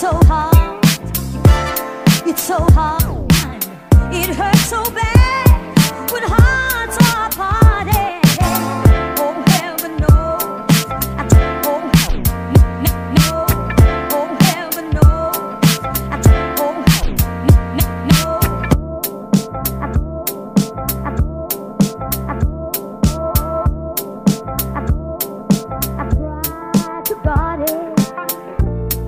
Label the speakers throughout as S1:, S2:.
S1: so hard. It's so hard. It hurts so bad when hearts are parted. Oh, heaven knows. I t- oh, n- n- no. Oh, heaven knows. I t- oh, n- n- no. I tried to guard it.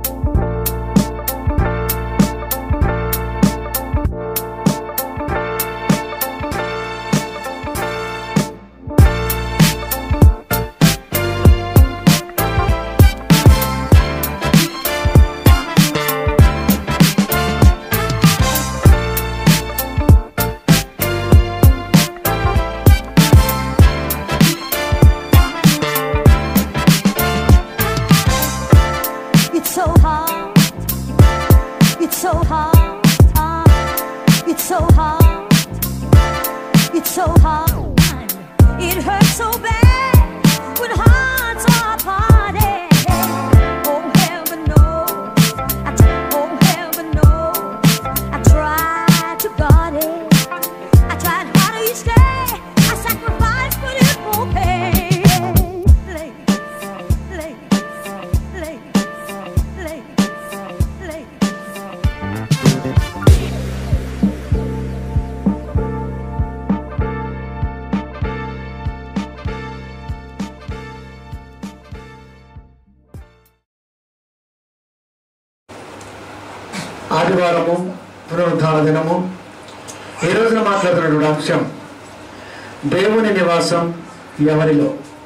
S1: It's so hard. It's so hard. It's so hard. It's so hard. It hurts so bad when hearts are parted. Oh, heaven knows. I t- oh, heaven knows. I tried to guard it. I tried harder each day. I sacrificed, but it won't pay. Ladies, ladies, ladies, ladies, ladies.
S2: ఆదివారము పునరుద్ధాన దినము ఈ రోజున మాట్లాడుతున్నటువంటి అంశం దేవుని నివాసం ఎవరిలో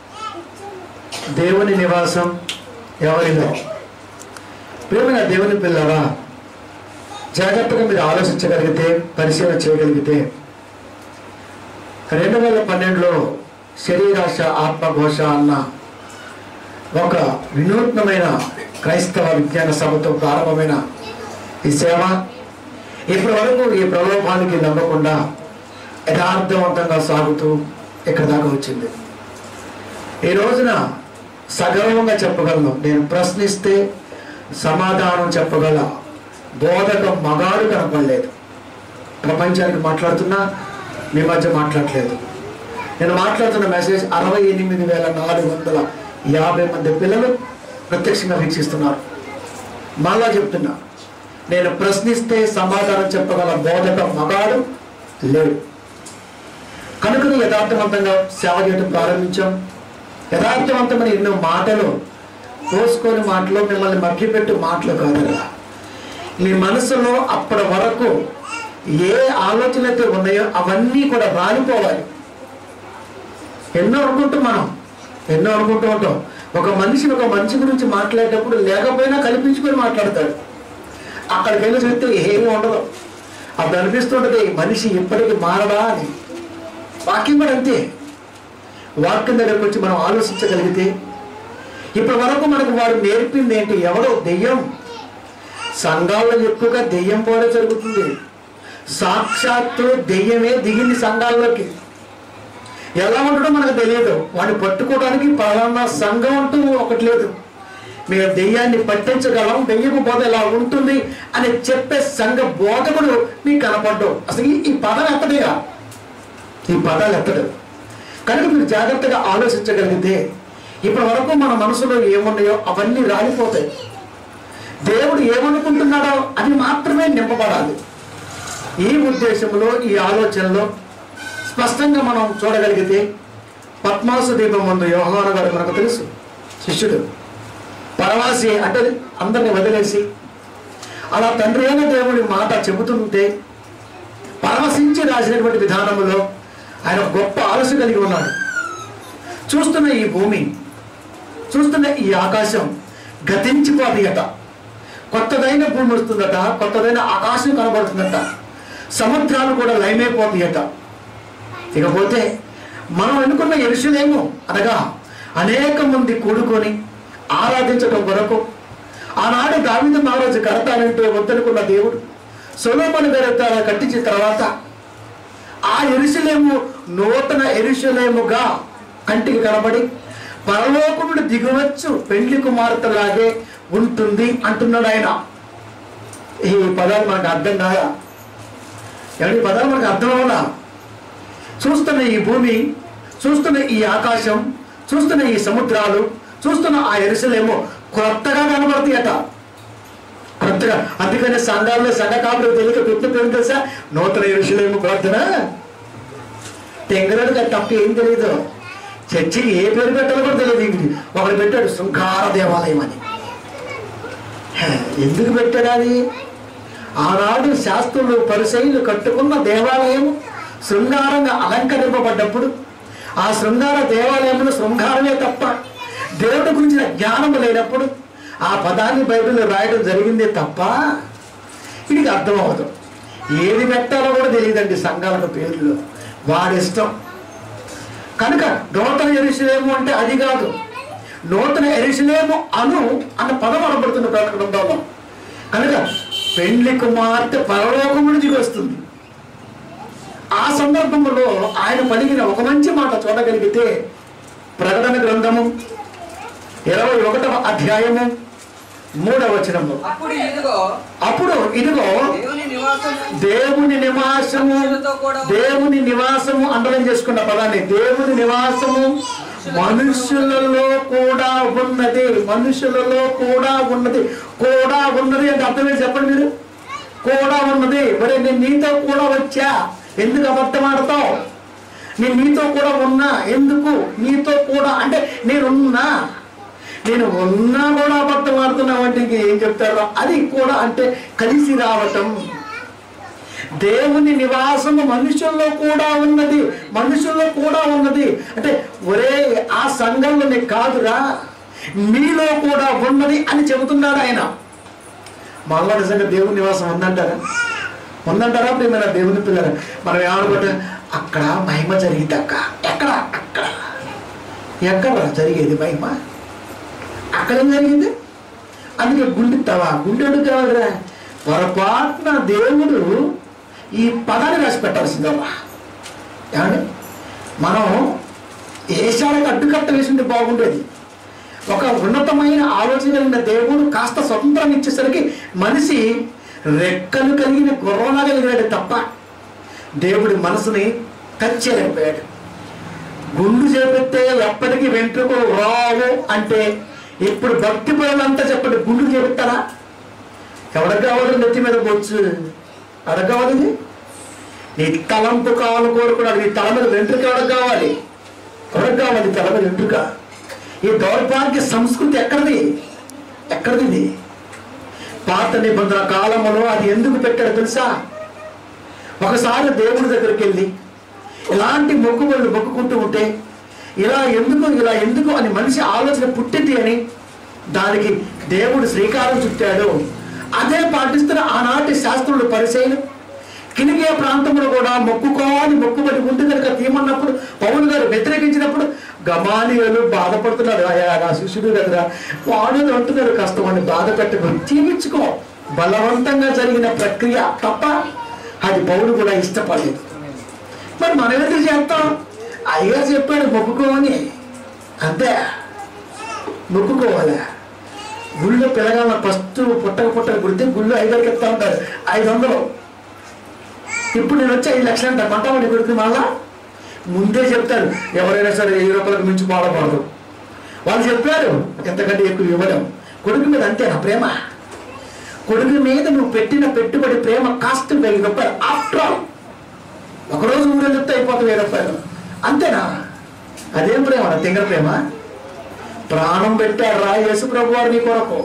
S2: దేవుని నివాసం ఎవరిలో ప్రేమైన దేవుని పిల్లరా జాగ్రత్తగా మీరు ఆలోచించగలిగితే పరిశీలన చేయగలిగితే రెండు వేల పన్నెండులో శరీరాశ ఆత్మఘోష అన్న ఒక వినూత్నమైన క్రైస్తవ విజ్ఞాన సభతో ప్రారంభమైన ఈ సేవ ఇప్పటి వరకు ఈ ప్రలోభానికి నమ్మకుండా యథార్థవంతంగా సాగుతూ ఇక్కడ దాకా వచ్చింది ఈ రోజున సగర్వంగా చెప్పగలను నేను ప్రశ్నిస్తే సమాధానం చెప్పగల బోధక మగాడు కనపడలేదు ప్రపంచానికి మాట్లాడుతున్నా మీ మధ్య మాట్లాడలేదు నేను మాట్లాడుతున్న మెసేజ్ అరవై ఎనిమిది వేల నాలుగు వందల యాభై మంది పిల్లలు ప్రత్యక్షంగా వీక్షిస్తున్నారు మళ్ళా చెప్తున్నా నేను ప్రశ్నిస్తే సమాధానం చెప్పగల బోధక మగాడు లేడు కనుక యథార్థవంతంగా సేవ చేయడం ప్రారంభించాం యథార్థవంతమైన ఎన్నో మాటలు పోసుకొని మాటలు మిమ్మల్ని మభ్యపెట్టు మాటలు కాదు మీ మనసులో అప్పటి వరకు ఏ ఆలోచనలు అయితే ఉన్నాయో అవన్నీ కూడా రాలిపోవాలి ఎన్నో అనుకుంటాం మనం ఎన్నో అనుకుంటూ ఉంటాం ఒక మనిషిని ఒక మనిషి గురించి మాట్లాడేటప్పుడు లేకపోయినా కల్పించుకొని మాట్లాడతాడు అక్కడికి వెళ్ళి చూస్తే ఏమీ ఉండదు అప్పుడు అనిపిస్తుంటది ఈ మనిషి ఇప్పటికీ మారడా అని వాక్యం కూడా అంతే వాక్యం దగ్గరకు వచ్చి మనం ఆలోచించగలిగితే ఇప్పటి వరకు మనకు వాడు నేర్పింది ఏంటి ఎవడో దెయ్యం సంఘాల్లో ఎక్కువగా దెయ్యం పోవడం జరుగుతుంది సాక్షాత్తు దెయ్యమే దిగింది సంఘాల్లోకి ఎలా ఉండడో మనకు తెలియదు వాడిని పట్టుకోవడానికి పలానా సంఘం అంటూ ఒకటి లేదు మేము దెయ్యాన్ని పట్టించగలం దెయ్యపు బోధ ఎలా ఉంటుంది అని చెప్పే సంఘ బోధకుడు మీకు కనపడ్డు అసలు ఈ- ఈ పదం ఎత్తడేగా ఈ పదాలు ఎత్తడు కనుక మీరు జాగ్రత్తగా ఆలోచించగలిగితే ఇప్పటి వరకు మన మనసులో ఏమున్నాయో అవన్నీ రాలిపోతాయి దేవుడు ఏమనుకుంటున్నాడో అది మాత్రమే నింపబడాలి ఈ ఉద్దేశంలో ఈ ఆలోచనలో స్పష్టంగా మనం చూడగలిగితే పద్మాసు దీపం ముందు యోహాను గారు మనకు తెలుసు శిష్యుడు పరవాసి అంటే అందరిని వదిలేసి అలా తండ్రి అయిన దేవుడి మాట చెబుతుంటే పరవశించి రాసినటువంటి విధానములో ఆయన ఒక గొప్ప ఆలోచన కలిగి ఉన్నాడు చూస్తున్న ఈ భూమి చూస్తున్న ఈ ఆకాశం గతించిపోతుందట కొత్తదైన భూమి వస్తుందట కొత్తదైన ఆకాశం కనబడుతుందట సముద్రాలు కూడా లయమైపోతాయట ఇకపోతే మనం అనుకున్న ఎరుషులేమో అనగా అనేక మంది కూడుకొని ఆరాధించడం కొరకు ఆనాడు దావిద మహారాజు కడతానంటే వద్దనుకున్న దేవుడు సొలోమన్ గారు కట్టించిన తర్వాత ఆ ఎరుసలేము నూతన ఎరుసలేముగా కంటికి కనబడి పరలోకముడు దిగవచ్చు పెండ్లి కుమార్తెలాగే ఉంటుంది అంటున్నాడు ఆయన ఈ పదాలు మనకు అర్థం కాదా ఎవరి పదాలు మనకు అర్థం అవునా చూస్తున్న ఈ భూమి చూస్తున్న ఈ ఆకాశం చూస్తున్న ఈ సముద్రాలు చూస్తున్న ఆ ఎరుసలేమో కొత్తగా కనబడతాయట కొత్తగా అందుకనే సంఘాల్లో సంఘ కాపులు తెలియక పెట్టిన పేరు తెలుసా నూతన ఎరుసలేము ప్రార్థన తెంగరాడు తప్ప ఏం తెలియదు చర్చికి ఏ పేరు పెట్టాలో కూడా తెలియదు ఇంటికి ఒకడు పెట్టాడు శృంగార దేవాలయం అని హే, ఎందుకు పెట్టాడు అది ఆనాడు శాస్త్రులు పరిశైలు కట్టుకున్న దేవాలయం శృంగారంగా అలంకరింపబడ్డప్పుడు ఆ శృంగార దేవాలయంలో శృంగారమే తప్ప దేవుడి గురించిన జ్ఞానం లేనప్పుడు ఆ పదాన్ని బైబిల్లో రాయడం జరిగిందే తప్ప వీడికి అర్థం అవ్వదు ఏది పెట్టాలో కూడా తెలియదండి సంఘాలకు పేర్లు వాడిష్టం కనుక నూతన ఎరుసలేము అంటే అది కాదు నూతన ఎరుసలేము అను అన్న పదం అనబడుతున్న ప్రకటనలో కనుక పెండ్లి కుమార్తె పరలోకము నుంచి వస్తుంది ఆ సందర్భంలో ఆయన పలికిన ఒక మంచి మాట చూడగలిగితే ప్రకటన గ్రంథము ఇరవై ఒకటవ అధ్యాయము మూడవ వచనము
S3: అప్పుడు ఇదిగో
S2: అప్పుడు ఇదిగో
S3: దేవుని నివాసము
S2: దేవుని నివాసము దేవుని నివాసము అండలం చేసుకున్న పదాన్ని దేవుని నివాసము మనుషులలో కూడా ఉన్నది మనుషులలో కూడా ఉన్నది కూడా ఉన్నది అంటే అర్థం ఏంటి చెప్పండి మీరు కూడా ఉన్నది మరి నేను నీతో కూడా వచ్చా ఎందుకు అబద్ధం ఆడతావు నేను నీతో కూడా ఉన్నా ఎందుకు నీతో కూడా అంటే నేనున్నా నేను ఉన్నా కూడా అబద్ధం ఆడుతున్నా వంటికి ఏం చెప్తారో అది కూడా అంటే కలిసి రావటం దేవుని నివాసము మనుషుల్లో కూడా ఉన్నది మనుషుల్లో కూడా ఉన్నది అంటే ఒరే ఆ సంఘంలో నీకు కాదురా మీలో కూడా ఉన్నది అని చెబుతున్నాడు ఆయన మళ్ళా నిజంగా దేవుని నివాసం ఉందంటారా ఉందంటారా ప్రియమైన దేవుని పిల్లలు మనం ఏమనుకుంటే అక్కడ మహిమ జరిగింది అక్క ఎక్కడ అక్కడ ఎక్కడ జరిగేది మహిమ అక్కడ ఏం జరిగింది అందుకే గుండెత్తావా గుండెడు కాదురా పొరపాటున దేవుడు ఈ పదాన్ని రాసి పెట్టాల్సిందమ్మా ఏమండి మనం ఏషాలకు అడ్డుకట్ట వేసింటే బాగుండేది ఒక ఉన్నతమైన ఆలోచన కలిగిన దేవుడు కాస్త స్వతంత్రం ఇచ్చేసరికి మనిషి రెక్కలు కలిగిన గుర్రంలా కలిగినాడు తప్ప దేవుడి మనసుని టచ్ చేయలేకపోయాడు గుండు చేపిస్తే ఎప్పటికీ వెంట్రుకలు రావు అంటే ఇప్పుడు భక్తి పనులంతా చెప్పండి గుండు చేపిస్తారా ఎవరికి కావాలి నెత్తి మీద బొచ్చు ఎవరికి కావాలి ఇది? నీ తలంపు కావాలి కోరుకున్నాడు నీ తల మీద వెంట్రుక ఎవరికి కావాలి ఎవరికి కావాలి తల మీద వెంట్రుక ఈ దౌర్భాగ్య సంస్కృతి ఎక్కడిది ఎక్కడిది ఇది పాత నిబంధన కాలంలో అది ఎందుకు పెట్టాడు తెలుసా ఒకసారి దేవుడి దగ్గరికి వెళ్ళి ఇలాంటి మొక్కుబడులు మొక్కుకుంటూ ఉంటే ఇలా ఎందుకు ఇలా ఎందుకు అని మనిషి ఆలోచన పుట్టింది అని దానికి దేవుడు శ్రీకారం చుట్టాడు అదే పాటిస్తున్న ఆనాటి శాస్త్రులు పరిశైలు కినిగే ప్రాంతంలో కూడా మొక్కుకోవాలి మొక్కుబడి ఉంది కనుక తీయమన్నప్పుడు పౌలు గారు వ్యతిరేకించినప్పుడు గమానియలు బాధపడుతున్నారు అయ్యా నా శిష్యుడు కదరా వాడు అంటున్నారు కాస్త వాడిని బాధ పెట్టుకొని తీపించుకో బలవంతంగా జరిగిన ప్రక్రియ తప్ప అది పౌలు కూడా ఇష్టపడలేదు మరి మనం ఎందుకు చేస్తాం అయ్యగారు చెప్పాడు మొక్కుకోమని అంతే మొక్కుకోవాలి గుళ్ళో పిల్లగాళ్ళ ఫస్ట్ పుట్టక పుట్టక గుడితే గుళ్ళో ఐదారికి చెప్తా ఉంటారు ఐదు వందలు ఇప్పుడు నేను వచ్చి ఐదు లక్షలు అంట మంటవాడి కొడుకు మళ్ళా ముందే చెప్తారు ఎవరైనా సరే వెయ్యి రూపాయలకు మించి పోడకూడదు వాళ్ళు చెప్పారు ఎంతకంటే ఎక్కువ ఇవ్వడం కొడుకు మీద అంతేనా ప్రేమ కొడుకు మీద నువ్వు పెట్టిన పెట్టుబడి ప్రేమ కాస్ట్ వెయ్యి రూపాయలు ఆఫ్టర్ ఆల్ ఒకరోజు ఊరు చెప్తే అయిపోతుంది వెయ్యి రూపాయలు అంతేనా అదేం ప్రేమ తింగర ప్రేమ ప్రాణం పెట్టాడు రా యేసు ప్రభు వారు నీ కొరకు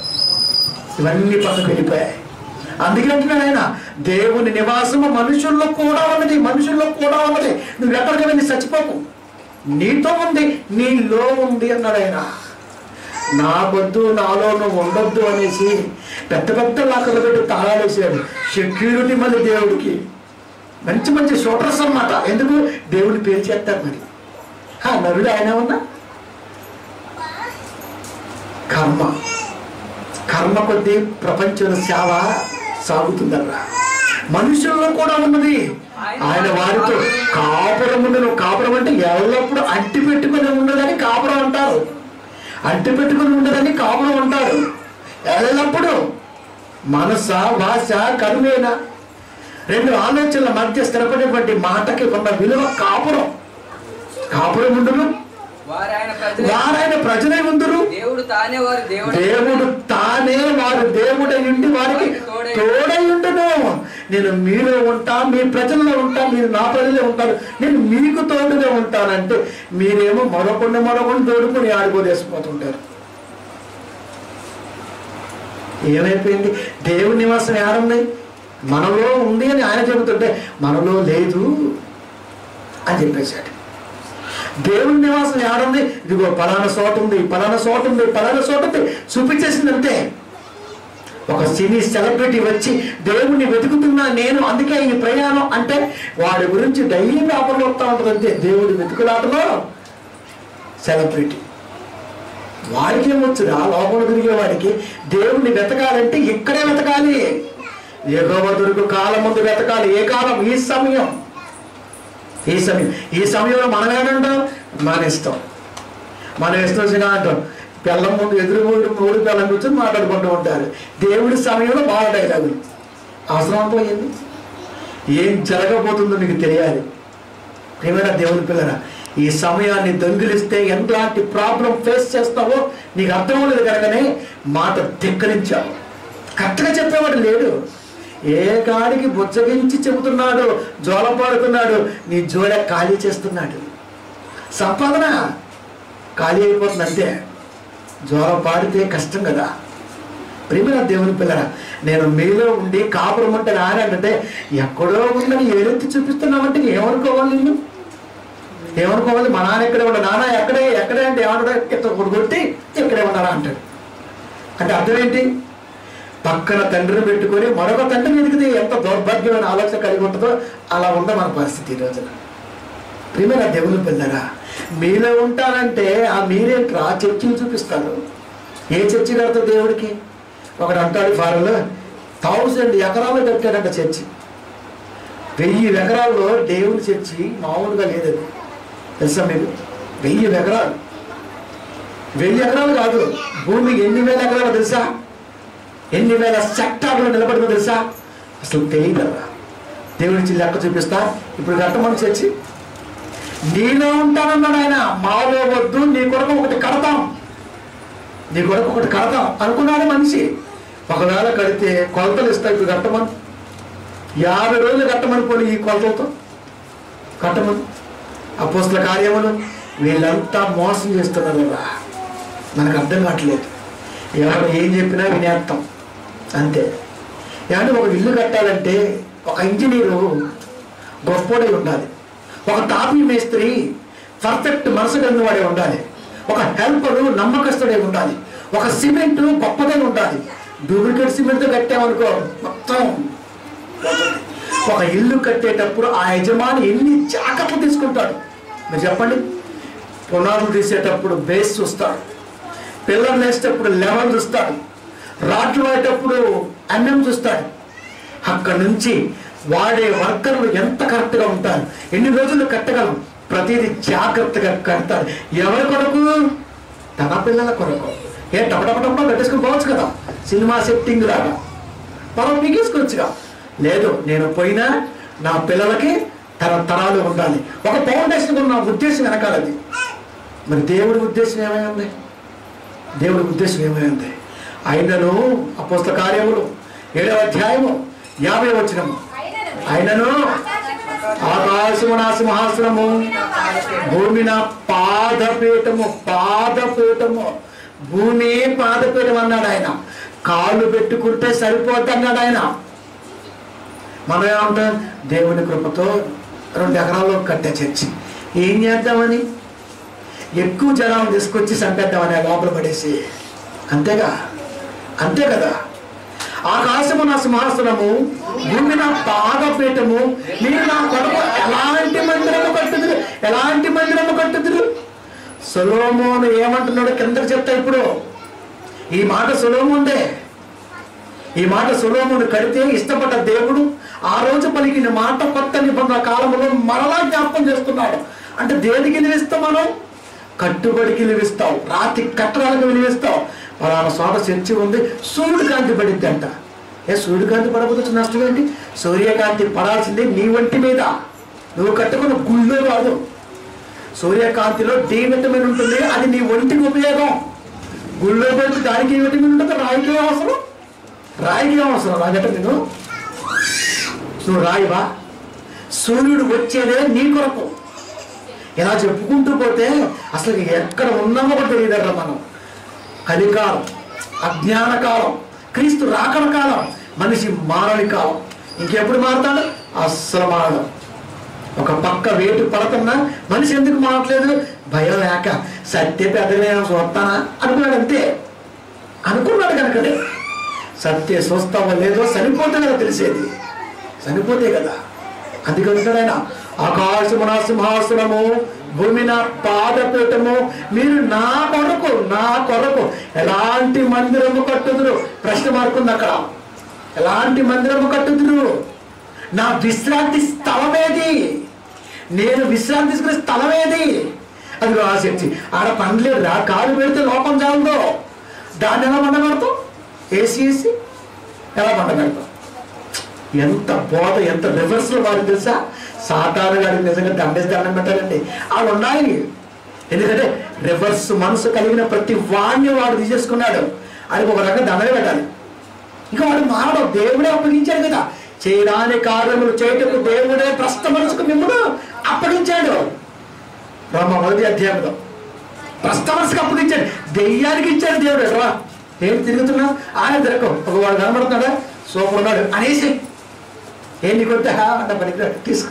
S2: ఇవన్నీ పక్కకు వెళ్ళిపోయాయి అందుకే అంటున్నాడు ఆయన దేవుని నివాసము మనుషుల్లో కూడా ఉన్నది మనుషుల్లో కూడా ఉన్నది నువ్వు ఎక్కడికి వెళ్ళి చచ్చిపోకు నీతో ఉంది నీలో ఉంది అన్నాడు ఆయన నాకొద్దు నాలో నువ్వు ఉండొద్దు అనేసి పెద్ద పెద్ద లాకర్లు పెట్టి తాళాలు వేసాడు సెక్యూరిటీ మళ్ళీ దేవుడికి మంచి మంచి షూటర్స్ అన్నమాట ఎందుకు దేవుడి పేరు చేస్తారు మరి ఆ నరుడు ఆయన ఉన్నా కర్మ కర్మ కొద్దీ ప్రపంచంలో సేవ సాగుతుందర్రా మనుషుల్లో కూడా ఉన్నది ఆయన వారితో కాపురం ఉండను కాపురం అంటే ఎల్లప్పుడూ అంటి పెట్టుకుని ఉండదని కాపురం అంటారు అంటి పెట్టుకుని ఉండదని కాపురం అంటారు ఎల్లప్పుడూ మనస భాష కరుణేన రెండు ఆలోచనల మధ్య స్థిరపడినటువంటి మాటకి ఉన్న విలువ కాపురం కాపురం ఉండును
S3: వారు ఆయన ప్రజలే
S2: వారైన ప్రజలై ఉందురు
S3: దేవుడు తానే వారి దేవుడు
S2: దేవుడు తానే వారు దేవుడై ఉండి వారికి తోడై ఉండును నేను మీలో ఉంటా మీ ప్రజల్లో ఉంటా మీరు నా ప్రజలే ఉంటారు నేను మీకు తోడుగా ఉంటానంటే మీరేమో మరొకటి మరొకటి తోడుకుని ఆడిపోదేసిపోతుంటారు ఏమైపోయింది దేవుని నివాసం ఏడుంది మనలో ఉంది అని ఆయన చెబుతుంటే మనలో లేదు అని చెప్పేశాడు దేవుని నివాసం ఏడుంది ఇదిగో పలానా చోట ఉంది పలానా చోట ఉంది పలానా చోట ఉంది చూపించేసింది అంతే ఒక సినీ సెలబ్రిటీ వచ్చి దేవుణ్ణి వెతుకుతున్నా నేను అందుకే ఈ ప్రయాణం అంటే వాడి గురించి డైలీ పేపర్లో వస్తూ ఉంటుంది అంతే దేవుడి వెతుకులాటలో సెలబ్రిటీ వాడికి ఏమొచ్చురా లోపల తిరిగే వాడికి దేవుణ్ణి వెతకాలంటే ఇక్కడే వెతకాలి ఎగవ దొరుకు కాలం ముందు వెతకాలి ఏ కాలం ఈ సమయం ఈ సమయం ఈ సమయంలో మనం ఏమంటాం మన ఇష్టం మన ఇష్టం వచ్చినా అంటాం పిల్లం ముందు ఎదురు మూడు మూడు పిల్లం కూర్చొని మాట్లాడుకుంటూ ఉంటారు దేవుడి సమయంలో బాగా డైలాగులు అవసరం పోయింది ఏం జరగబోతుందో నీకు తెలియాలి ప్రియమైన దేవుని పిల్లరా ఈ సమయాన్ని దొంగిలిస్తే ఎలాంటి ప్రాబ్లం ఫేస్ చేస్తావో నీకు అర్థం లేదు కనుకనే మాట ధిక్కరించావు కరెక్ట్గా చెప్పేవాడు లేడు ఏ కాడికి బుచ్చగించి చెబుతున్నాడు జోలపాడుతున్నాడు నీ జోల ఖాళీ చేస్తున్నాడు సంపాదన ఖాళీ అయిపోతుంది అంతే జ్వరం పాడితే కష్టం కదా ప్రేమైన దేవుని పిల్లరా నేను మీలో ఉండి కాపురం అంటే రానంటే ఎక్కడో ఉందని ఏరెత్తి చూపిస్తున్నామంటే ఏమనుకోవాలి నిన్ను ఏమనుకోవాలి మా నాన్న ఎక్కడే ఉండ నాన్న ఎక్కడే ఎక్కడే అంటే ఏమంటాడు ఇట్లా కొట్టి ఇక్కడే ఉన్నారా అంటాడు అంటే అర్థం ఏంటి పక్కన తండ్రిని పెట్టుకొని మరొక తండ్రిని ఎదిగితే ఎంత దౌర్భాగ్యమైన ఆలోచన కలిగి ఉంటుందో అలా ఉందా మన పరిస్థితి ఈ రోజున ప్రియమైన దేవుని పిల్లరా మీలో ఉంటానంటే ఆ మీరేంట్రా చర్చిని చూపిస్తారు ఏ చర్చి కడతావు దేవుడికి ఒకడు అంటాడు ఫారెన్లో థౌజండ్ ఎకరాలు కట్టాడంట చర్చి వెయ్యి ఎకరాల్లో దేవుని చర్చి మామూలుగా లేదది తెలుసా మీకు వెయ్యి ఎకరాలు వెయ్యి ఎకరాలు కాదు భూమి ఎన్ని వేల ఎకరాలు తెలుసా ఎన్ని వేల సెక్టార్లు నిలబడిందో తెలుసా అసలు తెలియదరా దేవుడి లెక్క చూపిస్తా ఇప్పుడు కట్టమని చర్చి నీలో ఉంటానన్నాడు ఆయన మాలో వద్దు నీ కొరకు ఒకటి కడతాం నీ కొరకు ఒకటి కడతాం అనుకున్నాడు మనిషి ఒకవేళ కడితే కొలతలు ఇస్తాయి ఇప్పుడు కట్టమని యాభై రోజులు కట్టమని పోయి ఈ కొలతలతో కట్టమని అపోస్తుల కార్యములు వీళ్ళంతా మోసం చేస్తున్నారు రా మనకు అర్థం కావట్లేదు ఎవరు ఏం చెప్పినా వినేస్తాం అంతే ఏమంటే ఒక ఇల్లు కట్టాలంటే ఒక ఇంజనీరు గొప్పోడై ఉండాలి ఒక తాపీ మేస్త్రి పర్ఫెక్ట్ మనసు కలిగిన వాడే ఉండాలి ఒక హెల్పరు నమ్మకస్తుడే ఉండాలి ఒక సిమెంట్ గొప్పదై ఉండాలి డూప్లికేట్ సిమెంట్తో కట్టామనుకో మొత్తం ఒక ఇల్లు కట్టేటప్పుడు ఆ యజమాని ఎన్ని జాగ్రత్తలు తీసుకుంటాడు మీరు చెప్పండి పునాదులు తీసేటప్పుడు బేస్ చూస్తాడు పిల్లలు వేసేటప్పుడు లెవెల్ చూస్తాడు రాట్లు వాడేటప్పుడు అన్నం చూస్తాడు అక్కడి నుంచి వాడే వర్కర్లు ఎంత కరెక్ట్గా ఉంటారు ఎన్ని రోజులు కట్టగలం ప్రతిదీ జాగ్రత్తగా కడతాడు ఎవరి కొరకు తన పిల్లల కొరకు ఏ టపటపటప పెట్టేసుకుని పోవచ్చు కదా సినిమా సెట్టింగ్ లాగా మనం మిగేసుకోవచ్చుగా లేదు నేను పోయినా నా పిల్లలకి తరతరాలు ఉండాలి ఒక ఫౌండేషన్ ఉన్న ఉద్దేశం వెనకాలది మరి దేవుడి ఉద్దేశం ఏమైంది దేవుడి ఉద్దేశం ఏమైంది ఆయనను అపోస్త కార్యములు ఏడవ అధ్యాయము యాభై వచ్చినము ఆయనను ఆకాశము నా సింహాసనము భూమి నా పాదపీఠము పాదపీఠము భూమి పాదపీఠం అన్నాడు ఆయన కాళ్ళు పెట్టుకుంటే సరిపోద్ది అన్నాడు ఆయన మనం ఏమంటాం దేవుని కృపతో రెండు ఎకరాల్లో కట్టే చర్చి ఏం చేద్దామని ఎక్కువ జనాలు తీసుకొచ్చి చంపేద్దామని ఆ లోపల పడేసి అంతేగా అంతే కదా ఆకాశము నా సింహాసనము భూమి నా పాదపీఠము మీరు నా కొరకు ఎలాంటి మందిరము కట్టుదురు ఎలాంటి మందిరము కట్టుదురు సొలోమోను ఏమంటున్నాడో కిందకు చెప్తా ఇప్పుడు ఈ మాట సొలోముందే ఈ మాట సులోమును కడితే ఇష్టపడ్డ దేవుడు ఆ రోజు పలికిన మాట కొత్త నిబంధన కాలంలో మరలా జ్ఞాపకం చేస్తున్నాడు అంటే దేనికి విలువిస్తాం మనం కట్టుబడికి విలువిస్తావు రాతి కట్టడాలకు విలువిస్తావు పలానా చోట చర్చి ఉంది సూర్యుడు కాంతి పడిద్ది అంట ఏ సూర్యుడు కాంతి పడకపోతే నష్టం ఏంటి సూర్యకాంతి పడాల్సిందే నీ వంటి మీద నువ్వు కట్టుకున్న గుళ్ళో కాదు సూర్యకాంతిలో డి విటమిన్ ఉంటుంది అది నీ ఒంటికి ఉపయోగం గుళ్ళో పెడితే దానికి ఏ విటమిన్ ఉంటుంది రాయికి ఏం అవసరం రాయికి ఏం అవసరం నా విటమిన్ నువ్వు రాయివా సూర్యుడు వచ్చేదే నీ కొరకు ఇలా చెప్పుకుంటూ పోతే అసలు ఎక్కడ ఉన్నామో కూడా తెలియదర్రా మనం కలికాలం అజ్ఞాన కాలం క్రీస్తు రాకడ కాలం మనిషి మారని కాలం ఇంకెప్పుడు మారుతాడు అస్సలు మారడు ఒక పక్క వేటు పడుతున్నా మనిషి ఎందుకు మారట్లేదు భయం లేక సత్య పెద్దగా చూస్తానా అనుకున్నాడు అంతే అనుకున్నాడు కనుకనే సత్య చూస్తావో లేదో చనిపోతే కదా తెలిసేది చనిపోతే కదా అందుకంటాడు ఆయన ఆకాశము నా సింహాసనము భూమి నా పాదపీఠము మీరు నా కొరకు నా కొరకు ఎలాంటి మందిరము కట్టుదురు ప్రశ్న మార్క్ ఉంది అక్కడ ఎలాంటి మందిరము కట్టుదురు నా విశ్రాంతి స్థలం ఏది నేను విశ్రాంతి తీసుకునే స్థలం ఏది అది ఆశించి ఆడ పండ్లేదు రా కాలు పెడితే లోపం చాలదో దాన్ని ఎలా పండగడతాం ఏసీ ఏసీ ఎలా పండగడతాం ఎంత బోధ ఎంత రివర్స్ లో వారికి తెలుసా సాతాను గారికి నిజంగా దండేసి దండం పెట్టాలండి వాళ్ళు ఉన్నాయి ఎందుకంటే రివర్స్ మనసు కలిగిన ప్రతి వాణ్ణి వాడు తీసేసుకున్నాడు అది ఒక రకంగా దండనే పెట్టాలి ఇంకా వాడు మారడం దేవుడే అప్పగించాడు కదా చేయరాని కార్యములు చేయటకు దేవుడే ప్రశ్న మనసుకు మిమ్మల్ని అప్పగించాడు బ్రహ్మ మొదటి అధ్యాయంలో ప్రశ్న మనసుకు అప్పగించాడు దెయ్యానికి ఇచ్చాడు దేవుడు రా ఏం తిరుగుతున్నా ఆయన తిరగం ఒక వాడు కనబడుతున్నాడా సూపర్ ఉన్నాడు అనేసి ఏం నీకు వద్దా అంట పనికి తీసుకో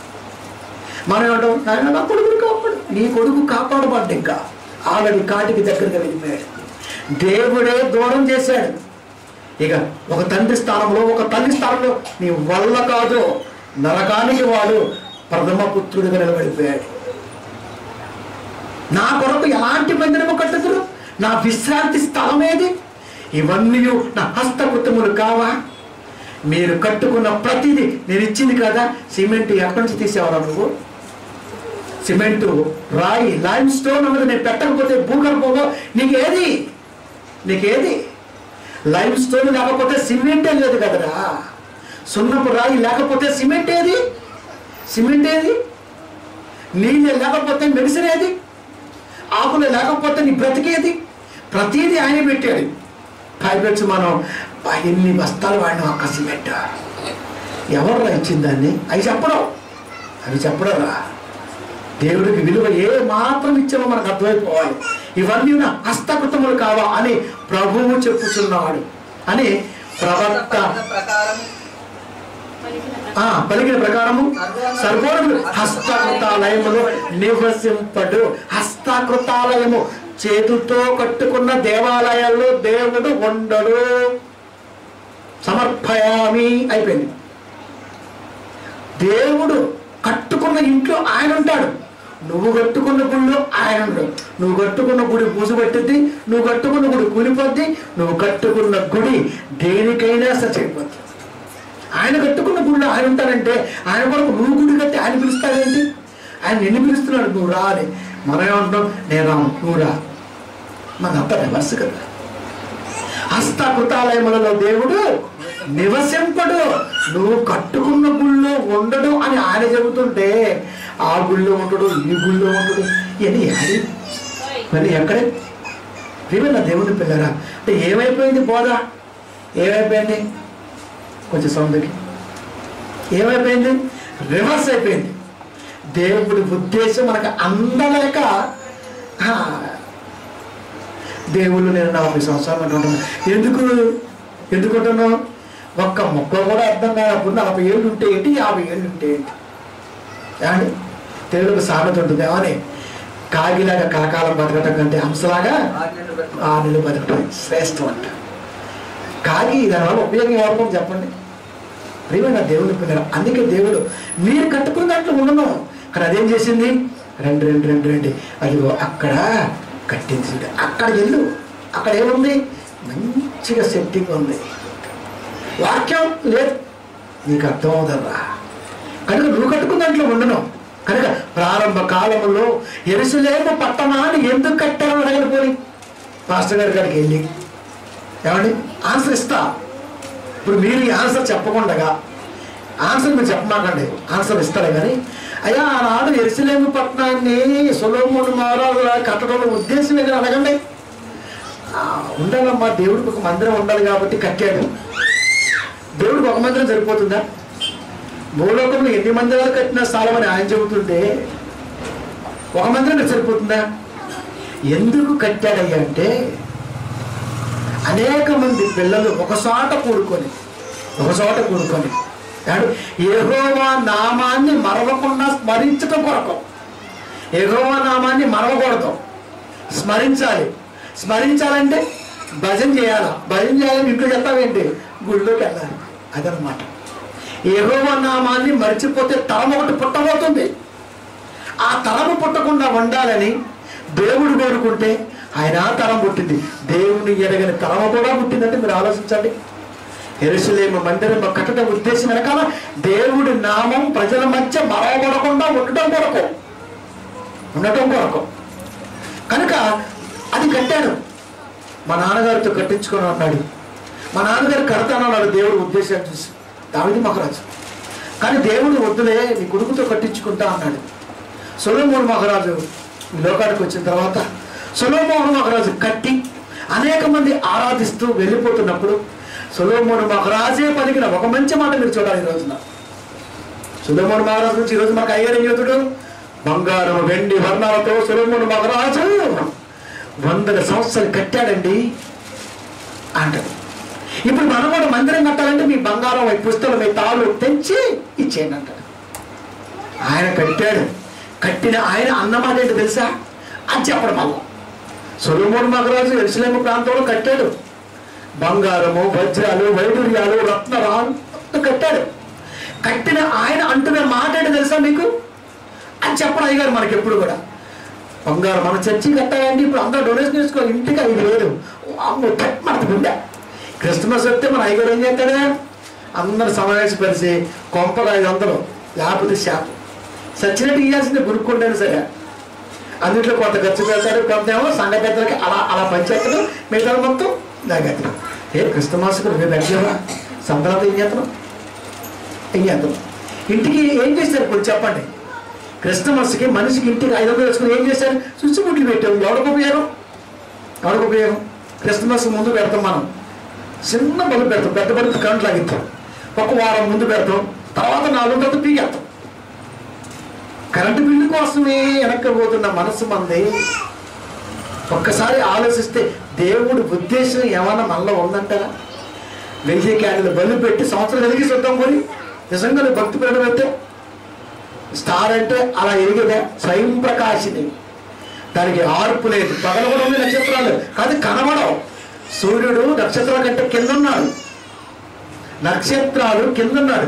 S2: మనం ఏమంటాం నాయన నా కొడుకుని కాపాడు నీ కొడుకు కాపాడబడ్డ ఇంకా ఆల్రెడీ కాటికి దగ్గరగా వెళ్ళిపోయాడు దేవుడే దూరం చేశాడు ఇక ఒక తండ్రి స్థానంలో ఒక తల్లి స్థానంలో నీ వల్ల కాదు నరకానికి వాడు ప్రథమ పుత్రుడిగా నిలబడిపోయాడు నా కొరకు ఎలాంటి మందిరము కట్టుదురు నా విశ్రాంతి స్థలం ఏది ఇవన్నీ నా హస్తకృతములు కావా మీరు కట్టుకున్న ప్రతిదీ నేను ఇచ్చింది కదా సిమెంట్ ఎక్కడి నుంచి తీసేవారా నువ్వు సిమెంటు రాయి లైమ్ స్టోన్ అన్నది నేను పెట్టకపోతే భూగర్భంలో నీకు ఏది నీకేది లైమ్ స్టోన్ లేకపోతే సిమెంటే లేదు కదరా సున్నపు రాయి లేకపోతే సిమెంట్ ఏది సిమెంట్ ఏది నీళ్ళు లేకపోతే మెడిసిన్ ఏది ఆకులు లేకపోతే నీ బ్రతికేది ప్రతిదీ ఆయన పెట్టాడు పైపెచ్చు మనం "బా, ఎన్ని బస్తాలు వాడిన ఒక్క సిమెంట్ ఎవర్రా ఇచ్చింది దాన్ని అవి చెప్పడం అవి చెప్పడం రా దేవుడికి విలువ ఏ మాత్రం ఇచ్చామో మనకు అర్థమైపోవాలి ఇవన్నీ నా హస్తకృతములు కావా అని ప్రభువు చెప్పుచున్నాడు అని ప్రవక్త
S3: ప్రకారం
S2: ఆ పలికిన ప్రకారము సర్వోడు హస్తకృతాలయములో నివసింపడు హస్తకృతాలయము చేతుతో కట్టుకున్న దేవాలయాల్లో దేవుడు ఉండడు సమర్పయామి అయిపోయింది దేవుడు కట్టుకున్న ఇంట్లో ఆయన ఉంటాడు నువ్వు కట్టుకున్న గుడిలో ఆయన ఉండడు నువ్వు కట్టుకున్న గుడి పూజ పట్టిద్ది నువ్వు కట్టుకున్న గుడి కూలిపోద్ది నువ్వు కట్టుకున్న గుడి దేనికైనా సరే చెడిపోద్ది ఆయన కట్టుకున్న గుడిలో ఆయన ఉంటాడంటే ఆయన కొరకు నువ్వు గుడి కట్టి ఆయన పిలుస్తాడేంటి ఆయన నిన్ను పిలుస్తున్నాడు నువ్వు రా అని మనం ఏమంటున్నాం నేను రాను నువ్వు రా మనంతా రివర్స్ కదా హస్తకృతాలయములలో దేవుడు నివసింపడు నువ్వు కట్టుకున్న గుళ్ళో ఉండడు అని ఆయన చెబుతుంటే ఆ గుళ్ళో ఉండడు ఈ గుళ్ళో ఉండడు ఇవన్నీ అది మరి ఎక్కడే ప్రియమైన దేవుని పిల్లరా అంటే ఏమైపోయింది బోధ ఏమైపోయింది కొంచెం సౌండ్కి ఏమైపోయింది రివర్స్ అయిపోయింది దేవుడి ఉద్దేశం మనకు అందలేక ఆ, దేవుళ్ళు నేను నలభై సంవత్సరాలు అంటున్నాను ఎందుకు ఎందుకు అంటున్నావు ఒక్క మొక్క కూడా అర్థం కానప్పుడు నలభై ఏళ్ళు ఉంటే ఏంటి యాభై ఏళ్ళు ఉంటే ఏంటి ఏమండి తెలుగు సామెత ఉంటుంది ఏమని కాగిలాగా కలకాలం బతకటం కంటే హంసలాగా
S3: ఆరు నెలలు బ్రతుకు.
S2: ఆ నెలలు బతకటం శ్రేష్టం అంట కాగి దానివల్ల ఉపయోగం ఎవరికో చెప్పండి ప్రియమైన దేవుని పిల్లలు అందుకే దేవుడు మీరు కట్టుకున్న దాంట్లో ఉండను అక్కడ అదేం చేసింది రెండు రెండు రెండు రెండు అదిగో అక్కడ కట్టింది చూడు. అక్కడ వెళ్ళు అక్కడ ఏముంది మంచిగా సెట్టింగ్ ఉంది వాక్యం లేదు నీకు అర్థం అవుదర్రా కనుక నువ్వు కట్టుకున్న దాంట్లో ఉండను కనుక ప్రారంభ కాలంలో ఎరుసలేము పట్టణాన్ని ఎందుకు కట్టారని అడగని పోయి పాస్టర్ గారి గారికి వెళ్ళి ఏమండి ఆన్సర్ ఇస్తా ఇప్పుడు మీరు ఈ ఆన్సర్ చెప్పకుండగా ఆన్సర్ మీరు చెప్పమాకండి ఆన్సర్ ఇస్తారే కానీ అయ్యా ఆనాడు ఎరుసలేము పట్టణాన్ని సొలోమోను మహారాజు కట్టడంలో ఉద్దేశం ఏదైనా అడగండి ఆ, ఉండాలమ్మా దేవుడికి ఒక మందిరం ఉండాలి కాబట్టి కట్టాడు దేవుడికి ఒక మందిరం సరిపోతుందా భూలోకంలో ఎన్ని మందిరాలు కట్టినా స్థలమని ఆయన చెబుతుంటే ఒక మందిరం సరిపోతుందా ఎందుకు కట్టాడయ్యా అంటే అనేక మంది పిల్లలు ఒక చోట కూడుకొని ఒక చోట కూడుకొని ఏడు యెహోవా నామాన్ని మరవకుండా స్మరించటం కొరకు యెహోవా నామాన్ని మరవకూడదు స్మరించాలి స్మరించాలంటే భజన చేయాలా భజన చేయాలని ఇంట్లో చెప్తావేంటి గుళ్ళోకి వెళ్ళాలి అదనమాట యెహోవా నామాన్ని మర్చిపోతే తరం ఒకటి పుట్టబోతుంది ఆ తరము పుట్టకుండా ఉండాలని దేవుడు కోరుకుంటే ఆయన ఆ తరం పుట్టింది దేవుని ఎరగని తరము కూడా పుట్టిందంటే మీరు ఆలోచించండి ఎరుసలేము మందిరం కట్టడం ఉద్దేశం వెనకాల దేవుడి నామం ప్రజల మధ్య మరవబడకుండా ఉండటం కొరకు ఉండటం కొరకు కనుక అది కట్టాడు మా నాన్నగారితో కట్టించుకొని అన్నాడు మా నాన్నగారు కడతానన్నాడు దేవుడు ఉద్దేశాన్ని చూసి దావిది మహారాజు కానీ దేవుడు వద్దులే నీ కొడుకుతో కట్టించుకుంటా అన్నాడు సొలోమోహన్ మహారాజు ఈ లోకానికి వచ్చిన తర్వాత సొలోమోహన్ మహారాజు కట్టి అనేక మంది ఆరాధిస్తూ వెళ్ళిపోతున్నప్పుడు సొలోమోహన్ మహారాజే పలికిన ఒక మంచి మాట మీరు చూడాలి ఈ రోజున సులోమోహన్ మహారాజు నుంచి ఈరోజు మాకు అయ్యారు యోధుడు బంగారం వెండి వర్ణాలతో సులోమోహన్ మహారాజు వందల సంవత్సరాలు కట్టాడండి అంటాడు ఇప్పుడు మనం కూడా మందిరం కట్టాలంటే మీ బంగారం మీ పుస్తకం మీ తాళ్ళు తెంచి ఇచ్చేయండి అంటాడు ఆయన కట్టాడు కట్టిన ఆయన అన్నమాట ఏంటి తెలుసా అది చెప్పడం వల్ల సొలోమోన్ మహారాజు ఎరుసలేము ప్రాంతంలో కట్టాడు బంగారము వజ్రాలు వైడూర్యాలు రత్నరాలు కట్టాడు కట్టిన ఆయన అంటున్న మాట ఏంటి తెలుసా మీకు అని చెప్పడం అయ్యారు మనకి ఎప్పుడు కూడా బంగారం మన చర్చి కట్టాలంటే ఇప్పుడు అందరూ డొనేషన్ తీసుకోవాలి ఇంటికి ఐదు వేలు అమ్మో మనకు ఉందా క్రిస్మస్ వస్తే మన అయ్యగారు ఏం చేస్తాడు అందరు సమావేశపరిచి కొంపగా ఐదు వందలు లేకపోతే షాప్ సచ్చినట్టు ఇవ్వాల్సిందే గురుక్కుంటాను సరే అందుట్లో కొంత ఖర్చు పెడతారు కొంత ఏమో సంఘ పెద్దలకి అలా అలా పంచేస్తాడు మిగతా మొత్తం దాగేస్తాడు ఏ క్రిస్టమాస్కు మేము పెట్టలేవా సంక్రాంతి ఏం చేస్తున్నాం ఏం చేస్తున్నాం ఇంటికి ఏం చేస్తారు ఇప్పుడు చెప్పండి క్రిస్టమస్కి మనిషికి ఇంటికి ఐదు వందలు వేసుకుని ఏం చేశారు స్విచ్ బుట్లు పెట్టాము ఎవరికి ఉపయోగం ఎవరికి ఉపయోగం క్రిస్టమస్ ముందు పెడతాం మనం చిన్న బల్బు పెడతాం పెద్ద బల్బు కరెంట్ లాగిస్తాం ఒక వారం ముందు పెడతాం తర్వాత నాలుగు తర్వాత పీకేస్తాం కరెంటు బిల్లు కోసమే వెనక్కి పోతున్న మనసు మంది ఒక్కసారి ఆలోచిస్తే దేవుడి ఉద్దేశం ఏమన్నా మనలో ఉందంటారా వెయ్యి క్యాండిల్ బల్లు పెట్టి సంవత్సరం వెలిగి చూద్దాం కొని నిజంగా నువ్వు భక్తి పెరగడం అయితే స్టార్ అంటే అలా ఎరిగేదే స్వయం ప్రకాశిని దానికి ఆర్పు లేదు పగల కూడా ఉంది నక్షత్రాలు కాదు కనబడవు సూర్యుడు నక్షత్రాల కంటే కింద ఉన్నాడు నక్షత్రాలు కింద ఉన్నాడు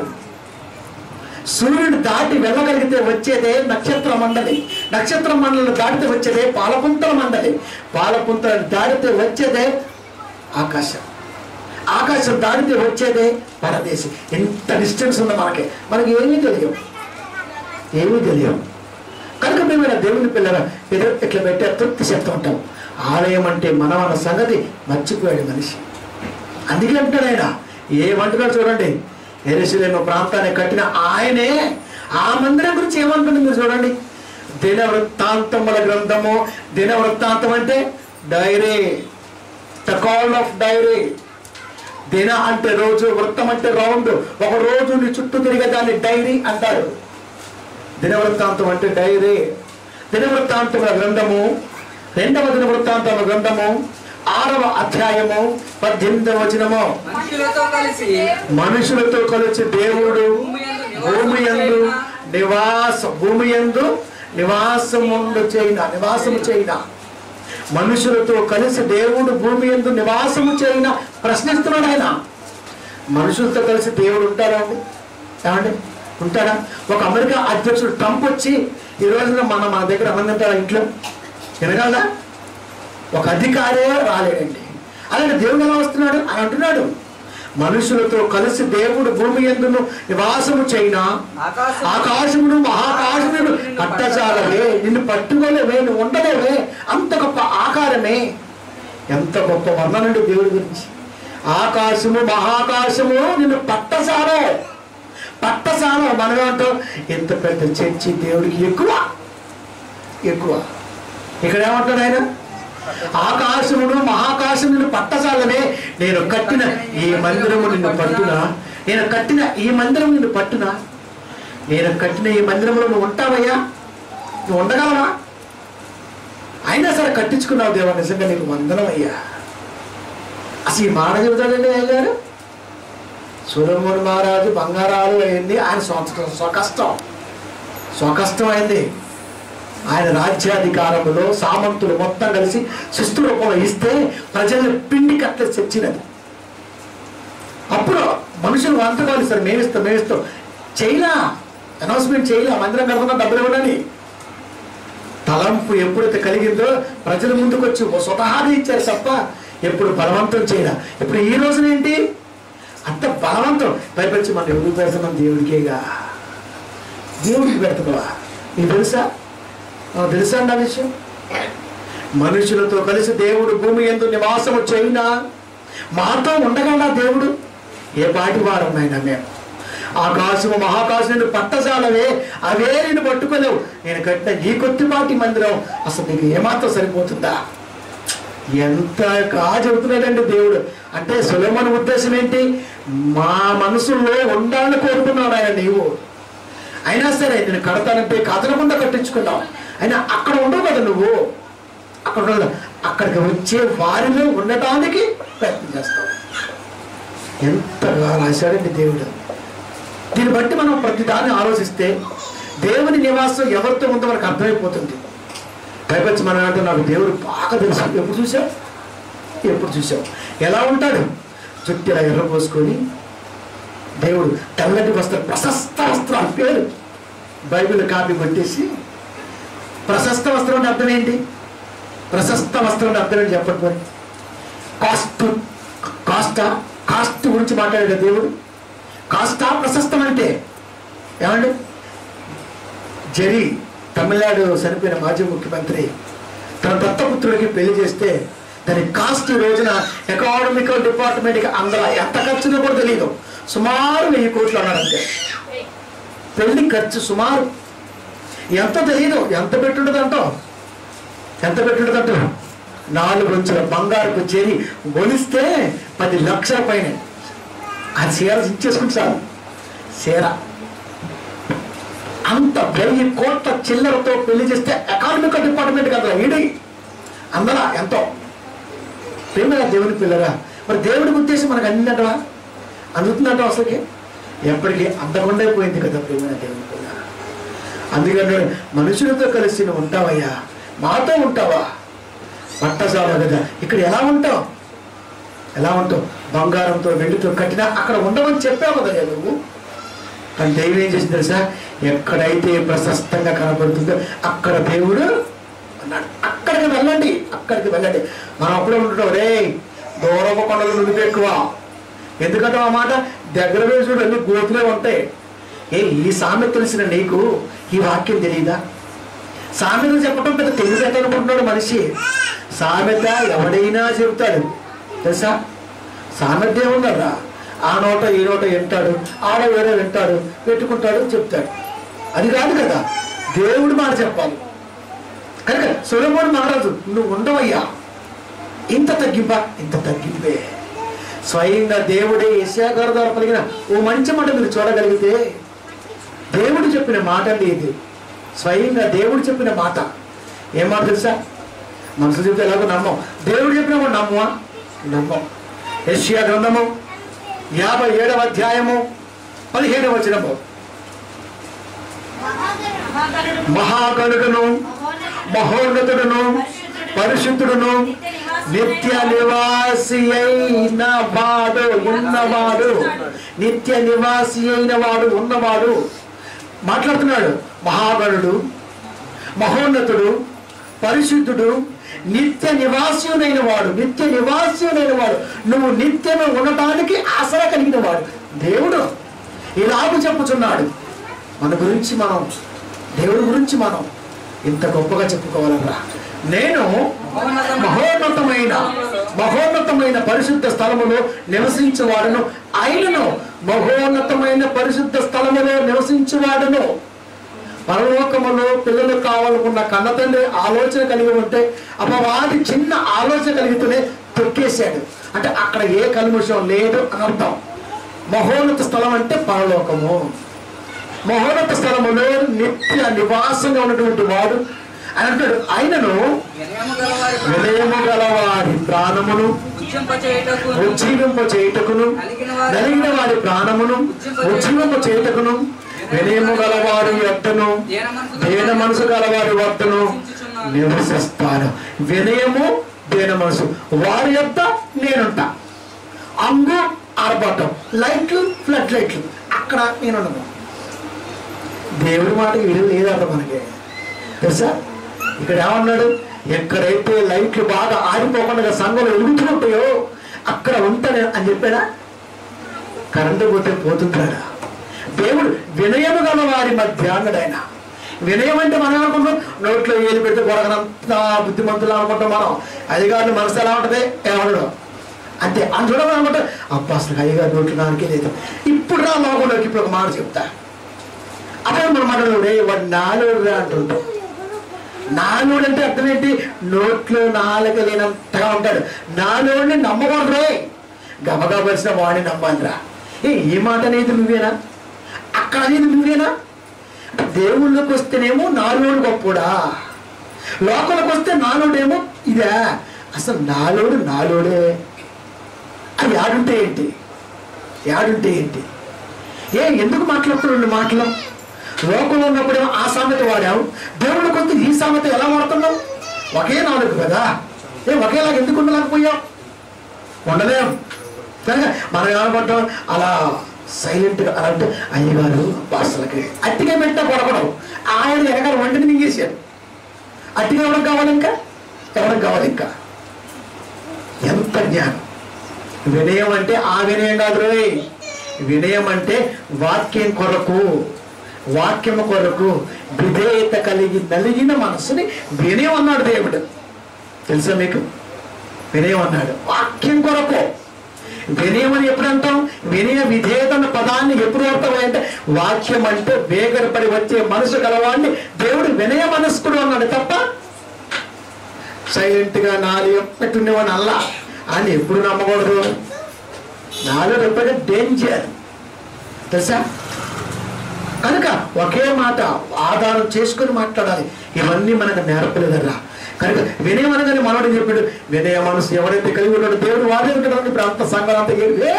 S2: సూర్యుడు దాటి వెళ్ళగలిగితే వచ్చేదే నక్షత్ర మండలి నక్షత్ర మండలి దాటితే వచ్చేదే పాలపుంతల మండలి పాలపుంతల దాటితే వచ్చేదే ఆకాశం ఆకాశం దాటితే వచ్చేదే పరదేశం ఎంత డిస్టెన్స్ ఉంది మనకి మనకి ఏమీ తెలియదు ఏమీ తెలియదు కనుక మేము దేవుని పిల్లల ఏదో ఇట్లా పెట్టే తృప్తి చెప్తూ ఉంటాం ఆలయం అంటే మనం అన్న సంగతి మర్చిపోయాడు మనిషి అందుకే అంటాడు ఆయన ఏమంటున్నాడు చూడండి ఎరుసలేమ ప్రాంతాన్ని కట్టిన ఆయనే ఆ మందిరం గురించి ఏమంటుంది మీరు చూడండి దిన వృత్తాంతముల గ్రంథము దిన వృత్తాంతం అంటే diary the call of diary దిన అంటే రోజు వృత్తం అంటే రౌండ్ ఒక రోజు నీ చుట్టూ తిరిగే దాన్ని డైరీ అంటారు దినవృత్తాంతం అంటే డైరీ దినవృత్తాంతముల గ్రంథము రెండవ దినవృత్తాంతముల గ్రంథము ఆరవ అధ్యాయము పద్దెనిమిదవ వచనము
S3: మనుషులతో కలిసి
S2: మనుషులతో కలిసి దేవుడు భూమి యందు నివాస భూమి యందు నివాసముండు చేయిన నివాసము చేయిన మనుషులతో కలిసి దేవుడు భూమి యందు నివాసము చేయిన ప్రశ్నిస్తున్నాడు ఆయన మనుషులతో కలిసి దేవుడు ఉంటాడా అండి ఏమండి ఉంటాడా ఒక అమెరికా అధ్యక్షుడు ట్రంప్ వచ్చి ఈ రోజున మన మన దగ్గర అన్నం తింటాడా ఇంట్లో తినగలడా ఒక అధికారే రాలేడండి అలాంటి దేవుడు ఎలా వస్తున్నాడు అని అంటున్నాడు మనుషులతో కలిసి దేవుడు భూమి ఎందును నివాసము చైనా
S3: ఆకాశం
S2: ఆకాశమును మహాకాశమును పట్టచాలవే నిన్ను పట్టుకోలేవే నువ్వు ఉండలేవే అంత గొప్ప ఆకారమే ఎంత గొప్ప వర్ణనండి దేవుడి గురించి ఆకాశము మహాకాశము నిన్ను పట్టసాలే పట్టసాల మనమేమంటాం ఎంత పెద్ద చర్చి దేవుడికి ఎక్కువ ఎక్కువ ఇక్కడ ఏమంటాడు ఆయన ఆకాశమును మహాకాశము నిన్ను పట్టసాలనే నేను కట్టిన ఈ మందిరము నిన్ను పట్టునా నేను కట్టిన ఈ మందిరం నిన్ను పట్టునా నేను కట్టిన ఈ మందిరంలో నువ్వు ఉంటావయ్యా నువ్వు ఉండగలవా అయినా సరే కట్టించుకున్నావు దేవా నిజంగా నీకు వందనం అయ్యా అసలు ఈ మాట చెబుతాడండి ఆయన గారు సురమూడు మహారాజు బంగారాలు అయింది ఆయన స్వ స్వకష్టం స్వకష్టం అయింది ఆయన రాజ్యాధికారంలో సామంతులు మొత్తం కలిసి శిస్తు రూపంలో ఇస్తే ప్రజల్ని పిండి కట్ట తెచ్చినది అప్పుడు మనుషులు వంతకాలు సార్ మేమిస్తాం మేమిస్తాం చేయలా అనౌన్స్మెంట్ చేయలే మందిరం కడుతున్నా డబ్బులు ఇవ్వడని తలంపు ఎప్పుడైతే కలిగిందో ప్రజల ముందుకు వచ్చి ఓ స్వతహాగా ఇచ్చారు తప్ప ఎప్పుడు బలవంతం చేయరా ఇప్పుడు ఈ రోజున ఏంటి అంత బలవంతం పైపచ్చి మనం ఎవరికి పెడుతున్నాం దేవుడికేగా దేవుడికి పెడుతున్నావా నీకు తెలుసా ఆ, తెలుసా అండి ఆ విషయం మనుషులతో కలిసి దేవుడు భూమి ఎందు నివాసము చేయినా మాతో ఉండగలడా దేవుడు ఏ పాటి వారం నాయన మేము ఆకాశము మహాకాశం పట్టజాలవే అవే నేను పట్టుకోలేవు నేను కట్టిన ఈ కొద్దిపాటి మందిరం అసలు నీకు ఏమాత్రం సరిపోతుందా ఎంత కా చెబుతున్నాడండి దేవుడు అంటే సులభన ఉద్దేశం ఏంటి మా మనసులో ఉండాలని కోరుకున్నాడు ఆయన నీవు అయినా సరే నేను కడతానంటే కదలకుండా కట్టించుకున్నావు అయినా అక్కడ ఉండవు కదా నువ్వు అక్కడ ఉండవు కదా. అక్కడికి వచ్చే వారిలో ఉండటానికి ప్రయత్నం చేస్తావు ఎంతగా రాశాడండి దేవుడు దీన్ని బట్టి మనం ప్రతి దాన్ని ఆలోచిస్తే దేవుని నివాసం ఎవరితో ఉందో మనకు అర్థమైపోతుంది పైపచ్చి మనం అంటే నాకు దేవుడు బాగా తెలుసు ఎప్పుడు చూసావు ఎప్పుడు చూసావు ఎలా ఉంటాడు చుట్టూ ఇలా ఎర్ర పోసుకొని దేవుడు తెల్లటి వస్త్ర ప్రశస్త వస్త్రాలు పేరు బైబిల్ కాపీ కొట్టేసి ప్రశస్త వస్త్రం అంటే అర్థం ఏంటి ప్రశస్త వస్త్రం అంటే అర్థం ఏంటి చెప్పండి మరి కాస్ట్ కాస్ట కాస్ట్ గురించి మాట్లాడాడు దేవుడు కాస్టా ప్రశస్తం అంటే ఏమండి జరి తమిళనాడు చనిపోయిన మాజీ ముఖ్యమంత్రి తన దత్తపుత్రుడికి పెళ్లి చేస్తే దాని కాస్ట్ ఈ రోజున ఎకానమికల్ డిపార్ట్మెంట్కి అందులో ఎంత ఖర్చునో కూడా తెలియదు సుమారు వెయ్యి కోట్లు అన్నాడంటే పెళ్లి ఖర్చు సుమారు ఎంత తెలియదు ఎంత పెట్టుండదు అంటావు ఎంత పెట్టుండదు అంటావు నాలుగు అంచుల బంగారుకు చేరి గొలిస్తే పది లక్షల పైన ఆ చీర ఇచ్చేసుకుంటే చాలు చీర అంత వెయ్యి కోట్ల చిల్లరతో పెళ్లి చేస్తే ఎకానమికల్ డిపార్ట్మెంట్ కదా ఈడి అందరా ఎంతో ప్రేమగా దేవుని పిల్లరా మరి దేవుడి ఉద్దేశం మనకు అందిందటవా అందుతుందట అసలుకి ఎప్పటికీ అందకుండా పోయింది కదా ప్రేమైన దేవుని పిల్ల అందుకని మనుషులతో కలిసి నువ్వు ఉంటావయ్యా మాతో ఉంటావా పట్టజాల కదా ఇక్కడ ఎలా ఉంటావు ఎలా ఉంటావు బంగారంతో వెండితో కట్టినా అక్కడ ఉండమని చెప్పావు కదా నువ్వు కానీ దైవం ఏం చేసింది తెలుసా ఎక్కడైతే ప్రశస్తంగా కనబడుతుందో అక్కడ దేవుడు అన్నాడు అక్కడికి వెళ్ళండి అక్కడికి వెళ్ళండి మనం అప్పుడే ఉంటుంటాం రే దూరపు కొండలు నువ్వు ఎక్కువ ఎందుకంటే ఆ మాట దగ్గర పోయి చూడు అన్ని గోతులే ఉంటాయి ఏ ఈ సామెత తెలిసిన నీకు ఈ వాక్యం తెలియదా సామెత చెప్పడం పెద్ద తెలిసేట అనుకుంటున్నాడు మనిషి సామెత ఎవడైనా చెబుతాడు తెలుసా సామెత ఏముందరా ఆ నోట ఈ నోట వింటాడు ఆడ వేరే వింటాడు పెట్టుకుంటాడు చెప్తాడు అది కాదు కదా దేవుడు మాట చెప్పాలి కనుక సులభుడు మహారాజు నువ్వు ఉండవయ్యా ఇంత తగ్గింప ఇంత తగ్గింపే స్వయంగా దేవుడే యశా గారి ద్వారా పలికిన ఓ మంచి మాట మీరు చూడగలిగితే దేవుడు చెప్పిన మాట అండి ఇది స్వయంగా దేవుడు చెప్పిన మాట ఏం మాట తెలుసా మనసు చెప్తే ఎలాగో నమ్మం దేవుడు చెప్పిన మాట నమ్మవా నమ్మం యశ్యా గ్రంథము యాభై ఏడవ అధ్యాయము పదిహేడవ వచనము మహాగణుడును మహోన్నతుడును పరిశుద్ధుడును నిత్య నివాసి అయిన వాడు ఉన్నవాడు నిత్య నివాసి అయిన వాడు ఉన్నవాడు మాట్లాడుతున్నాడు మహాగణుడు మహోన్నతుడు పరిశుద్ధుడు నిత్య నివాస్యునైన వాడు నిత్య నివాస్యునైన వాడు నువ్వు నిత్యమే ఉండటానికి ఆసరా కలిగిన వాడు దేవుడు ఇలాగూ చెప్పుచున్నాడు మన గురించి మనం దేవుడి గురించి మనం ఇంత గొప్పగా చెప్పుకోవాలరా నేను మహోన్నతమైన మహోన్నతమైన పరిశుద్ధ స్థలములో నివసించువాడును ఆయనను మహోన్నతమైన పరిశుద్ధ స్థలములో నివసించువాడును పరలోకములో పిల్లలు కావాలనుకున్న కన్న తండ్రి ఆలోచన కలిగి ఉంటే అపవాది చిన్న ఆలోచన కలిగితేనే తొక్కేశాడు అంటే అక్కడ ఏ కల్ముషం లేదు అని అర్థం మహోన్నత స్థలం అంటే పరలోకము మహోన్నత స్థలములో నిత్య నివాసంగా ఉన్నటువంటి వాడు అని అంటాడు ఆయనను
S3: వినయము గలవారి
S2: వినయము గలవారి ప్రాణమును
S3: ఉజ్జింపచేయుటకు
S2: ఉజ్జీవింప చేయుటకును నలిగిన వారి ప్రాణమును ఉజ్జీవింప చేయుటకును వినయము గలవారి వద్దను దేన మనసు గలవారి వద్దను నివసిస్తాను వినయము దేన మనసు వారి యొక్క నేనుంటా అంగు ఆర్భాటం లైట్లు ఫ్లడ్ లైట్లు అక్కడ నేనున్నాను దేవుడి మాటకి విలువ లేదట మనకి తెలుసా ఇక్కడ ఏమన్నాడు ఎక్కడైతే లైట్లు బాగా ఆరిపోకుండా సంఘంలో వెలుగుతుంటాయో అక్కడ ఉంటాను అని చెప్పాడా కరెంటు పోతే పోతుంటాడా దేవుడు వినయము గల వారి మధ్య అన్నాడు ఆయన వినయం అంటే మనం అనుకుంటాం నోట్లో ఏలు పెడితే కొరగనంత బుద్ధిమంతులు అనుకుంటాం మనం అధికారులు మనసు ఎలా ఉంటుంది ఏమనడం అంతే అని చూడడం అనుకుంటే అబ్బా అసలు అయ్యగారు నోట్లు దానికే లేదు ఇప్పుడు రా లోకంలోకి ఇప్పుడు ఒక మాట చెప్తా అప్పుడు మన మనోడే వాడు నాలుగు అంటుంటాం నాలుగు అంటే అర్థం ఏంటి నోట్లో నాలుక లేనంతగా ఉంటాడు నాలుగుని నమ్మకూడదు రే గబగబలిసిన వాడిని నమ్మాలిరా ఏ ఈ మాట అనేది నువ్వేనా అక్కడ అనేది నువ్వేనా దేవుళ్ళకి వస్తేనేమో నాలుగు గొప్పడా లోకలకు వస్తే నాలుడేమో ఇదా అసలు నాలుడు నాలుడే అది యాడుంటే ఏంటి యాడుంటే ఏంటి ఏ ఎందుకు మాట్లాడుతున్నాడు మాటలు లోకంలో ఉన్నప్పుడేమో ఆ సామెత వాడావు దేవుడికి వస్తే ఈ సామెత ఎలా వాడుతున్నావు ఒకే నాలుగు కదా ఏ ఒకేలాగా ఎందుకు ఉండలేకపోయావు ఉండలేం కనుక మనం ఏమనుకుంటాం అలా సైలెంట్గా అలా అంటే అయ్యగారు అసలుకి అట్టిగా పెట్టా కొడకడం ఆయన వెనకాల వంటిని మింగేశారు అట్టిగా ఎవరికి కావాలి ఇంకా ఎవరికి కావాలి ఇంకా ఎంత జ్ఞానం వినయం అంటే ఆ వినయం కాదు రోయ్ వినయం అంటే వాక్యం కొరకు వాక్యము కొరకు విధేయత కలిగి నలిగిన మనసుని వినయం అన్నాడు దేవుడు తెలుసా మీకు వినయం అన్నాడు వాక్యం కొరకు వినయం అని ఎప్పుడు అంటాం వినయ విధేయత అన్న పదాన్ని ఎప్పుడు వాడతాం అంటే వాక్యం అంటే వేగరపడి వచ్చే మనసు గలవాడిని దేవుడు వినయ మనస్కుడు అన్నాడు తప్ప సైలెంట్ గా నాలుగు పెట్టుకునేవాడిని అల్లా అని ఎప్పుడు నమ్మకూడదు నాలుగు ఎప్పుడైతే డేంజర్ తెలుసా కనుక ఒకే మాట ఆధారం చేసుకుని మాట్లాడాలి ఇవన్నీ మనకు నేర్పలేదరా కనుక వినయం అనగానే మనోడు చెప్పాడు వినయ మనసు ఎవరైతే కలిగి ఉన్నాడో దేవుడు వాడే ఉంటాడు ప్రాంత సంఘాలంతా ఏడు ఏ!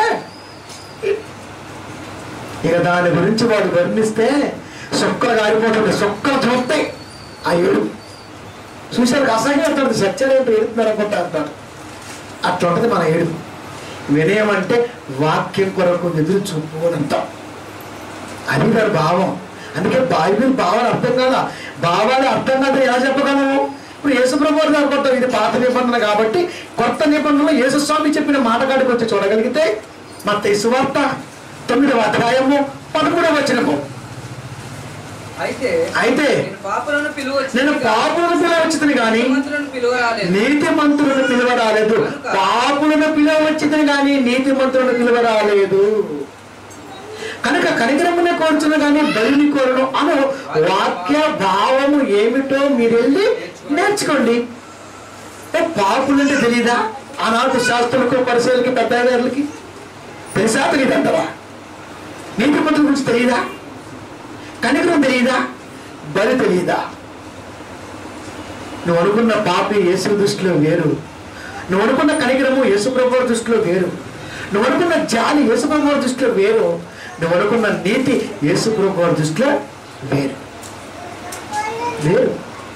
S2: ఇక దాని గురించి వాడు వర్ణిస్తే సొక్కలు గారిపోతుంది సొక్కలు చూస్తాయి ఆ ఏడు చూశారు అసహ్యం అంటాడు సత్యాలు ఏడుతున్నారు అనుకుంటా అంటాడు అట్లా ఉంటుంది మన ఏడు వినయం అంటే వాక్యం కొరకు ఎదురు చూపు అని అంటాం అది దాని భావం అందుకే బైబిల్ భావాలు అర్థం కాదా భావాలు అర్థం కాదు ఎలా చెప్పగలము ఇప్పుడు యేసుప్రభు వారు అనుకుంటాం ఇది పాత నిబంధన కాబట్టి కొత్త నిబంధనలో యేసుస్వామి చెప్పిన మాట కాడికి వచ్చి చూడగలిగితే మత సువార్త తొమ్మిదవ అధ్యాయము పదమూడవ వచనము
S3: అయితే
S2: అయితే
S3: నేను పాపులను పిలువచ్చు
S2: నేను పాపులను పిలవచ్చుతుంది కానీ
S3: మంత్రులను పిలువరాలేదు
S2: నీతి మంత్రులను పిలువ రాలేదు పాపులను పిలవచ్చుతుంది కానీ నీతి మంత్రులను పిలువ రాలేదు కనుక కనికరమునే కోరుచున్న కానీ బలిని కోరను అను వాక్య భావము ఏమిటో మీరు వెళ్ళి నేర్చుకోండి ఏ పాపులు అంటే తెలీదా ఆనాటి శాస్త్రులకు పరిశీలకి పెద్దవాళ్ళకి తెలుసా తెలియదంటవా నీతి మంత్రుల గురించి తెలియదా కనికరం తెలియదా బలి తెలియదా నువ్వు అనుకున్న పాపి యేసు దృష్టిలో వేరు నువ్వు అనుకున్న కనికరము యేసుప్రభు దృష్టిలో వేరు నువ్వు అనుకున్న జాలి యేసుప్రభు దృష్టిలో వేరు నువ్వు అనుకున్న నీతి యేసుప్రభు దృష్టిలో వేరు వేరు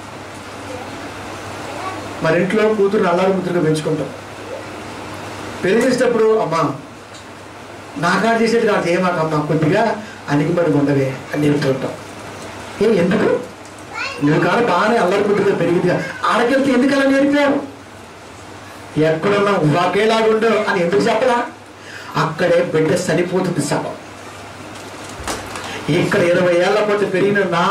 S2: మన ఇంట్లో కూతురు అల్లారు ముద్రగా పెంచుకుంటాం పెళ్లి చేసేటప్పుడు అమ్మా నాకాడ చేసేది నాకు ఏమాకమ్మా కొద్దిగా అణిగిబడి ఉండవే అని చెప్తూ ఉంటాం ఏ ఎందుకు నువ్వు కాదు బాగానే అల్లరి పుట్టుగా పెరిగింది ఆడకెళ్తే ఎందుకు అలా నేర్పావు ఎక్కడున్నా ఒకేలాగుండు అని ఎందుకు చెప్పలా అక్కడే బిడ్డ చనిపోతుంది సగం ఇక్కడ ఇరవై ఏళ్ల పాటు పెరిగిన నా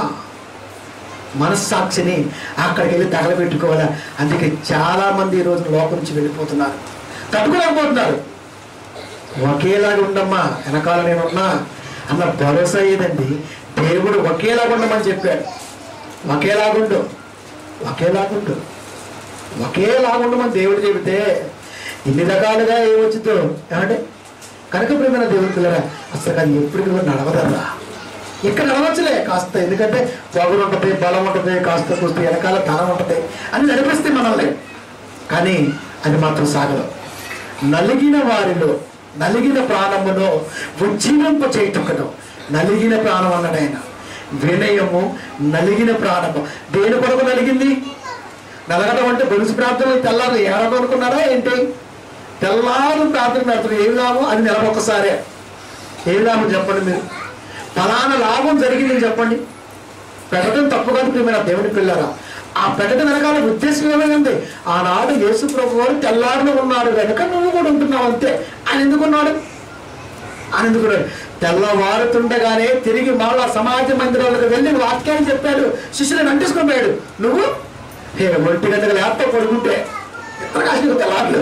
S2: మనస్సాక్షిని అక్కడికి వెళ్ళి తగలబెట్టుకోవాలా అందుకే చాలా మంది ఈ రోజు లోపల నుంచి వెళ్ళిపోతున్నారు తట్టుకోలేకపోతున్నారు ఒకేలాగా ఉండమ్మా వెనకాల నేను ఉన్నా అన్న భరోసా ఏదండి దేవుడు ఒకేలాగా ఉండమని చెప్పాడు ఒకేలాగుండు ఒకేలాగుండు ఒకేలాగుండమని దేవుడు చెబితే ఇన్ని రకాలుగా ఏమొచ్చుతో ఏమంటే కనుక ప్రేమైన దేవుడు పిల్లరా అసలు అది ఎప్పటికీ కూడా నడవదరా ఇక్కడ నడవచ్చులే కాస్త ఎందుకంటే పొగరు ఉంటుంది బలం ఉంటుంది కాస్త కూస్త వెనకాల ధనం ఉంటుంది అని నడిపిస్తే మనల్ని కానీ అది మాత్రం సాగదు నలిగిన వారిలో నలిగిన ప్రాణములో ఉజ్జీవింప చేయటం నలిగిన ప్రాణం అన్నాడు ఆయన వినయము నలిగిన ప్రాణము దేని కొరకు నలిగింది నలగడం అంటే గొలుసు ప్రార్థనలు తెల్లారు ఏడడం అనుకున్నారా ఏంటి తెల్లారు ప్రార్థన పెడతారు ఏమి లాభం అది నెల ఒక్కసారే ఏమి లాభం చెప్పండి మీరు ఫలానా లాభం జరిగిందని చెప్పండి పెట్టడం తప్పు కాదు ప్రియమైన దేవుని పిల్లరా ఆ పెట్టడం వెనకాల ఉద్దేశం ఏమైంది ఆనాడు యేసు ప్రభు వారు తెల్లారులో ఉన్నాడు వెనక నువ్వు కూడా ఉంటున్నావు అంతే ఆయన ఎందుకున్నాడు ఆయన ఎందుకున్నాడు తెల్లవారుతుండగానే తిరిగి మళ్ళా సమాజ మందిరాలకు వెళ్ళి వాక్యాన్ని చెప్పాడు శిష్యులను అంటేసుకొని పోయాడు నువ్వు ఏ ఒంటి గంటకు ల్యాప్టాప్ పడుకుంటే ఎక్కడ కాసిన తెల్లారులు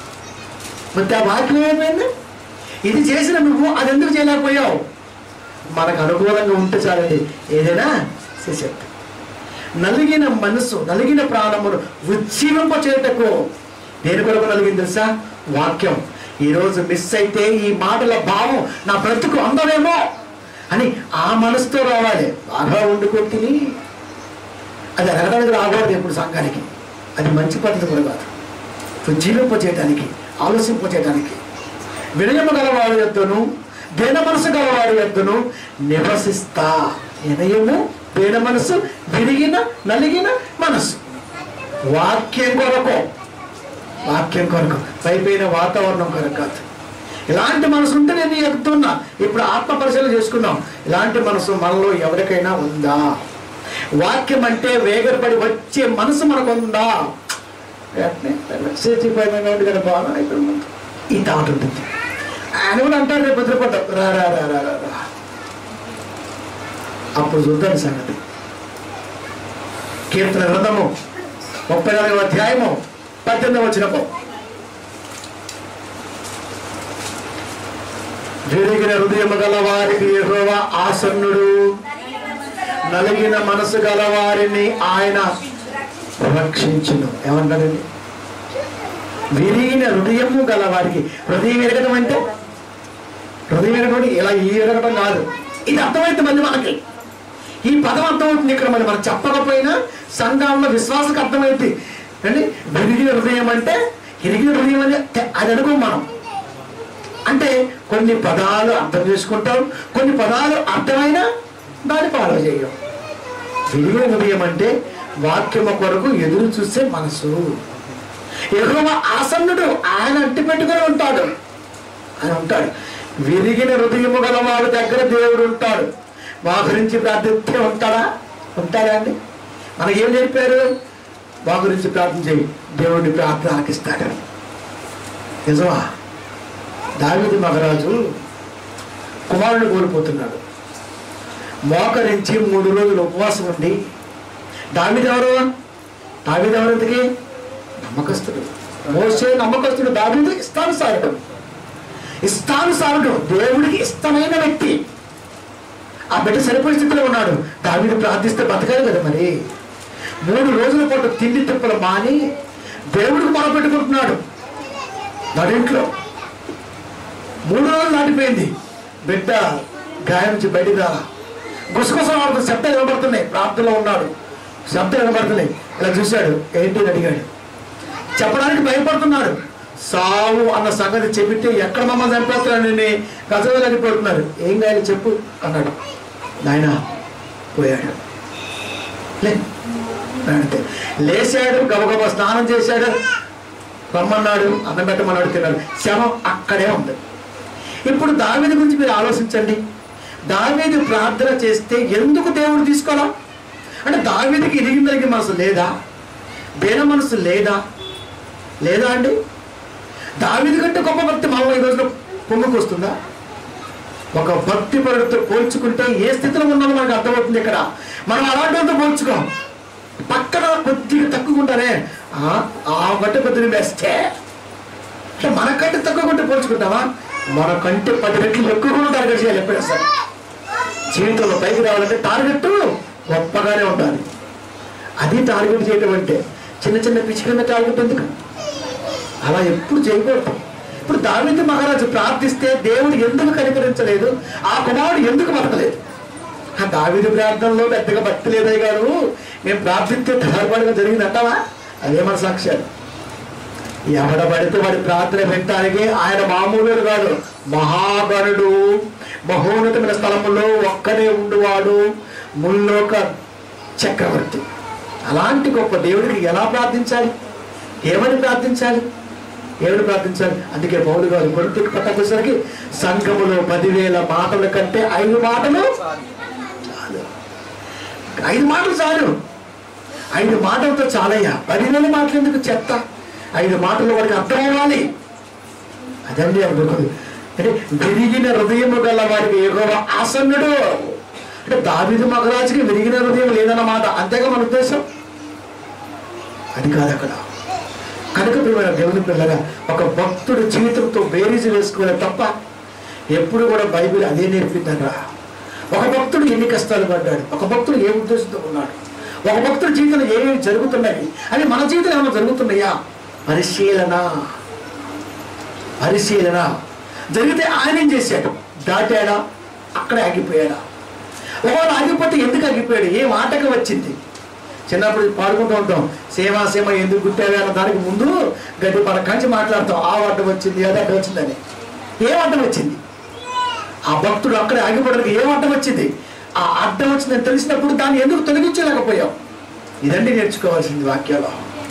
S2: మరి ఆ వాక్యం ఏమైంది ఇది చేసిన నువ్వు అది ఎందుకు చేయలేకపోయావు మనకు అనుకూలంగా ఉంటే చాలండి ఏదైనా చేసేది నలిగిన మనసు నలిగిన ప్రాణమును ఉజ్జీవింప చేయటకు దేని కొరకు నలిగింది తెలుసా వాక్యం ఈరోజు మిస్ అయితే ఈ మాటల భావం నా బ్రతుకు అందమేమో అని ఆ మనసుతో రావాలి బాగా వండుకొని తిని అది అడగడానికి రాకూడదు ఎప్పుడు సంఘానికి అది మంచి పద్ధతి కూడా కాదు ఉజ్జీవింప చేయడానికి ఆలోచింప చేయడానికి వినయము గలవాడు యొద్దను దేన మనసు గలవాడు యొద్దను నివసిస్తా వినయము దేన మనసు విరిగిన నలిగిన మనసు వాక్యం కొరకు వాక్యం కొరకు పైపోయిన వాతావరణం కొరకు కాదు ఇలాంటి మనసు ఉంటే నేను చెప్తున్నా ఇప్పుడు ఆత్మ పరిశీలన చేసుకున్నాం ఇలాంటి మనసు మనలో ఎవరికైనా ఉందా వాక్యం అంటే వేగపడి వచ్చే మనసు మనకు ఉందా చేతిపోయిన కదా బాగా అయిపోయింది ఈ తాట ఉంటుంది ఆయన కూడా అంటారు రేపు భద్రపడ్డా రా రా రా రా రా రా అప్పుడు చూద్దాం సంగతి కీర్తన గ్రంథము ముప్పై నాలుగవ అధ్యాయము పద్దెనిమిది వచ్చినప్పుడు విరిగిన హృదయము గల వారికి యెహోవా ఆసన్నుడు నలిగిన మనసు గల వారిని ఆయన రక్షించును ఏమంటారండి విరిగిన హృదయము గల వారికి హృదయం ఎరగడం అంటే హృదయం ఎరగడం ఇలా ఈ ఎరగడం కాదు ఇది అర్థమైతే మళ్ళీ మనకి ఈ పదం అర్థమవుతుంది ఇక్కడ మరి మనం చెప్పకపోయినా సంఘంలో విశ్వాసకు అర్థమైంది అంటే విరిగిన హృదయం అంటే ఇరిగిన హృదయం అంటే అది అనుకోం మనం అంటే కొన్ని పదాలు అర్థం చేసుకుంటాం కొన్ని పదాలు అర్థమైనా దాన్ని ఫాలో చేయం విరిగిన హృదయం అంటే వాక్యము కొరకు ఎదురు చూసే మనసు ఎగువ ఆసన్నుడు ఆయన అంటి పెట్టుకొని ఉంటాడు ఆయన ఉంటాడు విరిగిన హృదయము గల వారి దగ్గర దేవుడు ఉంటాడు మా గురించి ప్రార్థిస్తే ఉంటాడా ఉంటాడా అండి మనకేం చెప్పారు మా గురించి ప్రార్థన చేయి దేవుడిని ప్రార్థన ఆలకిస్తాడు నిజమా దావిది మగరాజు కుమారుని కోల్పోతున్నాడు మోకరించి మూడు రోజులు ఉపవాసం ఉండి దావిది ఎవరు దావిది ఎవరు ఇంతకీ నమ్మకస్తుడు మోసే నమ్మకస్తుడు దావిది ఇష్టానుసారుడు ఇష్టానుసారుడు దేవుడికి ఇష్టమైన వ్యక్తి ఆ బిడ్డ సరిపోయే స్థితిలో ఉన్నాడు దావిది ప్రార్థిస్తే బతకాలి కదా మరి మూడు రోజుల పాటు తిండి తిప్పలు మాని దేవుడికి మొరపెట్టుకుంటున్నాడు నడింట్లో మూడు రోజులు దాటిపోయింది బిడ్డ గాయం నుంచి బయటికి రాలా గుసగుసలు ఆడుతుంది శబ్దం వినబడుతున్నాయి ప్రార్థనలో ఉన్నాడు శబ్దం వినబడుతున్నాయి ఇలా చూశాడు ఏంటి అని అడిగాడు చెప్పడానికి భయపడుతున్నాడు సావు అన్న సంగతి చెబితే ఎక్కడ మమ్మల్ని చంపేస్తున్నాడని గజగలని పడుతున్నారు ఏం కాయాలి చెప్పు అన్నాడు నాయన పోయాడు లే అంటే లేచాడు గబగబా స్నానం చేశాడు రమ్మన్నాడు అన్నం పెట్టమన్నాడు తిన్నాడు శవం అక్కడే ఉంది ఇప్పుడు దావీదు గురించి మీరు ఆలోచించండి దావీదు ప్రార్థన చేస్తే ఎందుకు దేవుడు తీసుకోవాలా అంటే దావీదికి ఇరిగిందలిగి మనసు లేదా దేన మనసు లేదా లేదా అండి దావీది కంటే గొప్ప భక్తి మనం ఈ రోజున పొంగుకు వస్తుందా ఒక భక్తి పరుడితో పోల్చుకుంటే ఏ స్థితిలో ఉన్నామో మనకు అర్థమవుతుంది ఇక్కడ మనం అలాంటి వాళ్ళతో పోల్చుకోం పక్కన కొద్దిగా తక్కువ ఉంటారే ఆ- ఆ గంట కొద్దిగా బెస్టే అంటే మనకంటే తక్కువ కొంటే పోల్చుకుంటామా మనకంటే పది రెట్లు ఎక్కువ కూడా టార్గెట్ చేయాలి ఎప్పుడైనా సరే జీవితంలో పైకి రావాలంటే టార్గెట్ గొప్పగానే ఉండాలి అది టార్గెట్ చేయడం అంటే చిన్న చిన్న పిచ్చి కింద టార్గెట్ ఎందుకు అలా ఎప్పుడు చేయకూడదు ఇప్పుడు దావిది మహారాజు ప్రార్థిస్తే దేవుడు ఎందుకు కనికరించలేదు ఆ కుమారుడు ఎందుకు బతకలేదు ఆ దావిది ప్రార్థనలో పెద్దగా భక్తి లేదయ్య గారు మేము ప్రార్థిస్తే తలపడిగా జరిగింది అంటావా అదే మన సాక్ష్యాలు ఎవడ పడితే వాడి ప్రార్థన వినటానికి ఆయన మామూలు కాదు మహాగణుడు మహోన్నతమైన స్థలములో ఒక్కడే ఉండువాడు ముల్లోక చక్రవర్తి అలాంటి గొప్ప దేవుడికి ఎలా ప్రార్థించాలి ఏమని ప్రార్థించాలి ఏమని ప్రార్థించాలి అందుకే పౌరు గారు కొడుకు పట్టకొసరికి సంఘములో పదివేల మాటల కంటే ఐదు మాటలు చాలు ఐదు మాటలు చాలు ఐదు మాటలతో చాలయ్యా పదివేల మాటలు ఎందుకు చెత్త ఐదు మాటలు వాడికి అర్థం అవ్వాలి అదండి అనుకుంటుంది అంటే విరిగిన హృదయము గల వారికి ఎగవ ఆసన్నుడు అంటే దావిదు మగరాజుకి విరిగిన హృదయం లేదన్నమాట అంతేగా మన ఉద్దేశం అది కాదు అక్కడ కనుక ప్రియమైన దేవుని పిల్లగా ఒక భక్తుడు జీవితంతో బేరీజు వేసుకోలే తప్ప ఎప్పుడు కూడా బైబిల్ అదే నేర్పిందరా ఒక భక్తుడు ఎన్ని కష్టాలు పడ్డాడు ఒక భక్తుడు ఏ ఉద్దేశంతో ఉన్నాడు ఒక భక్తుడి జీవితంలో ఏమేమి జరుగుతున్నాయి అవి మన జీవితంలో ఏమైనా జరుగుతున్నాయా పరిశీలన పరిశీలన జరిగితే ఆయన ఏం చేశాడు దాటాడా అక్కడే ఆగిపోయాడా ఒకవేళ ఆగిపోతే ఎందుకు ఆగిపోయాడు ఏ మాటకు వచ్చింది చిన్నప్పుడు పాడుకుంటూ ఉంటాం సేమ సేమ ఎందుకు గుట్టావే అన్న దానికి ముందు గడ్డి పడ కంచి మాట్లాడతాం ఆ అడ్డం వచ్చింది అది అడ్డం వచ్చిందని ఏం అడ్డం వచ్చింది ఆ భక్తుడు అక్కడే ఆగిపోవడానికి ఏం అడ్డం వచ్చింది ఆ అడ్డం వచ్చిందని తెలిసినప్పుడు దాన్ని ఎందుకు తొలగించలేకపోయాం ఇదండి నేర్చుకోవాల్సింది వాక్యాలు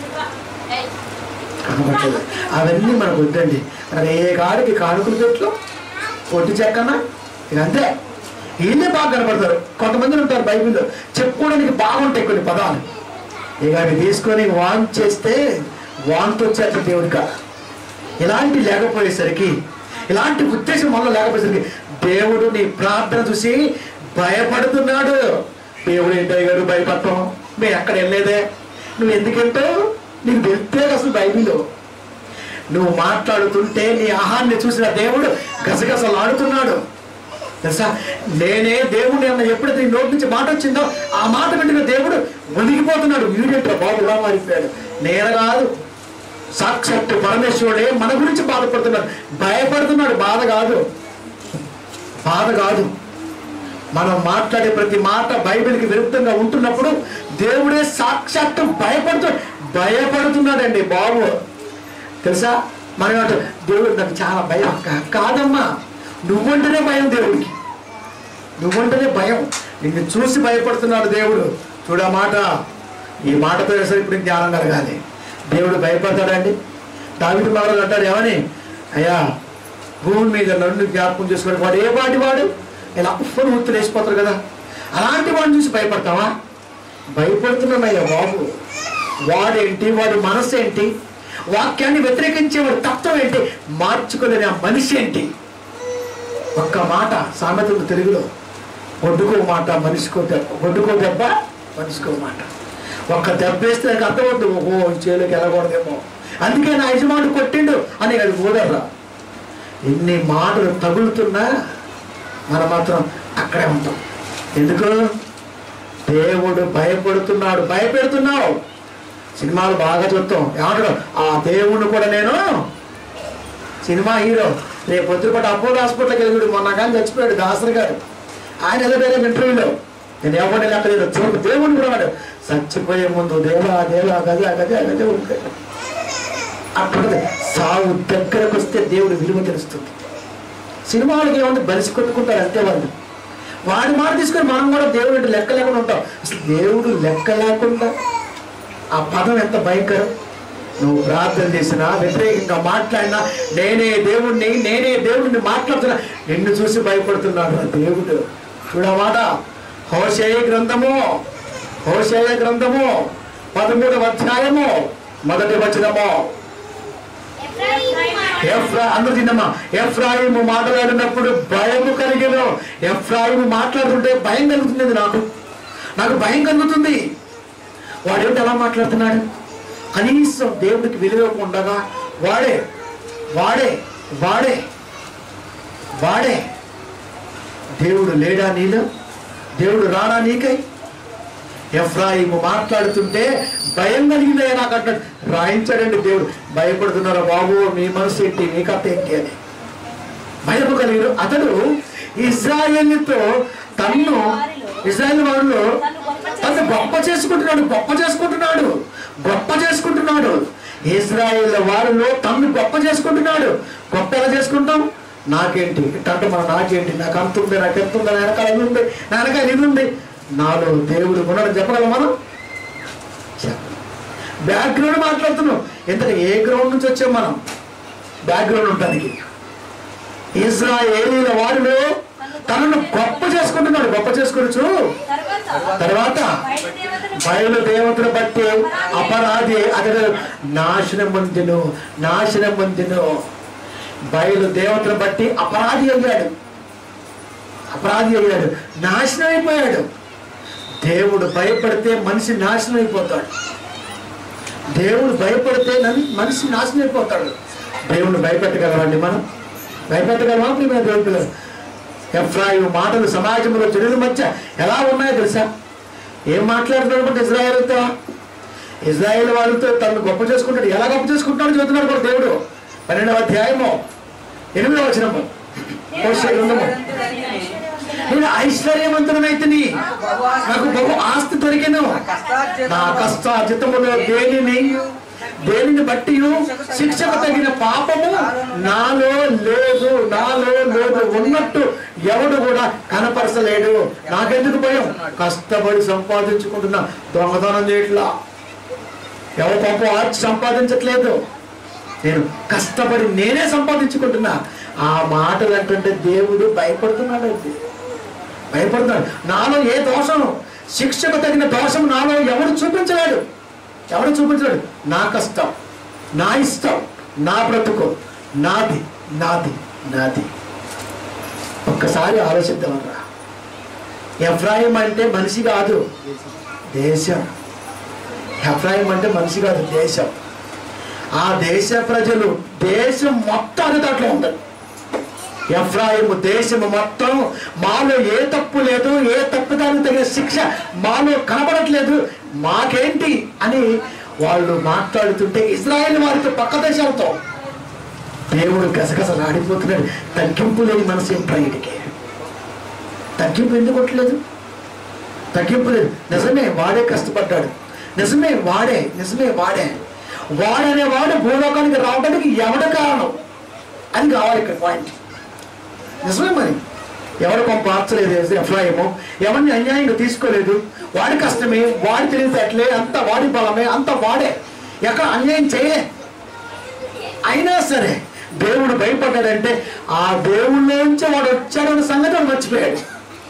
S2: కనబట్టలేదు అవన్నీ మనకు వద్దండి మనకి ఏ కాడికి కానుకలు చెట్లు పొట్టి చెక్కన ఇక అంతే వీళ్ళే బాగా కనపడతారు కొంతమంది ఉంటారు బైబిల్లో చెప్పుకోవడానికి బాగుంటాయి కొన్ని పదాలు ఇక అవి తీసుకొని వాన్ చేస్తే వాంతి వచ్చేట దేవుడిక ఇలాంటి లేకపోయేసరికి ఇలాంటి ఉద్దేశం మనలో లేకపోయేసరికి దేవుడు నీ ప్రార్థన చూసి భయపడుతున్నాడు దేవుడు ఏంటో గారు భయపడతాం మేము ఎక్కడ వెళ్ళలేదే నువ్వు ఎందుకు వెళ్తావు నీకు తెలిస్తే అసలు బైబిల్లో నువ్వు మాట్లాడుతుంటే నీ ఆహాన్ని చూసిన దేవుడు గసగసలాడుతున్నాడు తెలుసా నేనే దేవుని అన్న ఎప్పుడైతే నీ నోటి నుంచి మాట వచ్చిందో ఆ మాట వింటున్న దేవుడు మునిగిపోతున్నాడు వీడేంటో బాబు ఇలా మారిపోయాడు నేను కాదు సాక్షాత్తు పరమేశ్వరుడే మన గురించి బాధపడుతున్నాడు భయపడుతున్నాడు బాధ కాదు బాధ కాదు మనం మాట్లాడే ప్రతి మాట బైబిల్కి విరుద్ధంగా ఉంటున్నప్పుడు దేవుడే సాక్షాత్తు భయపడుతు భయపడుతున్నాడండి బాబు తెలుసా మనం ఏమంటాం, దేవుడు నాకు చాలా భయం కా- కాదమ్మా నువ్వంటేనే భయం దేవుడికి నువ్వంటేనే భయం నిన్ను చూసి భయపడుతున్నాడు దేవుడు చూడ మాట ఈ మాటతో సరే ఇప్పుడు జ్ఞానం కలగాలి దేవుడు భయపడతాడండి దావిడి మహారాజు అంటాడు ఏమని అయ్యా భూమి మీద నన్ను జ్ఞాపకం చేసుకుని వాడు ఏ పాటి వాడు ఇలా ఉప్పును ముత్తులు వేసిపోతారు కదా అలాంటి వాడిని చూసి భయపడతావా భయపడుతున్నానయ్యా బాబు వాడేంటి వాడి మనసు ఏంటి వాక్యాన్ని వ్యతిరేకించే వాడి తత్వం ఏంటి మార్చుకోలేని ఆ మనిషి ఏంటి ఒక్క మాట సామెత ఉంది తెలుగులో ఒడ్డుకో మాట మనిషికో దెబ్బ ఒడ్డుకో దెబ్బ మనిషికో మాట ఒక్క దెబ్బ వేస్తే నాకు అర్థమవుతుంది ఓహో ఈ చేలోకి వెళ్ళకూడదేమో అందుకే నా యజమానుడు కొట్టిండు అని అది కూడరా ఎన్ని మాటలు తగులుతున్నా మనం మాత్రం అక్కడే ఉంటాం ఎందుకు దేవుడు భయపడుతున్నాడు భయపెడుతున్నావు సినిమాలు బాగా చూస్తాం ఏమంటాడు ఆ దేవుణ్ణి కూడా నేను సినిమా హీరో రేపు పొద్దుపటి అపోలో హాస్పిటల్కి వెళ్ళాడు మొన్న కానీ చచ్చిపోయాడు దాసరి గారు ఆయన ఏదో వేరే ఇంటర్వ్యూలో నేను ఎవరిని లెక్కలేదు చూడు దేవుణ్ణి కూడా వాడు చచ్చిపోయే ముందు దేవా దేవా గదే గదే గదే ఉంటాడు అప్పుడు సాగు దగ్గరకు వస్తే దేవుడు విలువ తెలుస్తుంది సినిమాలకి ఏమంటే బలిసి కొట్టుకుంటారు అంతే వాళ్ళు వాడి మాట తీసుకొని మనం కూడా దేవుడు అంటే లెక్క లేకుండా ఉంటాం అసలు దేవుడు లెక్క లేకుండా ఆ పదం ఎంత భయంకరం నువ్వు ప్రార్థన చేసినా వ్యతిరేకంగా మాట్లాడినా నేనే దేవుణ్ణి నేనే దేవుడిని మాట్లాడుతున్నా నిన్ను చూసి భయపడుతున్నాడు ఆ దేవుడు చూడమాట హోషే గ్రంథము హోషేయ గ్రంథము పదమూడవ అధ్యాయము మొదటి వచనము ఎఫ్రా అందరూ తిన్నమ్మా ఎఫ్రాయిము మాట్లాడినప్పుడు భయము కలిగిన ఎఫ్రాయిము మాట్లాడుతుంటే భయం కలుగుతుంది నాకు నాకు భయం కలుగుతుంది వాడేంటి ఎలా మాట్లాడుతున్నాడు కనీసం దేవుడికి విలువకుండా వాడే వాడే వాడే వాడే దేవుడు లేడా నీలో దేవుడు రాడా నీకై ఎఫ్రాయిము మాట్లాడుతుంటే భయం కలిగిందే నాకు అంటాడు రాయించాడండి దేవుడు భయపడుతున్నారా బాబు మీ మనసు ఏంటి మీ కథ ఏంటి అని భయము కలిగిన అతడు ఇజ్రాయేల్తో తన్ను ఇజ్రాయేల్ వారిలో తను గొప్ప చేసుకుంటున్నాడు గొప్ప చేసుకుంటున్నాడు గొప్ప చేసుకుంటున్నాడు ఇజ్రాయేల్ వారిలో తన్ను గొప్ప చేసుకుంటున్నాడు గొప్ప ఎలా చేసుకుంటాం నాకేంటి అంటే మన నాకేంటి నాకు అంత ఉంది నాకు ఎంత ఉంది నా వెనకాల ఇది ఉంది నా వెనకాల ఇది ఉంది నాలో దేవుడు ఉన్నాడు చెప్పగలం మనం బ్యాక్గ్రౌండ్ మాట్లాడుతున్నాం ఎంత ఏ గ్రౌండ్ నుంచి వచ్చాం మనం బ్యాక్గ్రౌండ్ ఉండడానికి ఇజ్రాయేలీల వారిలో తనను గొప్ప చేసుకుంటున్నాడు గొప్ప చేసుకోవచ్చు తర్వాత బయలు దేవతను బట్టి అపరాధి అతడు నాశనం పొందిను నాశనం పొందిను బయలు దేవతను బట్టి అపరాధి అయ్యాడు అపరాధి అయ్యాడు నాశనం అయిపోయాడు దేవుడు భయపడితే మనిషి నాశనం అయిపోతాడు దేవుడు భయపడితే నన్ను మనిషి నాశనం అయిపోతాడు దేవుడిని భయపెట్టగలమండి మనం భయపెట్టగలమా ప్రియమైన దేవుడి పిల్లలు ఎఫ్రాయిం మాటలు సమాజంలో జనుల మధ్య ఎలా ఉన్నాయో తెలుసా ఏం మాట్లాడుతున్నాడు ఇజ్రాయేల్తో ఇజ్రాయేల్ వాళ్ళతో తను గొప్ప చేసుకుంటాడు ఎలా గొప్ప చేసుకుంటాడో చెబుతున్నాడు కూడా దేవుడు పన్నెండవ అధ్యాయము ఎనిమిదవ వచనము హోషే గ్రంథము నేను ఐశ్వర్యవంతుడనైతిని నాకు బహు ఆస్తి దొరికెను నా కష్టార్జితములో దేనిని దేనిని బట్టి శిక్షకు తగిన పాపము నాలో లేదు నాలో లేదు ఉన్నట్టు ఎవడు కూడా కనపరచలేడు నాకెందుకు భయం కష్టపడి సంపాదించుకుంటున్నా దొంగతనం చేయట్లా ఎవరు పాపం ఆర్చి సంపాదించట్లేదు నేను కష్టపడి నేనే సంపాదించుకుంటున్నా ఆ మాటలు అంటుంటే దేవుడు భయపడుతున్నాడు అండి భయపడుతున్నాడు నాలో ఏ దోషం శిక్షకు తగిన దోషం నాలో ఎవడు చూపించలేడు ఎవడు చూపించలేడు నా కష్టం నా ఇష్టం నా బ్రతుకు నాది నాది నాది ఒక్కసారి ఆలోచిద్దామరా ఎఫ్రాయిం అంటే మనిషి కాదు దేశం ఎఫ్రాయిం అంటే మనిషి కాదు దేశం ఆ దేశ ప్రజలు దేశం మొత్తం అనే దాంట్లో ఉంటారు ఎఫ్రాయిము దేశము మొత్తం మాలో ఏ తప్పు లేదు ఏ తప్పుదానికి తగిన శిక్ష మాలో కనబడట్లేదు మాకేంటి అని వాళ్ళు మాట్లాడుతుంటే ఇజ్రాయెల్ వారితో పక్క దేశాలతో దేవుడు గసగసలాడిపోతున్నాడు తగ్గింపు లేని మనసు ఎఫ్రాయిడికి తగ్గింపు ఎందుకు కొట్టలేదు తగ్గింపు లేదు నిజమే వాడే కష్టపడ్డాడు నిజమే వాడే నిజమే వాడే వాడనే వాడు భూలోకానికి రావడానికి ఎవడ కారణం అని కావాలి ఇక్కడ పాయింట్ నిజమే మరి ఎవరు పంప మార్చలేదు ఎఫ్రాయిము ఎవరిని అన్యాయంగా తీసుకోలేదు వాడి కష్టమే వాడి తెలివితేటలే అంత వాడి బలమే అంత వాడే ఎక్కడ అన్యాయం చేయలే అయినా సరే దేవుడు భయపడ్డాడంటే ఆ దేవుళ్ళలోంచి వాడు వచ్చాడన్న సంగతి వాడు మర్చిపోయాడు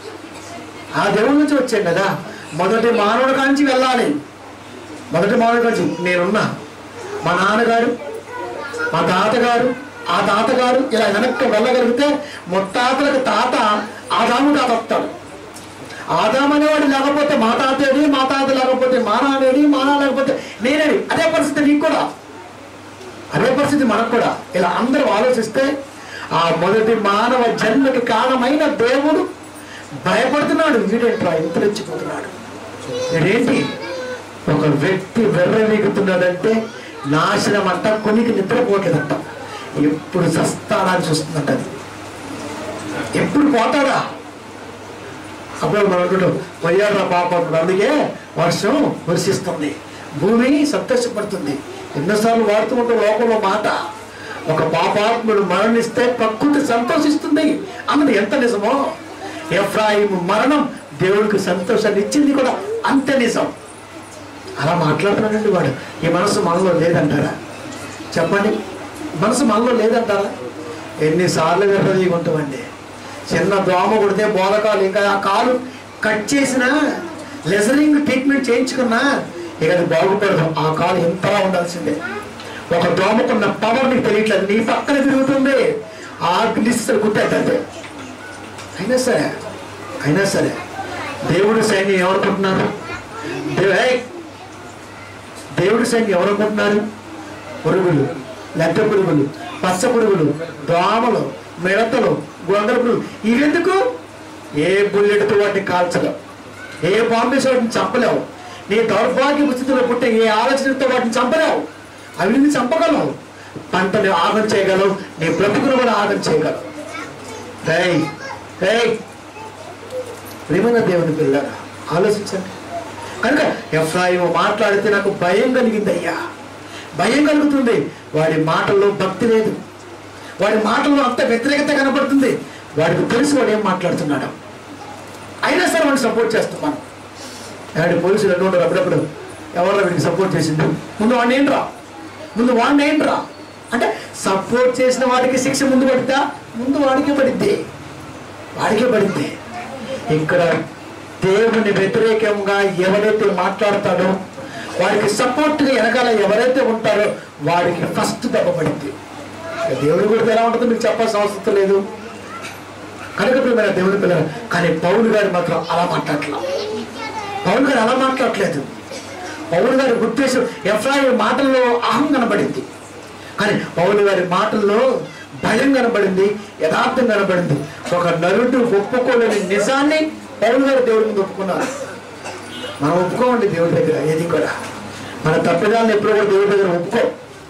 S2: ఆ దేవుడి నుంచి వచ్చాడు కదా మొదటి మానవుడి కాంచి వెళ్ళాలి మొదటి మానవుడి కాంచి నేనున్నా మా నాన్నగారు మా తాతగారు ఆ తాతగారు ఇలా వెనక్కి వెళ్ళగలిగితే ముత్తాతలకు తాత ఆదాము తాత వస్తాడు ఆదాం అనేవాడు లేకపోతే మా తాతేడి మా తాత లేకపోతే మా నాన్నేడి మా నాన్న లేకపోతే నేనేడి అదే పరిస్థితి నీకు కూడా అదే పరిస్థితి మనకు కూడా ఇలా అందరూ ఆలోచిస్తే ఆ మొదటి మానవ జన్మకి కారణమైన దేవుడు భయపడుతున్నాడు వీడేంట్రా ఇంత రెచ్చిపోతున్నాడు వీడేంటి ఒక వ్యక్తి వెర్రవీగుతున్నాడంటే నాశనం అంట కొనికి నిద్రపోవట్లేదంట ఎప్పుడు సస్తానని చూస్తుందంట అది ఎప్పుడు పోతాడా అప్పుడు మనం అనుకుంటాం పోయాడు పాప అనుకుంటాం. అందుకే వర్షం వర్షిస్తుంది భూమి సంతోషపడుతుంది ఎన్నోసార్లు వాడుతూ ఉంటాం లోకంలో మాట ఒక పాపాత్ముడు మరణిస్తే ప్రకృతి సంతోషిస్తుంది అన్నది ఎంత నిజమో ఎఫ్రాయిం మరణం దేవుడికి సంతోషాన్ని ఇచ్చింది కూడా అంతే నిజం అలా మాట్లాడుతున్నాడండి వాడు ఈ మనసు మనలో లేదంటారా చెప్పండి మనసు మనలో లేదంటారా ఎన్నిసార్లు విర్రదీగుంటామండి చిన్న దోమ కొడితే బోధకాలు ఇంకా ఆ కాలు కట్ చేసినా లెజరింగ్ ట్రీట్మెంట్ చేయించుకున్నా ఇక అది బాగుపడదు ఆ కాలు ఎంతలా ఉండాల్సిందే ఒక దోమకున్న పవర్ నీకు తెలియట్లేదు నీ పక్కన తిరుగుతుంది ఆ నిశ్చలు గుర్తెట్టండి అయినా సరే అయినా సరే దేవుడి సైన్యం ఏమనుకుంటున్నారు దేవు ఏయ్! దేవుడి సైన్యం ఎవరనుకుంటున్నారు పురుగులు లెక్క పురుగులు పచ్చ పురుగులు దోమలు మిడతలు గొంగల పురుగులు ఇవెందుకు ఏ బుల్లెట్తో వాటిని కాల్చలేవు ఏ బాంబేస్ వాటిని చంపలేవు నీ దౌర్భాగ్య స్థితిలో పుట్టే ఏ ఆలోచనతో వాటిని చంపలేవు అవి నిన్ను చంపగలవు పంటని ఆగం చేయగలవు నీ బ్రతుకును కూడా ఆగం చేయగలవు రేయ్ రేయ్ ప్రేమైన దేవుని పిల్లరా ఆలోచించండి కనుక ఎఫ్రాయిము మాట్లాడితే నాకు భయం కలిగింది అయ్యా భయం కలుగుతుంది వాడి మాటల్లో భక్తి లేదు వాడి మాటల్లో అంత వ్యతిరేకత కనబడుతుంది వాడికి తెలుసు వాడు ఏం మాట్లాడుతున్నాడు అయినా సరే వాడిని సపోర్ట్ చేస్తాం మనం ఏడు పోలీసులు ఎన్నో ఉంటారు అప్పుడప్పుడు ఎవరో వీడికి సపోర్ట్ చేసింది ముందు వాడిని ఏంట్రా ముందు వాడిని ఏంట్రా అంటే సపోర్ట్ చేసిన వాడికి శిక్ష ముందు పడిద్దా ముందు వాడికే పడిద్ది వాడికే పడింది ఇక్కడ దేవుని వ్యతిరేకంగా ఎవరైతే మాట్లాడతాడో వాడికి సపోర్ట్గా వెనకాల ఎవరైతే ఉంటారో వాడికి ఫస్ట్ దెబ్బ పడింది ఇక దేవుడి గురించి ఎలా ఉంటుందో మీకు చెప్పాల్సిన అవసరం లేదు కనుక ప్రియమైన దేవుని పిల్లలు కానీ పౌలు గారు మాత్రం అలా మాట్లాడట్లా పౌలు గారు అలా మాట్లాడట్లేదు పౌలు గారి ఉద్దేశం ఎఫ్రాయి మాటల్లో అహం కనబడింది కానీ పౌలు గారి మాటల్లో భయం కనబడింది యథార్థం కనబడింది ఒక నరుడు ఒప్పుకోలేని నిజాన్ని పౌలు గారు దేవుడి ముందు ఒప్పుకున్నారు మనం ఒప్పుకోమండి దేవుడి దగ్గర ఏది కూడా మన తప్పిదాలను ఎప్పుడు కూడా దేవుడి దగ్గర ఒప్పుకో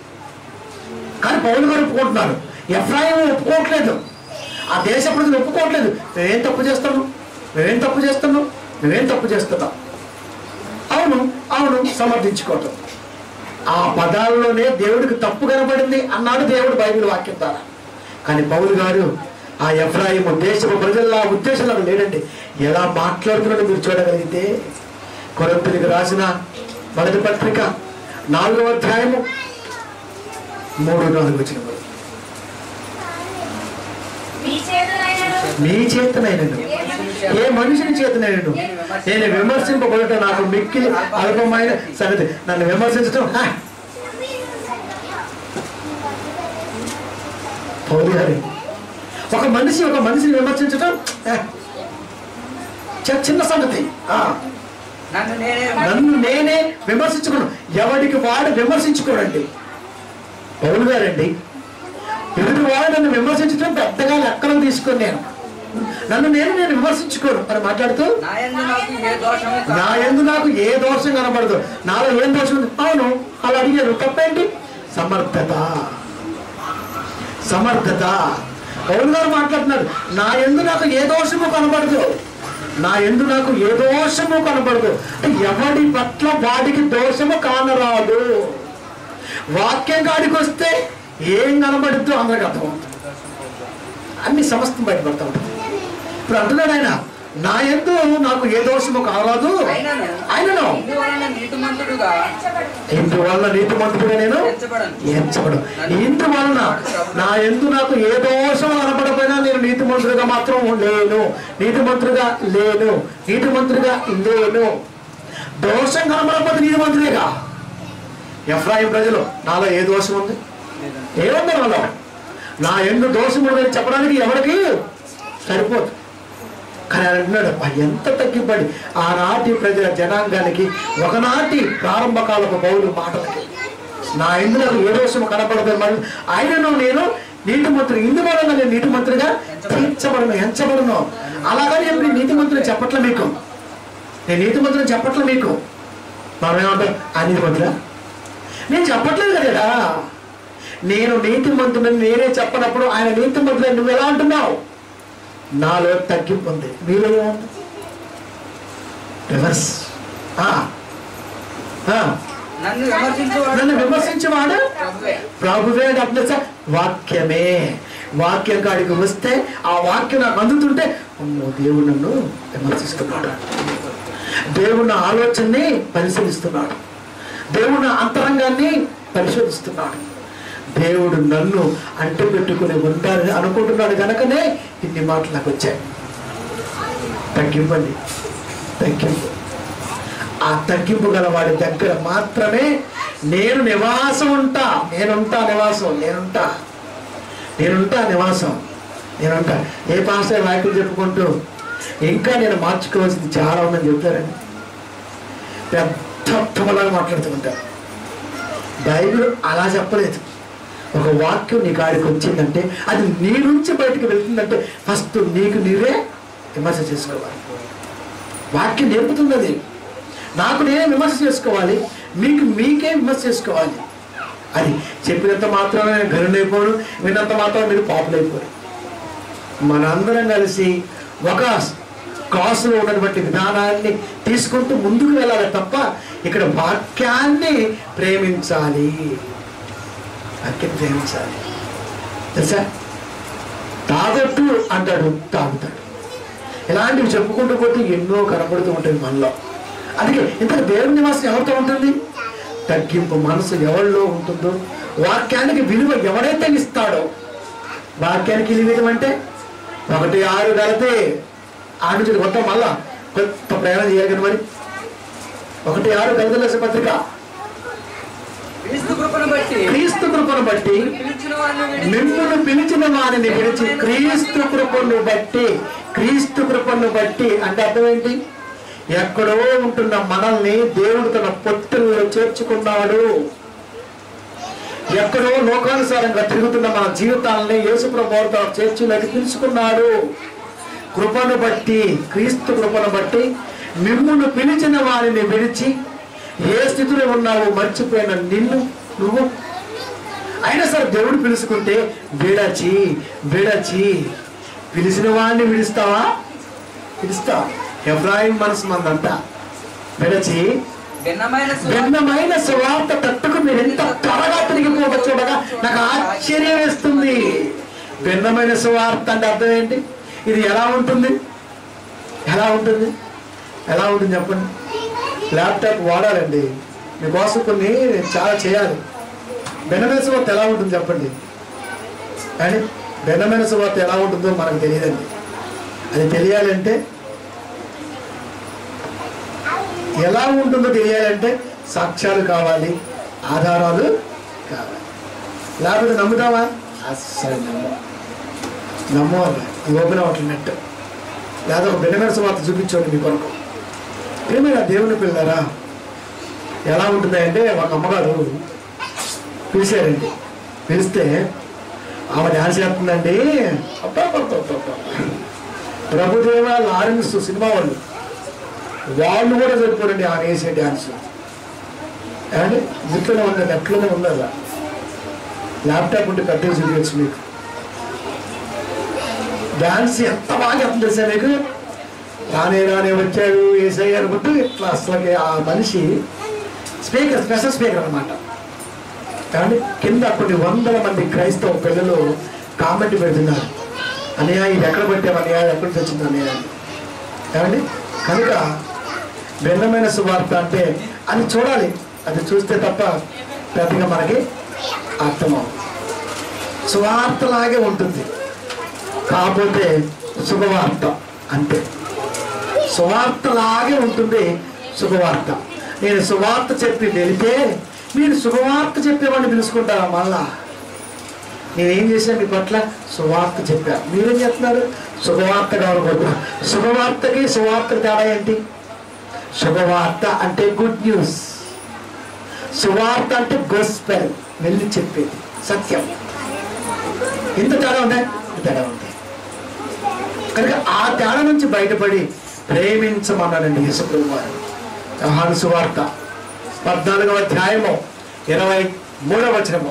S2: కానీ పౌలు గారు ఒప్పుకుంటున్నారు ఎఫ్రాయిం ఒప్పుకోవట్లేదు ఆ దేశ ప్రజలు ఒప్పుకోవట్లేదు మేమేం తప్పు చేస్తాము మేమేం తప్పు చేస్తున్నాం మేమేం తప్పు చేస్తున్నాం అవును అవును సమర్థించుకోవటం ఆ పదాల్లోనే దేవుడికి తప్పు కనబడింది అన్నాడు దేవుడు బైబిల్ వాక్యం ద్వారా కానీ పౌలు గారు ఆ ఎఫ్రాయిము దేశపు ప్రజల్లో ఆ ఉద్దేశంలో లేడండి ఎలా మాట్లాడుతున్నాడో మీరు చూడగలిగితే కొరంతునికి రాసిన మొదటి పత్రిక నాలుగవ అధ్యాయము మూడు నాలుగు వచ్చిన
S4: మీ చేతులైనను
S2: నీ చేతనైనను ఏ మనుషుని చేతనైనను నేను విమర్శింపబడట నాకు మిక్కిలి అల్పమైన సంగతి నన్ను విమర్శించడం హా! పౌలు గారు ఒక మనిషి ఒక మనిషిని విమర్శించడం హా! చి- చిన్న సంగతి ఆ,
S3: నన్ను నేనే
S2: నన్ను నేనే విమర్శించుకోను ఎవడికి వాడు విమర్శించుకోడండి పౌలు గారండి ఎదుటి వాడు నన్ను విమర్శించడం పెద్దగా లెక్కలు తీసుకొని నేను నన్ను నేను నేను విమర్శించుకోను అని మాట్లాడుతూ
S3: నా యందు నాకు ఏ దోషము కా-
S2: నా ఎందు నాకు ఏ దోషం కనబడదు నాలో ఏం దోషం ఉంది అవును అలా అడిగారు తప్పేంటి సమర్థత సమర్థత పౌలు గారు మాట్లాడుతున్నారు నా ఎందు నాకు ఏ దోషము కనబడదు నా ఎందు నాకు ఏ దోషము కనబడదు అంటే ఎవడి పట్ల వాడికి దోషము కానరాదు వాక్యం కాడికి వస్తే ఏం కనబడుద్దో అందరికి అర్థమవుతుంది అన్ని సమస్తం బయటపడతా ఉంటుంది ఇప్పుడు అంటున్నాడు ఆయన నా ఎందు నాకు ఏ దోషము కారాదు
S3: అయినను
S2: ఆయనను
S3: ఇందువలన నీతిమంతుడుగా
S2: ఇందువల్ల నీతిమంతుడుగా నేను
S3: ఎంచబడను
S2: ఎంచబడు ఇందువలన నా ఎందు నాకు ఏ దోషం కనపడపోయినా నేను నీతిమంతుడిగా మాత్రం లేను నీతిమంతుడిగా లేను నీతిమంతుడిగా లేను దోషం కనపడకపోతే నీతిమంతుడిగా ఎఫ్రాయిం ప్రజలు నాలో ఏ దోషం ఉంది ఏముంది నాలో నా ఎందు దోషం ఉందని చెప్పడానికి ఎవరికి సరిపోదు కానీ ఆయన అంటున్నాడు "అబ్బా, ఎంత తగ్గిపడి ఆనాటి ప్రజల జనాంగానికి ఒకనాటి ప్రారంభకాలపు పౌరు మాటలకి నా ఎందు నాకు ఏ దోషం కనపడదు మరి ఆయనను నేను నీతి మంత్రి ఇందువలన నేను నీతి మంత్రిగా తీర్చబడను ఎంచబడను అలాగని చెప్పి నీతి మంత్రి చెప్పట్లే మీకు నేను నీతి మంత్రిని చెప్పట్లే మీకు మనం ఏమంటాం ఆ నీతి మంత్రిగా నేను చెప్పట్లేదు కదా నేను నీతి మంత్రుని నేనే చెప్పనప్పుడు ఆయన నీతి మంత్రులు నువ్వు ఎలా అంటున్నావు నాలో తగ్గింపు ఉంది మీలో ఏమంటారు రివర్స్ ఆ. ఆ.
S3: నన్ను విమర్శించేవాడు
S2: నన్ను విమర్శించేవాడు
S3: ప్రభువే.
S2: ప్రభువే అంటే అర్థం తెలుసా? వాక్యమే వాక్యం కాడికి వస్తే ఆ వాక్యం నాకు అందుతుంటే అమ్మో దేవుడు నన్ను విమర్శిస్తున్నాడు దేవుడు నా ఆలోచనని పరిశీలిస్తున్నాడు దేవుడు నా అంతరంగాన్ని పరిశోధిస్తున్నాడు దేవుడు నన్ను అంటు పెట్టుకుని ఉంటారని అనుకుంటున్నాడు కనుకనే ఇన్ని మాటలు నాకు వచ్చాయి తగ్గింపండి తగ్గింపు ఆ తగ్గింపు గల వాడి దగ్గర మాత్రమే నేను నివాసం ఉంటా నేనుంటా నివాసం నేనుంటా నేనుంటా నివాసం నేనుంటా ఏ పాస్టర్ వాక్యం చెప్పుకుంటూ ఇంకా నేను మార్చుకోవాల్సింది చాలా ఉందని చెప్తారండి పెద్ద అర్థమలాగా మాట్లాడుతూ ఉంటారు బైబిల్ అలా చెప్పలేదు ఒక వాక్యం నీ కాడికి వచ్చిందంటే అది నీ నుంచి బయటకు వెళ్తుందంటే ఫస్ట్ నీకు నీవే విమర్శ చేసుకోవాలి వాక్యం నేర్పుతుంది అది నాకు నేనే విమర్శ చేసుకోవాలి మీకు మీకే విమర్శ చేసుకోవాలి అది చెప్పినంత మాత్రమే నేను గరుడైపోను విన్నంత మాత్రం మీరు పాపులైపోరు మనందరం కలిసి ఒక క్లాసులో ఉన్నటువంటి విధానాన్ని తీసుకుంటూ ముందుకు వెళ్ళాలి తప్ప ఇక్కడ వాక్యాన్ని ప్రేమించాలి వాక్యం ప్రేమించాలి తెలుసా తాగొట్టు అంటాడు తాగుతాడు ఇలాంటివి చెప్పుకుంటూ పోతే ఎన్నో కనపడుతూ ఉంటుంది మనలో అందుకే ఇంత దేవుని నివాసం ఎవరితో ఉంటుంది తగ్గింపు మనసు ఎవరిలో ఉంటుందో వాక్యానికి విలువ ఎవరైతే ఇస్తాడో వాక్యానికి విలువ అంటే ఒకటి ఆరు కలిపి ఆ నుంచి మొత్తం మళ్ళా కొత్త ప్రయాణం చేయాలి కదా మరి ఒకటి ఆరు కలిసి పత్రిక
S3: క్రీస్తు కృపను బట్టి
S2: క్రీస్తు కృపను బట్టి
S3: పిలిచిన వారిని విడిచి
S2: మిమ్మల్ని పిలిచిన వారిని విడిచి క్రీస్తు కృపను బట్టి క్రీస్తు కృపను బట్టి అంటే అర్థం ఏంటి ఎక్కడో ఉంటున్న మనల్ని దేవుడు తన పొత్తుల్లో చేర్చుకున్నాడు ఎక్కడో లోకానుసారంగా తిరుగుతున్న మన జీవితాలని యేసుప్రభు తన చేర్చులోకి పిలుచుకున్నాడు కృపను బట్టి క్రీస్తు కృపను బట్టి మిమ్మును పిలిచిన వారిని విడిచి ఏ స్థితిలో ఉన్నావో మర్చిపోయిన నిన్ను నువ్వు అయినా సరే దేవుడు పిలుచుకుంటే విడచి విడచి పిలిచిన వాడిని విడుస్తావా పిలుస్తావా ఎబ్రాహిం మనసు మందంతా విడచి
S3: భిన్నమైన సువార్త
S2: భిన్నమైన సువార్త తట్టుకు మీరు ఎంత త్వరగా తిరిగిపోవచ్చు చూడగా నాకు ఆశ్చర్యం వేస్తుంది భిన్నమైన సువార్త అంటే అర్థం ఏంటి ఇది ఎలా ఉంటుంది ఎలా ఉంటుంది ఎలా ఉంటుంది చెప్పండి ల్యాప్టాప్ వాడాలండి మీకోసం కొన్ని నేను చాలా చేయాలి భిన్నమైన సువార్త ఎలా ఉంటుంది చెప్పండి కానీ భిన్నమైన సువార్త ఎలా ఉంటుందో మనకు తెలియదండి అది తెలియాలంటే ఎలా ఉంటుందో తెలియాలంటే సాక్ష్యాలు కావాలి ఆధారాలు కావాలి లేకపోతే నమ్ముతావా అస్సలు నమ్ము నమ్మవాలి ఇది ఓపెన్ అవ్వట్లేదు నెట్ లేదా ఒక భిన్నమైన సువార్త చూపించండి మీ కొరకు ఏమైనా దేవుని పిల్లరా ఎలా ఉంటుంది అంటే ఒక అమ్మగారు పిలిచారండి పిలిస్తే ఆమె డ్యాన్స్ చేస్తుందండి అబ్బా, అబ్బా, అబ్బా, అబ్బా. ప్రభుదేవ లారెన్స్ సినిమా వాళ్ళు వాళ్ళు కూడా సరిపోరండి ఆమె వేసే డ్యాన్స్ అంటే ఇంట్లోనే ఉంది నెట్లోనే ఉంది అలా ల్యాప్టాప్ ఉంటే పెద్దగా చూపించచ్చు మీకు డాన్స్ ఎంత బాగా ఎంత తెలుసా మీకు రానే రానే వచ్చాడు ఏసై అనుకుంటూ ఇట్లా అసలుకి ఆ మనిషి స్పీకర్ స్పెషల్ స్పీకర్ అనమాట కానీ కింద కొన్ని వందల మంది క్రైస్తవ పిల్లలు కామెంట్ పెడుతున్నారు అన్నయ్య ఇది ఎక్కడ పెట్టావు అన్నయ్య ఇది ఎక్కడి నుంచి వచ్చింది అన్నయ్య అని. ఏమండి కనుక భిన్నమైన సువార్త అంటే అది చూడాలి అది చూస్తే తప్ప పెద్దగా మనకి అర్థమవు సువార్తలాగే ఉంటుంది కాకపోతే శుభవార్త అంతే సువార్తలాగే ఉంటుంది శుభవార్త నేను సువార్త చెప్పి వెళితే మీరు శుభవార్త చెప్పేవాడిని పిలుచుకుంటారా మళ్ళా నేనేం చేశాను మీ పట్ల సువార్త చెప్పా మీరేం చెప్తున్నారు శుభవార్త కావాలనుకుంటున్నా శుభవార్తకి సువార్త తేడా ఏంటి శుభవార్త అంటే గుడ్ న్యూస్ సువార్త అంటే గోస్పెల్ వెళ్ళి చెప్పేది సత్యం ఇంత తేడా ఉందా ఇంత తేడా ఉంది కనుక ఆ తేడా నుంచి బయటపడి ప్రేమించమన్నాడండి యేసుప్రభు వారు యోహాను సువార్త పద్నాలుగవ అధ్యాయము ఇరవై మూడవ వచనము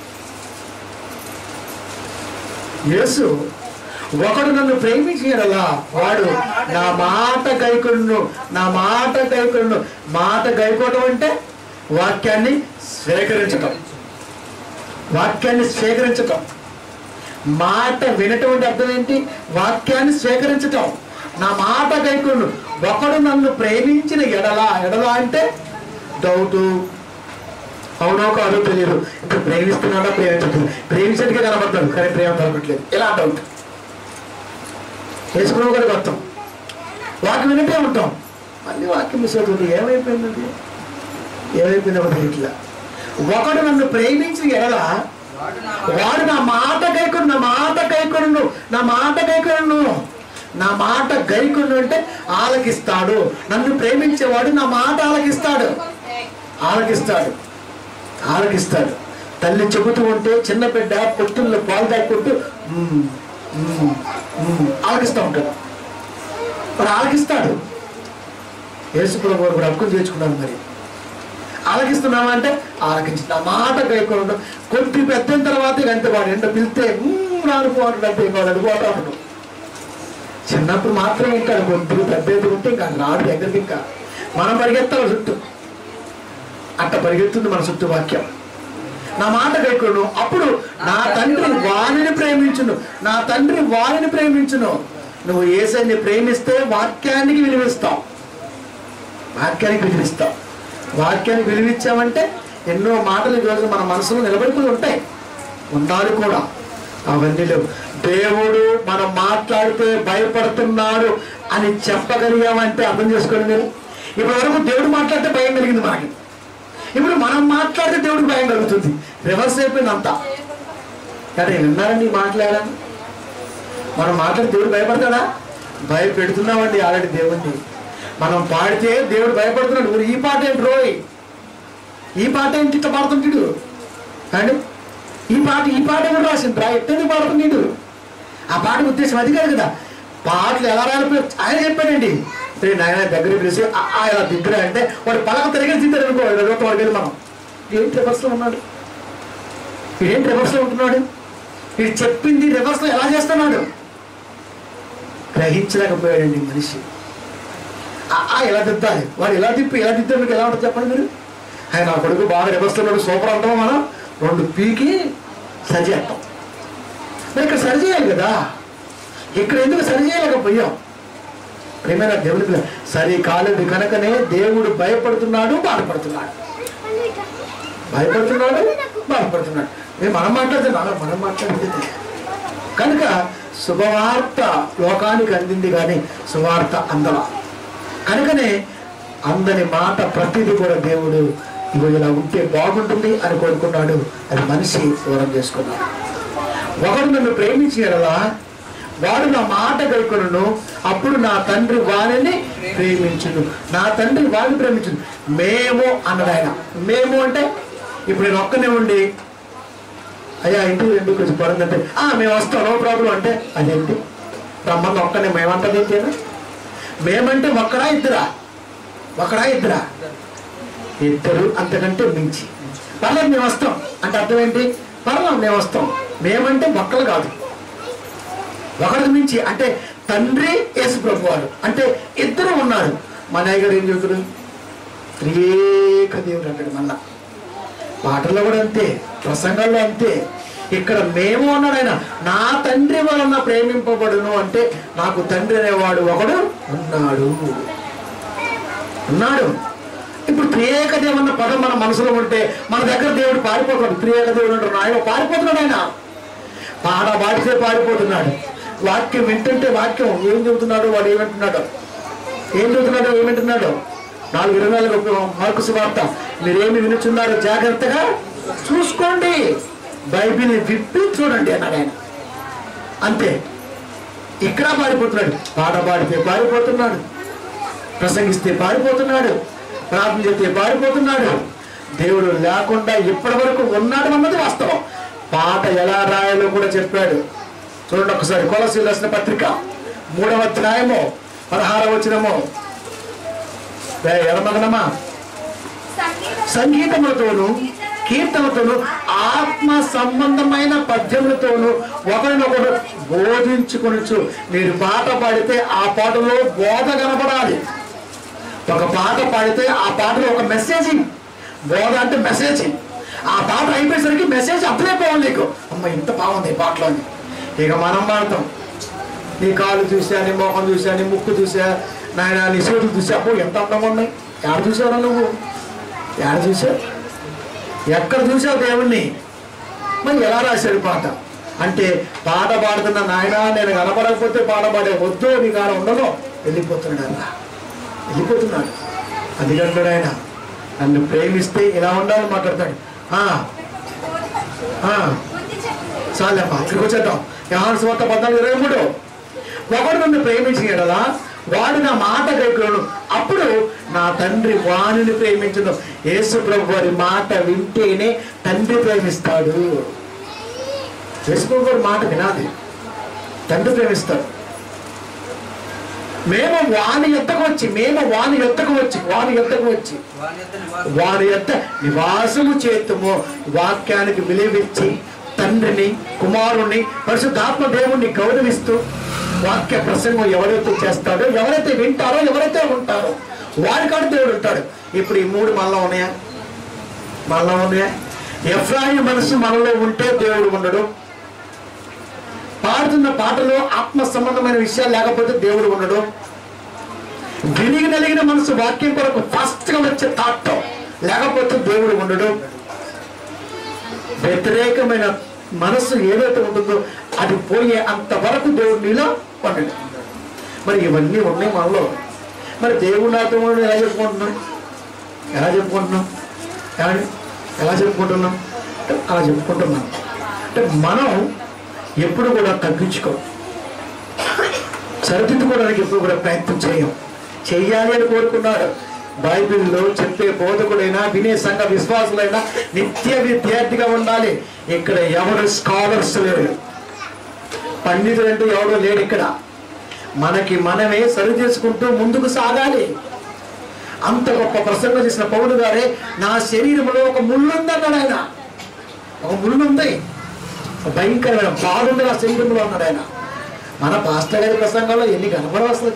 S2: యేసు ఒకడు నన్ను ప్రేమించగలలా వాడు నా మాట గైకొను నా మాట గైకొను మాట గైకోవడం అంటే వాక్యాన్ని స్వీకరించటం వాక్యాన్ని స్వీకరించటం మాట వినటం అంటే అర్థం ఏంటి వాక్యాన్ని స్వీకరించటం నా మాట గైకొను ఒకడు నన్ను ప్రేమించిన ఎడలా ఎడలా అంటే డౌటు అవునో కాదో తెలియదు ఇప్పుడు ప్రేమిస్తున్నాడా ప్రేమించట్లేదు ప్రేమించడానికి కనబడతాడు కానీ ప్రేమ దొరకట్లేదు ఇలా డౌట్ వేసుకున్నావు కూడా కొత్తం వాకి వినటే ఉంటాం మళ్ళీ వాక్యం మిస్ అవుతుంది ఏమైపోయింది అది ఏమైపోయిందో తెలియట్లా ఒకడు నన్ను ప్రేమించి ఎడలా
S3: వాడు నా
S2: వాడు నా మాట గైకొను నా మాట గైకొను నా మాట గైకొను నా మాట గైకొను అంటే ఆలకిస్తాడు నన్ను ప్రేమించేవాడు నా మాట ఆలకిస్తాడు ఆలకిస్తాడు ఆలకిస్తాడు తల్లి చెబుతూ ఉంటే చిన్న బిడ్డ పొత్తుల్లో పాలు తాక్కుంటూ "మ్మ్, మ్మ్, మ్మ్" ఆలకిస్తూ ఉంటాడు మరి ఆలకిస్తాడు యేసుప్రభు వారు కూడా హక్కును చేర్చుకున్నాను మరి ఆలకిస్తున్నావా అంటే ఆలకించి నా మాట గైకోవడం కొద్ది పెద్ద తర్వాత ఇక అంతే వాడు ఎండ పిలితే రానుకోవడం అంటే ఇంకా అడుగుపోతా ఉంటాడు చిన్నప్పుడు మాత్రం ఇంకా కొద్దిగా పెద్ద ఎదురు ఉంటే ఇంకా రాడు దగ్గరికి ఇంకా మనం పరిగెత్తాలి చుట్టూ అట్ట పరిగెత్తుంది మన చుట్టూ వాక్యం నా మాట గైకోను అప్పుడు నా తండ్రి వాణిని ప్రేమించును నా తండ్రి వాణిని ప్రేమించును నువ్వు ఏసైని ప్రేమిస్తే వాక్యానికి విలువిస్తావు వాక్యానికి విలువిస్తాం వాక్యానికి విలువిచ్చామంటే ఎన్నో మాటలు ఈరోజు మన మనసులో నిలబడిపోయి ఉంటాయి ఉండాలి కూడా అవన్నీ లేవు దేవుడు మనం మాట్లాడితే భయపడుతున్నాడు అని చెప్పగలిగామంటే అర్థం చేసుకోండి మీరు ఇప్పటి వరకు దేవుడు మాట్లాడితే భయం కలిగింది మనకి ఇప్పుడు మనం మాట్లాడితే దేవుడికి భయం కలుగుతుంది రివర్స్ అయిపోయింది అంతా అంటే విన్నారండి మాట్లాడాను మనం మాట్లాడి దేవుడు భయపడతాడా భయపెడుతున్నామండి ఆల్రెడీ దేవుణ్ణి మనం పాడితే దేవుడు భయపడుతున్నాడు "ఊరు ఈ పాట ఏంటి రోయ్ ఈ పాట ఏంటి ఇట్లా పాడుతుంటాడు అండి ఈ పాట ఈ పాట కూడా రాసిండు రా ఎట్టని పాడుతున్నాడు ఆ పాట ఉద్దేశం అది కాదు కదా పాటలు ఎలా రాయాలి ఆయన చెప్పాడండి రే నాయన దగ్గర పిలిచి "ఆ, ఆ, ఇలా దగ్గర అంటే వాడు పలక తిరిగి తింటారు అనుకో వాడికి వాడికి మనం ఏంటి రివర్స్లో ఉన్నాడు ఏంటి రివర్స్లో ఉంటున్నాడు వీడు చెప్పింది రివర్స్లో ఎలా చేస్తున్నాడు గ్రహించలేకపోయాడండి ఈ మనిషి ఆ, ఆ, ఎలా దిద్దాలి వాడు ఎలా తిప్పి ఎలా దిద్దాలి మీకు ఎలా ఉంటుంది చెప్పండి మీరు ఆయన నా కొడుకు బాగా రివర్స్లో ఉన్నాడు సూపర్ అంటాం మనం రెండు పీకి సరి చేస్తాం మరి ఇక్కడ సరి చేయాలి కదా ఇక్కడ ఎందుకు సరి చేయలేకపోయాం ప్రేమైన దేవుడి పిల్ల సరి కాలేదు కనుకనే దేవుడు భయపడుతున్నాడు బాధపడుతున్నాడు భయపడుతున్నాడు బాధపడుతున్నాడు మేము మనం మాట్లాడుతున్నాం మనం మాట్లాడితే కనుక శుభవార్త లోకానికి అందింది కానీ సువార్త అందల కనుకనే అందని మాట ప్రతిదీ కూడా దేవుడు ఇగో ఇలా ఉంటే బాగుంటుంది అని కోరుకున్నాడు అది మనిషి దూరం చేసుకున్నాడు ఒకడు నన్ను ప్రేమించేలా వాడు నా మాట గైకొను అప్పుడు నా తండ్రి వారిని ప్రేమించును నా తండ్రి వారిని ప్రేమించును మేము అన్నది ఆయన మేము అంటే ఇప్పుడు నేను ఒక్కనే ఉండి అయ్యా ఇంటికి ఎందుకు కొంచెం పడుందంటే ఆ మేము వస్తాం నో ప్రాబ్లం అంటే అదేంటి రమ్మని ఒక్కనే మేమంటది ఏంటేనా మేమంటే ఒక్కడా ఇద్దరా ఒకడా ఇద్దరా ఇద్దరు అంతకంటే మించి పర్లేదు మేము వస్తాం అంటే అర్థం ఏంటి పర్లేదు మేము వస్తాం మేమంటే ఒక్కలు కాదు ఒకరికి మించి అంటే తండ్రి యేసు ప్రభు వారు అంటే ఇద్దరు ఉన్నారు మా నాయ గారు ఏం చెబుతాడు త్రియేక దేవుడు అంటాడు మళ్ళా పాటల్లో కూడా అంతే ప్రసంగాల్లో అంతే ఇక్కడ మేము అన్నాడు ఆయన నా తండ్రి వలన ప్రేమింపబడును అంటే నాకు తండ్రి అనేవాడు ఒకడు ఉన్నాడు ఉన్నాడు ఇప్పుడు త్రియేక దేవుడు అన్న పదం మన మనసులో ఉంటే మన దగ్గర దేవుడు పారిపోతాడు త్రియేక దేవుడు అంటారు ఆయన పారిపోతున్నాడు ఆయన పాడ పాడితే పారిపోతున్నాడు వాక్యం వింటుంటే వాక్యం ఏం చెబుతున్నాడు వాడు ఏమంటున్నాడు ఏం చెబుతున్నాడు ఏమంటున్నాడు నాలుగు ఇరవై నాలుగు మార్కు సువార్త మీరేమి వినుచున్నారో జాగ్రత్తగా చూసుకోండి బైబిల్ విప్పి చూడండి అన్నాడు ఆయన అంతే ఇక్కడ పారిపోతున్నాడు పాట పాడితే పారిపోతున్నాడు ప్రసంగిస్తే పారిపోతున్నాడు ప్రార్థన చేస్తే పారిపోతున్నాడు దేవుడు లేకుండా ఇప్పటి వరకు ఉన్నాడు అన్నది వాస్తవం పాట ఎలా రాయాలో కూడా చెప్పాడు చూడండి ఒకసారి కొలసి రాసిన పత్రిక మూడవ అధ్యాయము పదహారవ వచనము ఎడమగనమా సంగీతములతోను కీర్తనతోను ఆత్మ సంబంధమైన పద్యములతోను ఒకరినొకరు బోధించుకొనొచ్చు మీరు పాట పాడితే ఆ పాటలో బోధ కనపడాలి ఒక పాట పాడితే ఆ పాటలో ఒక మెసేజింగ్ బోధ అంటే మెసేజింగ్ ఆ పాట అయిపోయేసరికి మెసేజ్ అర్థమైపోవాలి నీకు అమ్మ ఇంత బాగుంది ఈ పాటలోని ఇక మనం పాడతాం నీ కాలు చూసా నీ మొహం చూసా నీ ముక్కు చూసా నాయన నీ చేతులు చూసా అప్పుడు ఎంత అందంగా ఉన్నాయి ఎక్కడ చూసావు నువ్వు ఎక్కడ చూసావు ఎక్కడ చూసావు దేవుణ్ణి మరి ఎలా రాశాడు పాట అంటే పాట పాడుతున్న నాయన నేను కనపడకపోతే పాట పాడే వద్దు నీ కాడ ఉండదు వెళ్ళిపోతున్నాడు అలా వెళ్ళిపోతున్నాడు అది అంటాడు ఆయన నన్ను ప్రేమిస్తే ఇలా ఉండాలని మాట్లాడతాడు ఆ, ఆ,
S4: బుద్ధి చెప్పు
S2: చాలేమ్మా ఇక్కడికి వచ్చేద్దాం యహాను సువార్త పద్నాలుగు ఇరవై మూడు ఒకడు నన్ను ప్రేమించిన ఎడలా వాడు నా మాట గైకులను అప్పుడు నా తండ్రి వాణిని ప్రేమించను యేసు ప్రభు వారి మాట వింటేనే తండ్రి ప్రేమిస్తాడు యేసు ప్రభు వారి మాట వినాలి తండ్రి ప్రేమిస్తాడు మేము వాని ఎత్తకు వచ్చి మేము వాని ఎత్తకు వచ్చి వాని ఎత్తకు వచ్చి
S3: వాని యొక్క నివాసం
S2: వారి యొక్క నివాసము చేతుము వాక్యానికి విలువిచ్చి తండ్రిని కుమారుణ్ణి పరిశుద్ధాత్మ దేవుణ్ణి గౌరవిస్తూ వాక్య ప్రసంగం ఎవరైతే చేస్తాడో ఎవరైతే వింటారో ఎవరైతే ఉంటారో వారి కాడు దేవుడు ఉంటాడు ఇప్పుడు ఈ మూడు మనలో ఉన్నాయా మనలో ఉన్నాయా ఎఫ్రాయి మనసు మనలో ఉంటే దేవుడు ఉండడు పాడుతున్న పాటలో ఆత్మ సంబంధమైన విషయాలు లేకపోతే దేవుడు ఉండడు వినిగి నలిగిన మనసు వాక్యం కొరకు ఫాస్ట్ గా వచ్చే థాట్ లేకపోతే దేవుడు ఉండడు వ్యతిరేకమైన మనసు ఏదైతే ఉంటుందో అది పోయే అంతవరకు దేవుడు నీలో ఉండడు మరి ఇవన్నీ ఉన్నాయి మనలో మరి దేవుడు నాతో ఉన్నాడు ఎలా చెప్పుకుంటున్నాం ఎలా చెప్పుకుంటున్నాం ఏమండి? ఎలా చెప్పుకుంటున్నాం అంటే అలా చెప్పుకుంటున్నాం అంటే మనం ఎప్పుడు కూడా తగ్గించుకో సరిదిద్దుకోవడానికి ఎప్పుడు కూడా ప్రయత్నం చేయం చెయ్యాలి అని కోరుకున్నాడు బైబిల్లో చెప్పే బోధకుడైనా వినే సంఘ విశ్వాసులైనా నిత్య విద్యార్థిగా ఉండాలి ఇక్కడ ఎవరు స్కాలర్స్ లేరు పండితులు అంటే ఎవరు లేడు ఇక్కడ మనకి మనమే సరి చేసుకుంటూ ముందుకు సాగాలి అంత గొప్ప ప్రసంగం చేసిన పౌరుడు గారే నా శరీరంలో ఒక ముళ్ళుందన్నాడు ఆయన ఒక ముళ్ళు ఉంది ఒక భయంకరమైన బాధుంది నా శరీరంలో అన్నాడు ఆయన మన పాస్టర్ గారి ప్రసంగంలో ఎన్ని కనపడవు అసలు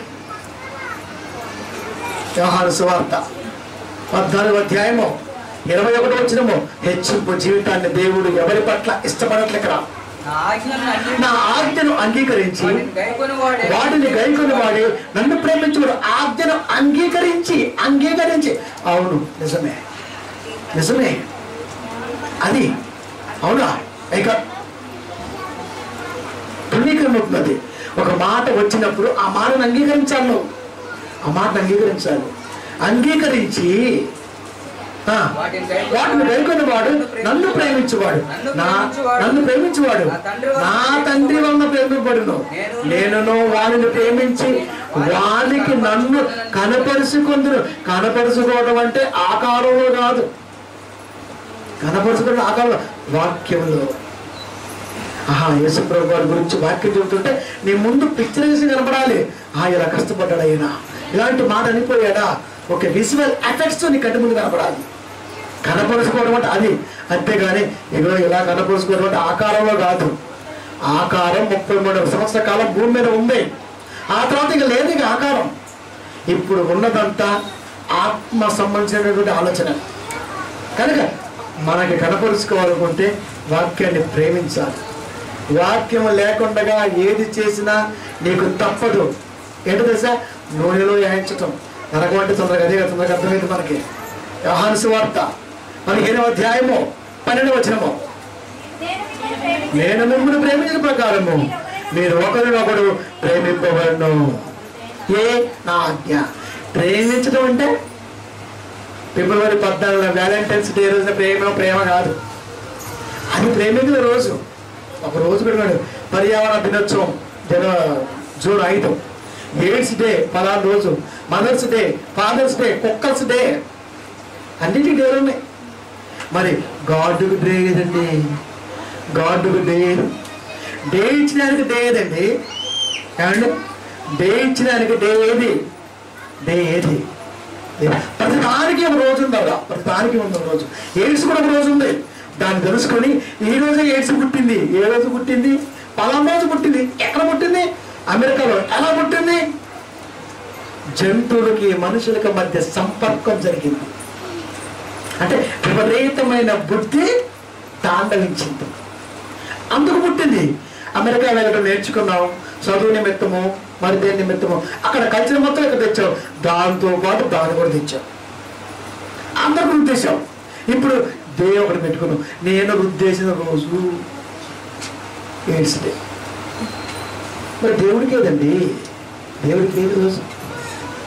S2: వ్యవహార సువార్త పద్నాలుగు అధ్యాయము ఇరవై ఒకటి వచ్చినము హెచ్చింపు జీవితాన్ని దేవుడు ఎవరి పట్ల ఇష్టపడట్లేకరా
S3: నా ఆజ్ఞలను అన్ని
S2: నా ఆజ్ఞను అంగీకరించి
S3: వాటిని గైకొని వాడే
S2: వాటిని గైకొని వాడి నన్ను ప్రేమించుడు ఆజ్ఞను అంగీకరించి అంగీకరించి అవును నిజమే నిజమే అది అవునా ఇక ధృవీకరణ అవుతుంది ఒక మాట వచ్చినప్పుడు ఆ మాటను అంగీకరించాలి నువ్వు ఆ మాటను అంగీకరించాలి అంగీకరించి ఆ, వాటిని గైకొని వాడు నన్ను ప్రేమించువాడు నా నన్ను ప్రేమించువాడు నా తండ్రి వలన ప్రేమింపడును నేనును వారిని ప్రేమించి వారికి నన్ను కనపరుచుకుందును కనపరుచుకోవడం అంటే ఆకారంలో కాదు కనపరుచుకోవడం ఆకారంలో వాక్యంలో ఆహా యేసుప్రభు వారి గురించి వాక్యం చెబుతుంటే నీ ముందు పిక్చర్ వేసి కనపడాలి ఆ ఇలా కష్టపడ్డాడు ఆయన ఇలాంటి మాట అనిపోయాడా ఒక విజువల్ ఎఫెక్ట్స్ నీ కంటి ముందు కనపడాలి కనపరుచుకోవడం అంటే అది అంతేగాని ఇగో ఇలా కనపరుచుకోవడం అంటే ఆకారంలో కాదు ఆకారం ముప్పై మూడు సంవత్సరాల కాలం భూమి మీద ఉంది ఆ తర్వాత ఇక లేదు ఇక ఆకారం ఇప్పుడు ఉన్నదంతా ఆత్మ సంబంధించినటువంటి ఆలోచన కనుక మనకి కనపరుచుకోవాలనుకుంటే వాక్యాన్ని ప్రేమించాలి వాక్యం లేకుండా ఏది చేసినా నీకు తప్పదు ఏంటో తెలుసా నూనెలో వేయించటం నరకం అంటే తొందరగా అదే కదా, తొందరగా అర్థమైంది మనకి వ్యవహాను వార్త పదిహేనవ అధ్యాయము పన్నెండు వచనము
S4: నేను మిమ్మల్ని
S2: నేను మిమ్మల్ని
S4: ప్రేమించిన
S2: ప్రేమించిన ప్రకారము మీరు ఒకరినొకడు ప్రేమింపబడను ఏ నా ఆజ్ఞ ప్రేమించడం అంటే ఫిబ్రవరి పద్నాలుగు వ్యాలంటైన్స్ డే రోజున ప్రేమ ప్రేమ కాదు అది ప్రేమికుల రోజు ఒక రోజు పెట్టుకోండి పర్యావరణ దినోత్సవం జన జూన్ ఐదు ఎయిడ్స్ డే పలానా రోజు mother's day father's day cookers day అన్నిటికీ డేలు ఉన్నాయి మరి గాడ్కు డే ఏదండి గాడ్కు డే డే ఇచ్చడానికి డే ఏదండి ఏమండి డే ఇచ్చడానికి డే ఏది డే ఏది ప్రతి దానికి ఒక రోజు ఉందా ప్రతి దానికి ఉంది ఒక రోజు ఎయిడ్స్ కూడా ఒక రోజు ఉంది దాన్ని తెలుసుకొని ఈ రోజే ఎయిడ్స్ పుట్టింది ఏ రోజు పుట్టింది పలానా రోజు పుట్టింది ఎక్కడ పుట్టింది అమెరికాలో ఎలా పుట్టింది జంతువులకి మనుషులకి మధ్య సంపర్కం జరిగింది అంటే విపరీతమైన బుద్ధి తాండవించింది అందుకు పుట్టింది అమెరికా వెళ్ళడం నేర్చుకున్నాం చదువు నిమిత్తము మరి దేని నిమిత్తము అక్కడ కల్చర్ మొత్తం ఇక్కడ తెచ్చాం దాంతో పాటు దాన్ని కూడా తెచ్చాం అందరికి ఉద్దేశం ఇప్పుడు దేవుడు పెట్టుకున్నాం నేను ఉద్దేశించిన రోజు ఎయిడ్స్ డే మరి దేవుడికి ఏదండి దేవుడికి ఏది రోజు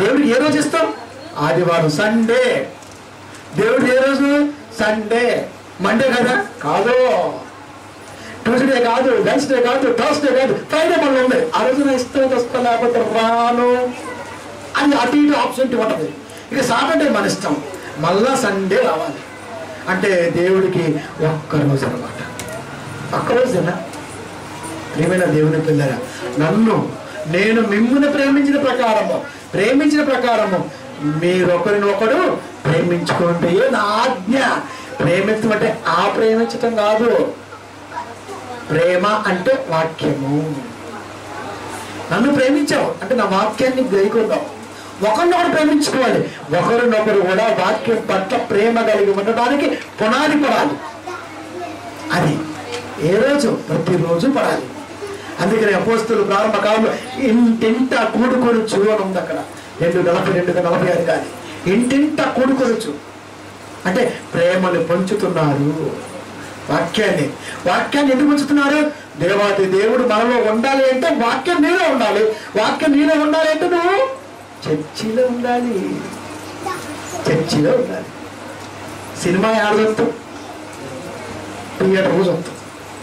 S2: దేవుడికి ఏ రోజు ఇస్తాం ఆదివారం సండే దేవుడు ఏ రోజు సండే మండే కదా కాదు ట్యూస్డే కాదు వెన్స్డే కాదు థర్స్డే కాదు ఫ్రైడే మళ్ళీ ఉంది ఆ రోజు నా ఇష్టం వస్తా లేకపోతే రాను అని అటు ఇటు ఆప్షన్ ఉంటుంది ఇక సాటర్డే మన ఇష్టం మళ్ళా సండే రావాలి అంటే దేవుడికి ఒక్క రోజు అనమాట ఒక్క రోజేనా ప్రియమైన దేవుని పిల్లరా నన్ను నేను మిమ్ముని ప్రేమించిన ప్రకారము ప్రేమించిన ప్రకారము మీరొకరిని ఒకడు ప్రేమించుకోండి నా ఆజ్ఞ ప్రేమించడం అంటే ఆ ప్రేమించటం కాదు ప్రేమ అంటే వాక్యము నన్ను ప్రేమించావు అంటే నా వాక్యాన్ని గైకొన్నావు ఒకరినొకరు ప్రేమించుకోవాలి ఒకరినొకరు కూడా వాక్యం పట్ల ప్రేమ కలిగి ఉండడానికి పునాది పడాలి అది ఏ రోజు ప్రతిరోజు పడాలి అందుకని అపోస్తులు ప్రారంభ కాలంలో ఇంటింట కూడుకొనుచు అని ఉంది అక్కడ రెండు నలభై రెండు నలభై ఆరు కానీ ఇంటింట కూడుకొనుచు అంటే ప్రేమను పంచుతున్నారు వాక్యాన్ని వాక్యాన్ని ఎందుకు పంచుతున్నారు దేవాది దేవుడు మనలో ఉండాలి అంటే వాక్యం నీలో ఉండాలి వాక్యం నీలో ఉండాలి అంటే నువ్వు చర్చిలో ఉండాలి చర్చిలో ఉండాలి సినిమా ఆడదొత్తు థియేటర్ చూస్తాం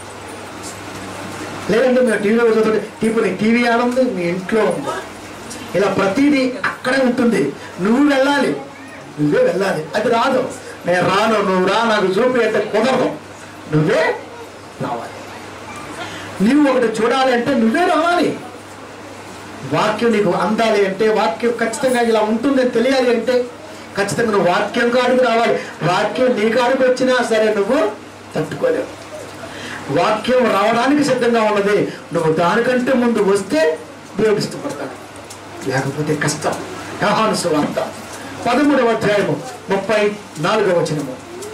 S2: లేదంటే మేము టీవీలో చూస్తుంటే టీవీ టీవీ ఆడుంది మీ ఇంట్లో ఉంది ఇలా ప్రతిదీ అక్కడే ఉంటుంది నువ్వు వెళ్ళాలి నువ్వే వెళ్ళాలి అది రాదు నేను రాను నువ్వు రా నాకు చూపి అంటే కుదరదు నువ్వే రావాలి నువ్వు ఒకటి చూడాలి అంటే నువ్వే రావాలి వాక్యం నీకు అందాలి అంటే వాక్యం ఖచ్చితంగా ఇలా ఉంటుందని తెలియాలి అంటే ఖచ్చితంగా నువ్వు వాక్యం కాడికి రావాలి వాక్యం నీ కాడికి వచ్చినా సరే నువ్వు తట్టుకోలేవు వాక్యం రావడానికి సిద్ధంగా ఉన్నది నువ్వు దానికంటే ముందు వస్తే దేవుడు ఇష్టపడతాడు లేకపోతే కష్టం యోహాను సువార్త పదమూడవ అధ్యాయము ముప్పై నాలుగవ వచనము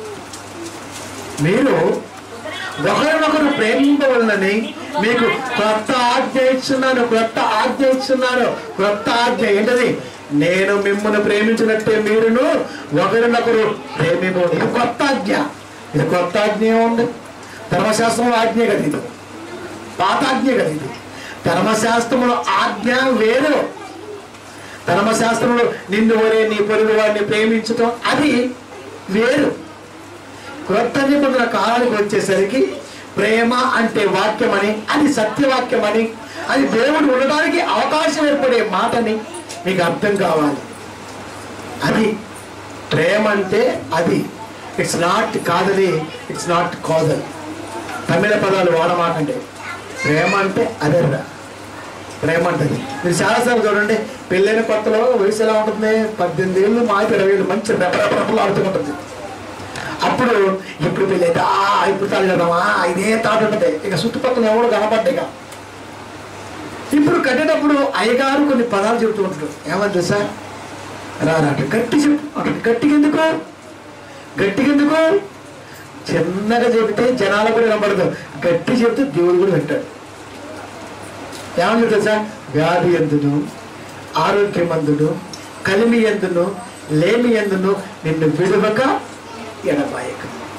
S2: మీరు ఒకరినొకరు ప్రేమింపవలనని మీకు క్రొత్త ఆజ్ఞ ఇస్తున్నాను క్రొత్త ఆజ్ఞ ఇస్తున్నాను క్రొత్త ఆజ్ఞ ఏంటది నేను మిమ్మల్ని ప్రేమించినట్టే మీరును ఒకరినొకరు ప్రేమింపవలెను. ఇది కొత్త ఆజ్ఞ ఇది కొత్త ఆజ్ఞ ఏముంది ధర్మశాస్త్రంలో ఆజ్ఞ కదా ఇది పాత ఆజ్ఞ కదా ఇది ధర్మశాస్త్రంలో ఆజ్ఞ వేరు ధర్మశాస్త్రంలో నిన్ను వరే నీ పొరుగు వాడిని ప్రేమించటం అది వేరు క్రొత్త నిబంధన కాలానికి వచ్చేసరికి ప్రేమ అంటే వాక్యమని అది సత్యవాక్యమని అది దేవుడు ఉండడానికి అవకాశం ఏర్పడే మాటని మీకు అర్థం కావాలి అది ప్రేమ అంటే అది ఇట్స్ నాట్ కాదని ఇట్స్ నాట్ కాదల్ తమిళ పదాలు వాడమాకండి ప్రేమ అంటే అదర్రా ప్రేమ అంటది మీరు చాలాసార్లు చూడండి పెళ్ళైన కొత్తలో వయసు ఎలా ఉంటుంది పద్దెనిమిది ఏళ్ళు మాకు ఇరవై ఏళ్ళు మంచి రెపరెపలు ఆడుతుంటుంది అప్పుడు ఇప్పుడు పెళ్ళి అయితే ఆ ఇప్పుడు తాళి కడదామా ఇదే తాట ఉంటుంది ఇక చుట్టుపక్కల ఎవరు కనపడ్డా ఇక ఇప్పుడు కట్టేటప్పుడు అయ్యగారు కొన్ని పదాలు చెబుతూ ఉంటాడు ఏమని తెలుసా రారా అంటే గట్టి చెప్పు అంటే గట్టిగా ఎందుకు గట్టిగా ఎందుకు చిన్నగా చెబితే జనాలకు కూడా కనపడదు గట్టి చెబితే దేవుడు కూడా వింటాడు ఏమని తెలుసా వ్యాధి ఎందును ఆరోగ్యమందును కలిమి ఎందును లేమి ఎందును నిన్ను విడువక ఎడబాయక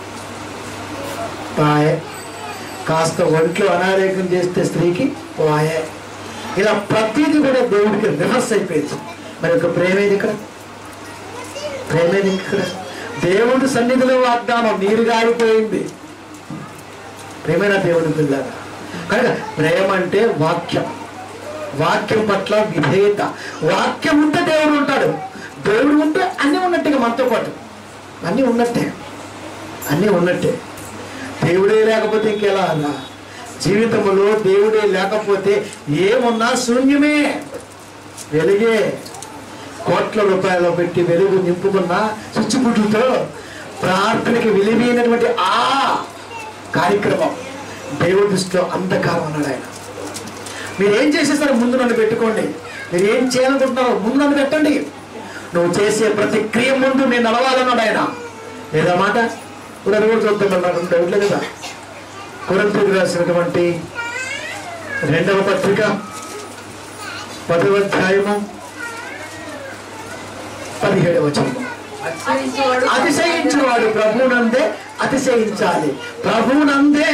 S2: పాయ కాస్త ఒంట్లో అనారోగ్యం చేస్తే స్త్రీకి పాయ ఇలా ప్రతిదీ కూడా దేవుడికి రివర్స్ అయిపోయింది మరి ఒక ప్రేమేది ఇక్కడ ప్రేమేది ఇక్కడ దేవుడి సన్నిధిలో వాగ్దానం నీరు గారిపోయింది ప్రేమైన దేవుని పిల్లరా కనుక ప్రేమ అంటే వాక్యం వాక్యం పట్ల విధేయత వాక్యం ఉంటే దేవుడు ఉంటాడు దేవుడు ఉంటే అన్నీ ఉన్నట్టుగా మనతో పాటు అన్నీ ఉన్నట్టే అన్నీ ఉన్నట్టే దేవుడే లేకపోతే ఇంకెలా అన్నా జీవితంలో దేవుడే లేకపోతే ఏమున్నా శూన్యమే వెలుగే కోట్ల రూపాయలు పెట్టి వెలుగు నింపుకున్న చుచ్చుపుట్టుతో ప్రార్థనకి విలువైనటువంటి ఆ కార్యక్రమం దేవుడి దృష్టిలో అంధకారం అన్నాడు ఆయన మీరు ఏం చేసేసారో ముందు నన్ను పెట్టుకోండి మీరు ఏం చేయాలనుకుంటున్నారో ముందు నన్ను పెట్టండి నువ్వు చేసే ప్రతి క్రియ ముందు నేను నడవాలన్నాడు ఆయన లేదా మాట ఇప్పుడు అది కూడా చూద్దాం నాకు డౌట్లే కదా కొరంతూరు రాసినటువంటి రెండవ పత్రిక పదవ అధ్యాయము పదిహేడవ వచనము
S3: అతిశయించువాడు
S2: అతిశయించువాడు ప్రభునందే అతిశయించాలి ప్రభునందే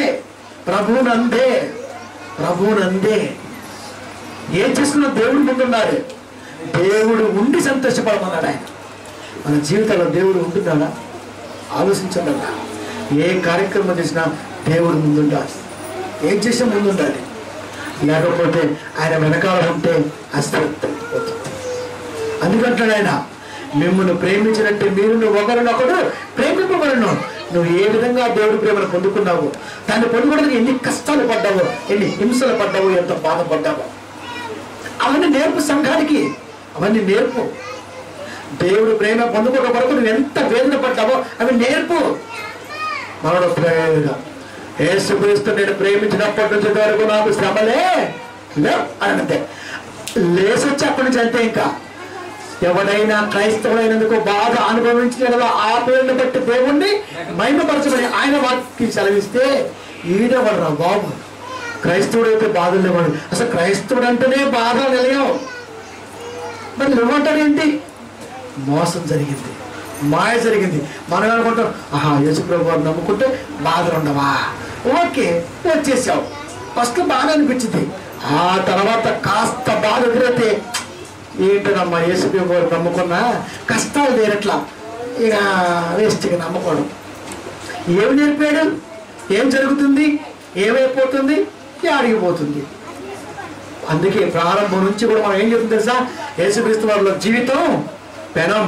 S2: ప్రభునందే ప్రభునందే ఏం చేస్తున్నా దేవుడు ముందున్నాడు దేవుడు ఉండి సంతోషపడమన్నాడు ఆయన మన జీవితంలో దేవుడు ఉంటున్నాడా ఆలోచించండి ఏ కార్యక్రమం చేసినా దేవుడు ముందుండాలి ఏం చేసినా ముందుండాలి లేకపోతే ఆయన వెనకాల ఉంటే అస్థిరపోతుంది అందుకంటాడు ఆయన మిమ్మల్ని ప్రేమించినట్టే మీరు ఒకరినొకడు ప్రేమింపబడను నువ్వు ఏ విధంగా దేవుడి ప్రేమను పొందుకున్నావు దాన్ని పొందుకోవడానికి ఎన్ని కష్టాలు పడ్డావో ఎన్ని హింసలు పడ్డావో ఎంత బాధపడ్డావో అవన్నీ నేర్పు సంఘానికి అవన్నీ నేర్పు దేవుడు ప్రేమ పొందుకోక వరకు నువ్వు ఎంత వేదన పడ్డావో అవి నేర్పు మనడు ప్రేమగా యేసుక్రీస్తు నేను ప్రేమించినప్పటి నుంచి వరకు నాకు శ్రమలే లేవు అని అంతే లేసొచ్చి అప్పటి నుంచి అంతే ఇంకా ఎవడైనా క్రైస్తవులైనందుకు బాధ అనుభవించిన యెడల ఆ పేరుని బట్టి దేవుణ్ణి మహిమపరచమని ఆయన వారికి సెలవిస్తే ఈడవడరా బాబు క్రైస్తవుడు అయితే బాధలు లేవాడు అసలు క్రైస్తవుడు అంటేనే బాధ నిలయం మరి నువ్వంటాడు ఏంటి మోసం జరిగింది మాయ జరిగింది మనం అనుకుంటాం ఆహా యేసుప్రభు వారు నమ్ముకుంటే బాధలు ఉండవా ఓకే వచ్చేసావు ఫస్ట్ బాధ అనిపించింది ఆ తర్వాత కాస్త బాధ ఎదురైతే ఏంటనమ్మా యేసుప్రభు వారు నమ్ముకున్నా కష్టాలు తీరట్లా ఇక వేస్ట్ ఇక నమ్మకూడదు ఏమి నేర్పాడు ఏం జరుగుతుంది ఏమైపోతుంది ఆడిగిపోతుంది అందుకే ప్రారంభం నుంచి కూడా మనం ఏం చెప్తుంది తెలుసా యేసుక్రీస్తు వారిలో జీవితం పెనం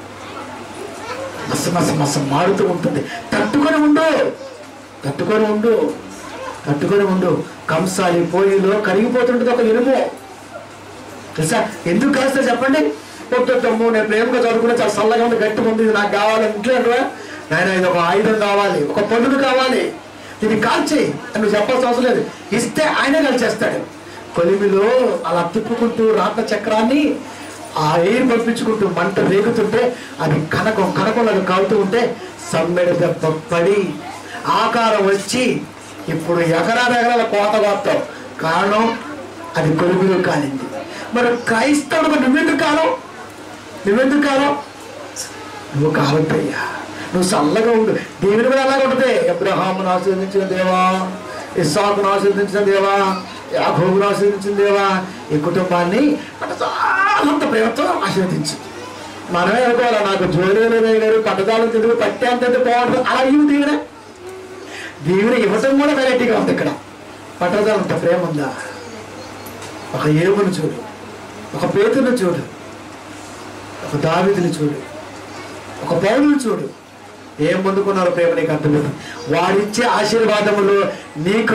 S2: మస మస మస మారుతూ ఉంటుంది తట్టుకొని ఉండు తట్టుకొని ఉండు తట్టుకొని ఉండు కంసాలి పోయిలో కరిగిపోతుంటుంది ఒక ఇనుము తెలుసా ఎందుకు కాస్త చెప్పండి పొద్దుమ్మో నేను ప్రేమగా చదువుకునే చాలా చల్లగా ఉంది గట్టిగా ఉంది ఇది నాకు కావాలి ఇంట్లో నాయన ఇది ఒక ఆయుధం కావాలి ఒక పండుగ కావాలి ఇది కాల్చేయి అని నువ్వు చెప్పాల్సిన అవసరం లేదు ఇస్తే ఆయనే కాల్చేస్తాడు కొలిమిలో అలా తిప్పుకుంటూ రాత చక్రాన్ని ఆ ఎయిర్ పంపించుకుంటూ మంట రేగుతుంటే అది కనకం కనకంలాగా కాలుతూ ఉంటే సమ్మెడ దెబ్బ పడి ఆకారం వచ్చి ఇప్పుడు ఎకరాల ఎకరాల కోత కోస్తావు కారణం అది కొలుగులు కాలింది మరి క్రైస్తవుడు నువ్వెందుకు కాలం నువ్వెందుకు కాలం నువ్వు కాలద్దయ్యా నువ్వు చల్లగా ఉండు దేవుని కూడా అలాగే ఉంటుంది అబ్రహామును ఆశీర్వదించిన దేవా ఇస్సాకును ఆశీర్వదించిన దేవా యాభోగును ఆశీర్వదించిన దేవా ఈ కుటుంబాన్ని అంత ప్రేమతో ఆశీర్వదించు మనమే అనుకోవాలి నాకు జోలీలు గారు పట్టదాలు తిరుగు పట్టేంత బాగుంటుంది అలా ఇవి దీవెన దీవెన ఇవ్వటం కూడా వెరైటీగా ఉంది ఇక్కడ పట్టదాలు అంత ప్రేమ ఉందా ఒక ఏబును చూడు ఒక పేతుని చూడు ఒక దావిదిని చూడు ఒక పౌరుని చూడు ఏం పొందుకున్నారో ప్రేమ నీకు అర్థమైంది వాడిచ్చే ఆశీర్వాదములు నీకు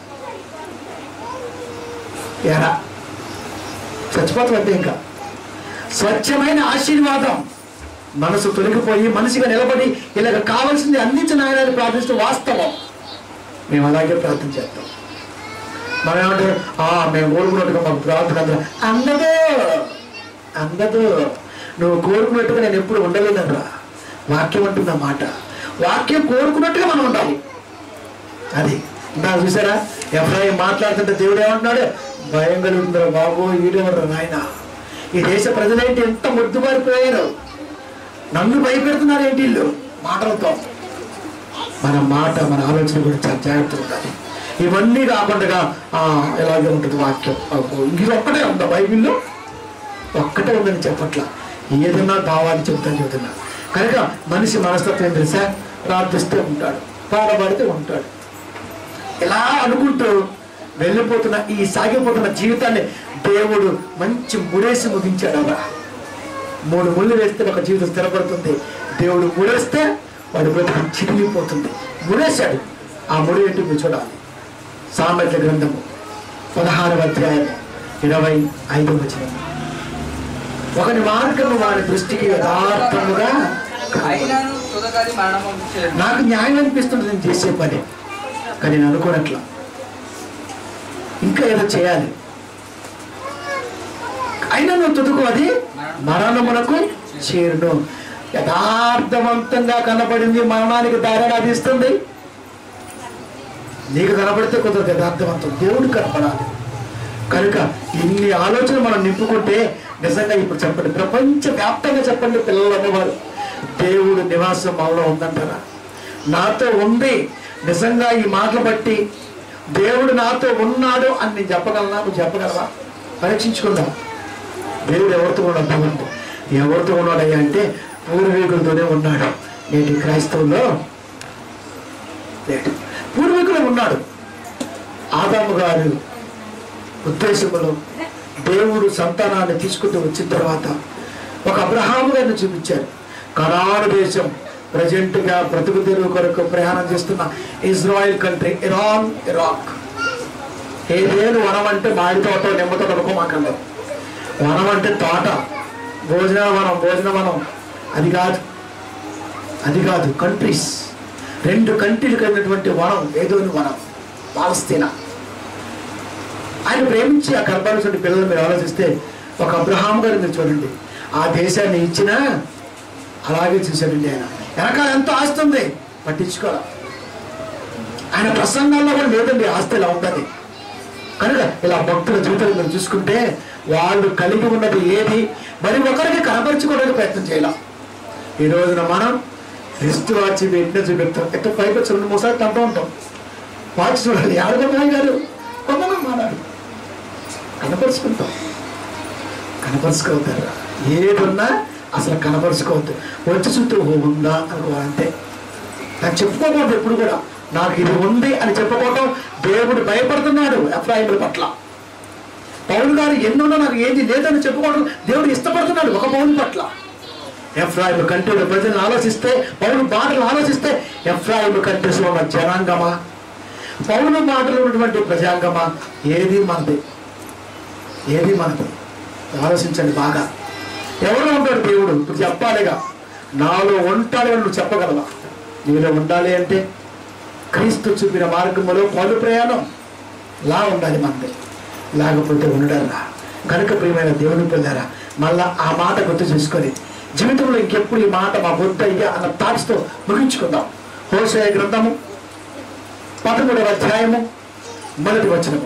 S2: ఎరా చచ్చిపోతావు ఇంకా స్వచ్ఛమైన ఆశీర్వాదం మనసు తొలగిపోయి మనిషిగా నిలబడి ఇలాగ కావాల్సింది అందించిన ఆయన ప్రార్థిస్తూ వాస్తవం మేము అలాగే ప్రార్థన చేస్తాం మనం ఏమంటారు "ఆ, మేము కోరుకున్నట్టుగా మాకు ప్రార్థన అందదు అందదు అందదు నువ్వు కోరుకున్నట్టుగా నేను ఎప్పుడు ఉండలేదనరా వాక్యం అంటున్న మాట వాక్యం కోరుకున్నట్టుగా మనం ఉండాలి అది నా చూసారా ఎఫ్రాయిం మాట్లాడుతుంటే దేవుడు ఏమంటున్నాడు భయం కలుగుతుందిరా బాబు ఈడేవాడు నాయన ఈ దేశ ప్రజలేంటి ఎంత ముద్దుమారిపోయారు నన్ను భయపెడుతున్నారు ఏంటి వీళ్ళు మాటలతో మన మాట మన ఆలోచన కూడా చాలా జాగ్రత్తగా ఉండాలి ఇవన్నీ కాకుండా ఆ, ఇలాగే ఉంటుంది వాక్యం అబ్బో, ఇది ఒక్కటే ఉందా బైబిల్లో ఒక్కటే ఉందని చెప్పట్లా ఏదన్నా కావాలి చెప్తాను చెబుతున్నా కనుక మనిషి మనస్తత్వం ఏం తెలుసా ప్రార్థిస్తే ఉంటాడు పాడబడితే ఉంటాడు ఇలా అనుకుంటూ వెళ్ళిపోతున్న ఈ సాగిపోతున్న జీవితాన్ని దేవుడు మంచి ముడేసి ముగించాడు అలా మూడు ముళ్ళు వేస్తే ఒక జీవితం స్థిరపడుతుంది దేవుడు ముడేస్తే వాడి బ్రతుకు చిరిగిపోతుంది ముడేశాడు ఆ ముడి ఏంటి మీరు చూడాలి సామెతల గ్రంథము పదహారవ అధ్యాయం ఇరవై ఐదు వచనం ఒకని మార్గము వాడి దృష్టికి యథార్థముగా కనబడును.
S3: అయినను తుదకది మరణము చేరు.
S2: నాకు న్యాయం అనిపిస్తుంది నేను చేసే పని కానీ నేను అనుకోనట్లా ఇంకా ఏదో చేయాలి అయినా నువ్వు తుదుకు అది మరణమునకు చేరును యథార్థవంతంగా కనబడింది మరణానికి దారిని అది ఇస్తుంది నీకు కనబడితే కొంత యథార్థవంతం దేవుడు కనపడాలి కనుక ఇన్ని ఆలోచనలు మనం నింపుకుంటే నిజంగా ఇప్పుడు చెప్పండి ప్రపంచ వ్యాప్తంగా చెప్పండి పిల్లలు అనేవారు దేవుడు నివాసం మాలో ఉందంటారా నాతో ఉంది నిజంగా ఈ మాటలు బట్టి దేవుడు నాతో ఉన్నాడు అని నేను చెప్పగలనా నువ్వు చెప్పగలవా పరీక్షించుకుందాం దేవుడు ఎవరితో ఉన్నాడు అంటే ఎవరితో ఉన్నాడయ్యా అంటే పూర్వీకులతోనే ఉన్నాడు నేటి క్రైస్తవుల్లో లేడు పూర్వీకులు ఉన్నాడు ఆదాము గారు ఉద్దేశములో దేవుడు సంతానాన్ని తీసుకుంటూ వచ్చిన తర్వాత ఒక అబ్రహాము గారిని చూపించారు కనాడు దేశం ప్రజెంట్గా బ్రతుకు తెరువు కొరకు ప్రయాణం చేస్తున్న ఇజ్రాయిల్ కంట్రీ ఇరాన్ ఇరాక్ ఏదేను వనం అంటే మామిడి తోట నిమ్మ తోట అనుకోమాకండి వనం అంటే తోట భోజన వనం భోజన వనం అది కాదు అది కాదు కంట్రీస్ రెండు కంట్రీలు కలిగినటువంటి వనం ఏదోని వనం పాలస్తీనా ఆయన ప్రేమించి ఆ గర్భాలు పిల్లలు మీరు ఆలోచిస్తే ఒక అబ్రహాం గారు మీరు చూడండి ఆ దేశాన్ని ఇచ్చినా అలాగే చూశాడండి ఆయన వెనకాల ఎంతో ఆస్తి ఉంది పట్టించుకోవాలి ఆయన ప్రసంగాల్లో కూడా లేదండి ఆస్తి ఇలా ఉంటుంది కనుక ఇలా భక్తుల జీవితాలు మీరు చూసుకుంటే వాళ్ళు కలిగి ఉన్నది ఏది మరి ఒకరికి కనపరుచుకోవడానికి ప్రయత్నం చేయాలి ఈ రోజున మనం రిస్ట్ వాచ్ వెంటనే చూపెడతాం ఎక్కడ పైకి వచ్చి రెండు మూడు సార్లు తంటూ ఉంటాం వాచ్ చూడాలి ఆడగొన్నాయి గారు కొందరు మాట్లాడు కనపరుచుకుంటాం కనపరుచుకోవద్దు ఏది ఉన్నా అసలు కనపరుచుకోవద్దు వచ్చి చుట్టూ ఓ ఉందా అనుకోవాలంటే నాకు చెప్పుకోకూడదు ఎప్పుడు కూడా నాకు ఇది ఉంది అని చెప్పుకోవటం దేవుడు భయపడుతున్నాడు ఎఫ్రాయిముల పట్ల పౌలు గారు ఎన్నున్నా నాకు ఏది లేదని చెప్పుకోవడం దేవుడు ఇష్టపడుతున్నాడు ఒక పౌలు పట్ల ఎఫ్రాయిము కంటే ప్రజలను ఆలోచిస్తే పౌలు మాటలు ఆలోచిస్తే ఎఫ్రాయిము కంటే ఉన్న జనాంగమా పౌలు మాటలు ఉన్నటువంటి ప్రజాంగమా ఏది మనది ఏది మనది ఆలోచించండి బాగా ఎవరు ఉంటాడు దేవుడు ఇప్పుడు చెప్పాలిగా నాలో ఉంటాడు అని నువ్వు చెప్పగలవా నీలో ఉండాలి అంటే క్రీస్తు చూపిన మార్గంలో పలు ప్రయాణం లా ఉండాలి మనది లేకపోతే ఉండడరా కనుక ప్రియమైన దేవుని పిల్లారా మళ్ళా ఆ మాట గుర్తు చేసుకొని జీవితంలో ఇంకెప్పుడు ఈ మాట మా బొద్దు అయ్యా అన్న థాట్స్తో ముగించుకుందాం హోషయ గ్రంథము పదమూడవ అధ్యాయము మొదటి వచనము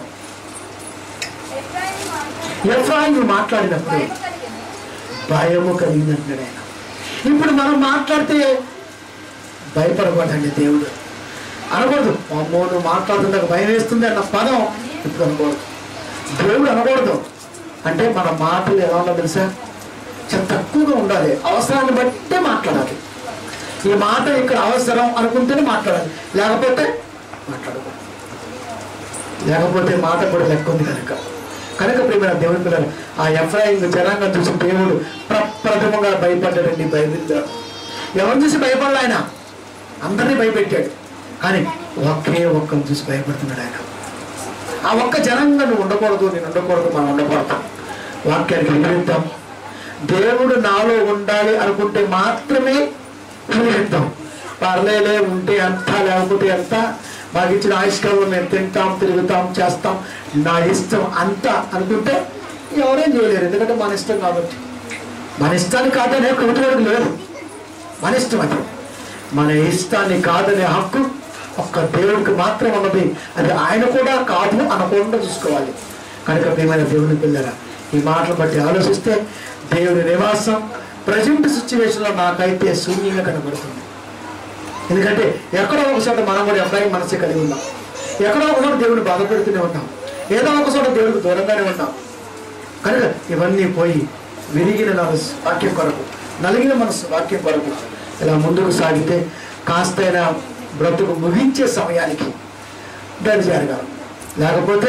S2: ఎఫ్రాయిము మాట్లాడినప్పుడు భయము కలిగినట్లు ఆయన ఇప్పుడు మనం మాట్లాడితే భయపడకూడదండి దేవుడు అనకూడదు అమ్మో నువ్వు మాట్లాడుతుంటే నాకు భయం వేస్తుంది అన్న పదం ఇప్పుడు అనకూడదు దేవుడు అనకూడదు అంటే మన మాటలు ఎలా ఉందో తెలుసా చాలా తక్కువగా ఉండాలి అవసరాన్ని బట్టే మాట్లాడాలి ఈ మాట ఇక్కడ అవసరం అనుకుంటేనే మాట్లాడాలి లేకపోతే మాట్లాడకూడదు లేకపోతే మాట కూడా లెక్క ఉంది కనుక కనుక ప్రియమైన దేవుని పిల్లలు ఆ ఎఫ్రాయిం జనాంగం చూసి దేవుడు ప్రప్రథమంగా భయపడ్డాడండి బైబిల్లో ఎవరిని చూసి భయపడలే ఆయన అందరినీ భయపెట్టాడు కానీ ఒకే ఒక్కరిని చూసి భయపడుతున్నాడు ఆయన ఆ ఒక్క జనంగా నువ్వు ఉండకూడదు నేను ఉండకూడదు మనం ఉండకూడదు వాక్యానికి వినిపిద్దాం దేవుడు నాలో ఉండాలి అనుకుంటే మాత్రమే వినిపిద్దాం పర్లేలే ఉంటే ఎంత లేకపోతే ఎంత మాకు ఇచ్చిన ఆయుష్కాలం మేము తింటాం తిరుగుతాం చేస్తాం నా ఇష్టం అంతా అనుకుంటే ఎవరేం చేయలేరు ఎందుకంటే మన ఇష్టం కాబట్టి మన ఇష్టాన్ని కాదనే కుటుంబానికి లేదు మన ఇష్టం అది మన ఇష్టాన్ని కాదనే హక్కు ఒక్క దేవుడికి మాత్రం ఉన్నది అది ఆయన కూడా కాదు అనకుండా చూసుకోవాలి కనుక ప్రియమైన దేవుని పిల్లల ఈ మాటలు బట్టి ఆలోచిస్తే దేవుని నివాసం ప్రజెంట్ సిచ్యువేషన్లో నాకైతే శూన్యంగా కనబడుతుంది ఎందుకంటే ఎక్కడో ఒక చోట మనం కూడా ఎఫ్ఐ మనసే కలిగి ఉన్నాం ఎక్కడో ఒక చోట దేవుని బాధపెడుతూనే ఉంటాం ఏదో ఒక చోట దేవుడికి దూరంగానే ఉంటాం కనుక ఇవన్నీ పోయి విరిగిన మనసు వాక్యం కొరకు నలిగిన మనసు వాక్యం కొరకు ఇలా ముందుకు సాగితే కాస్తైనా బ్రతుకు ముగించే సమయానికి దాన్ని జరగాలి లేకపోతే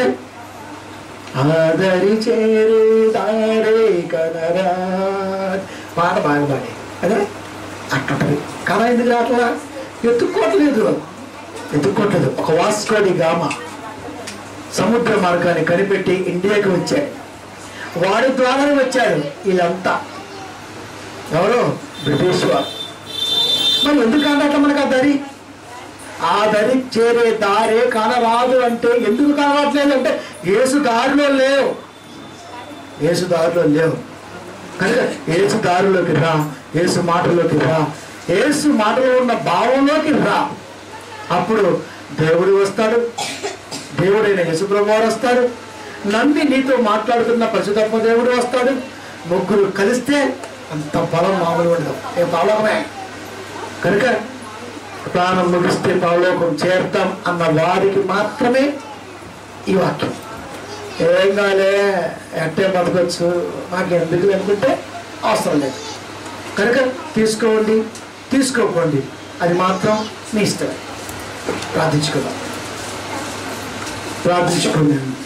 S2: ఆదరి చేరు దారే కనరా పాట బాగా పాడి అదే అట్టుంటది కథ ఎందుకు రావట్లా ఎత్తుక్కోవట్లేదు ఎత్తుక్కోవట్లేదు ఒక వాస్కోడి గామ సముద్ర మార్గాన్ని కనిపెట్టి ఇండియాకి వచ్చాడు వాడి ద్వారానే వచ్చాడు వీళ్ళంతా ఎవరు బ్రిటిష్ వారు మరి ఎందుకు అన్నట్టు మనకు ఆ దరి ఆ దరి చేరే దారే కానరాదు అంటే ఎందుకు కానరావట్లేదు అంటే ఏసు దారిలో లేవు ఏసు దారిలో లేవు కనుక ఏసు దారిలోకి రా ఏసు మాటలోకి రా ఏసు మాటలో ఉన్న భావంలోకి రా అప్పుడు దేవుడు వస్తాడు దేవుడైన యశుప్రభు వారు వస్తాడు నమ్మి నీతో మాట్లాడుతున్న పశుధర్మ దేవుడు వస్తాడు ముగ్గురు కలిస్తే అంత బలం మామూలు ఉండదు ఏ పవలమే కనుక ప్రాణం ముగిస్తే పరలోకం చేరుతాం అన్న వారికి మాత్రమే ఈ వాక్యం ఏం కాలే ఎట్టే బతకొచ్చు మాకు ఎందుకు అనుకుంటే అవసరం లేదు కనుక తీసుకోండి తీసుకోకండి అది మాత్రం మీ ఇష్టం ప్రార్థించుకుందాం ప్రార్థించుకోండి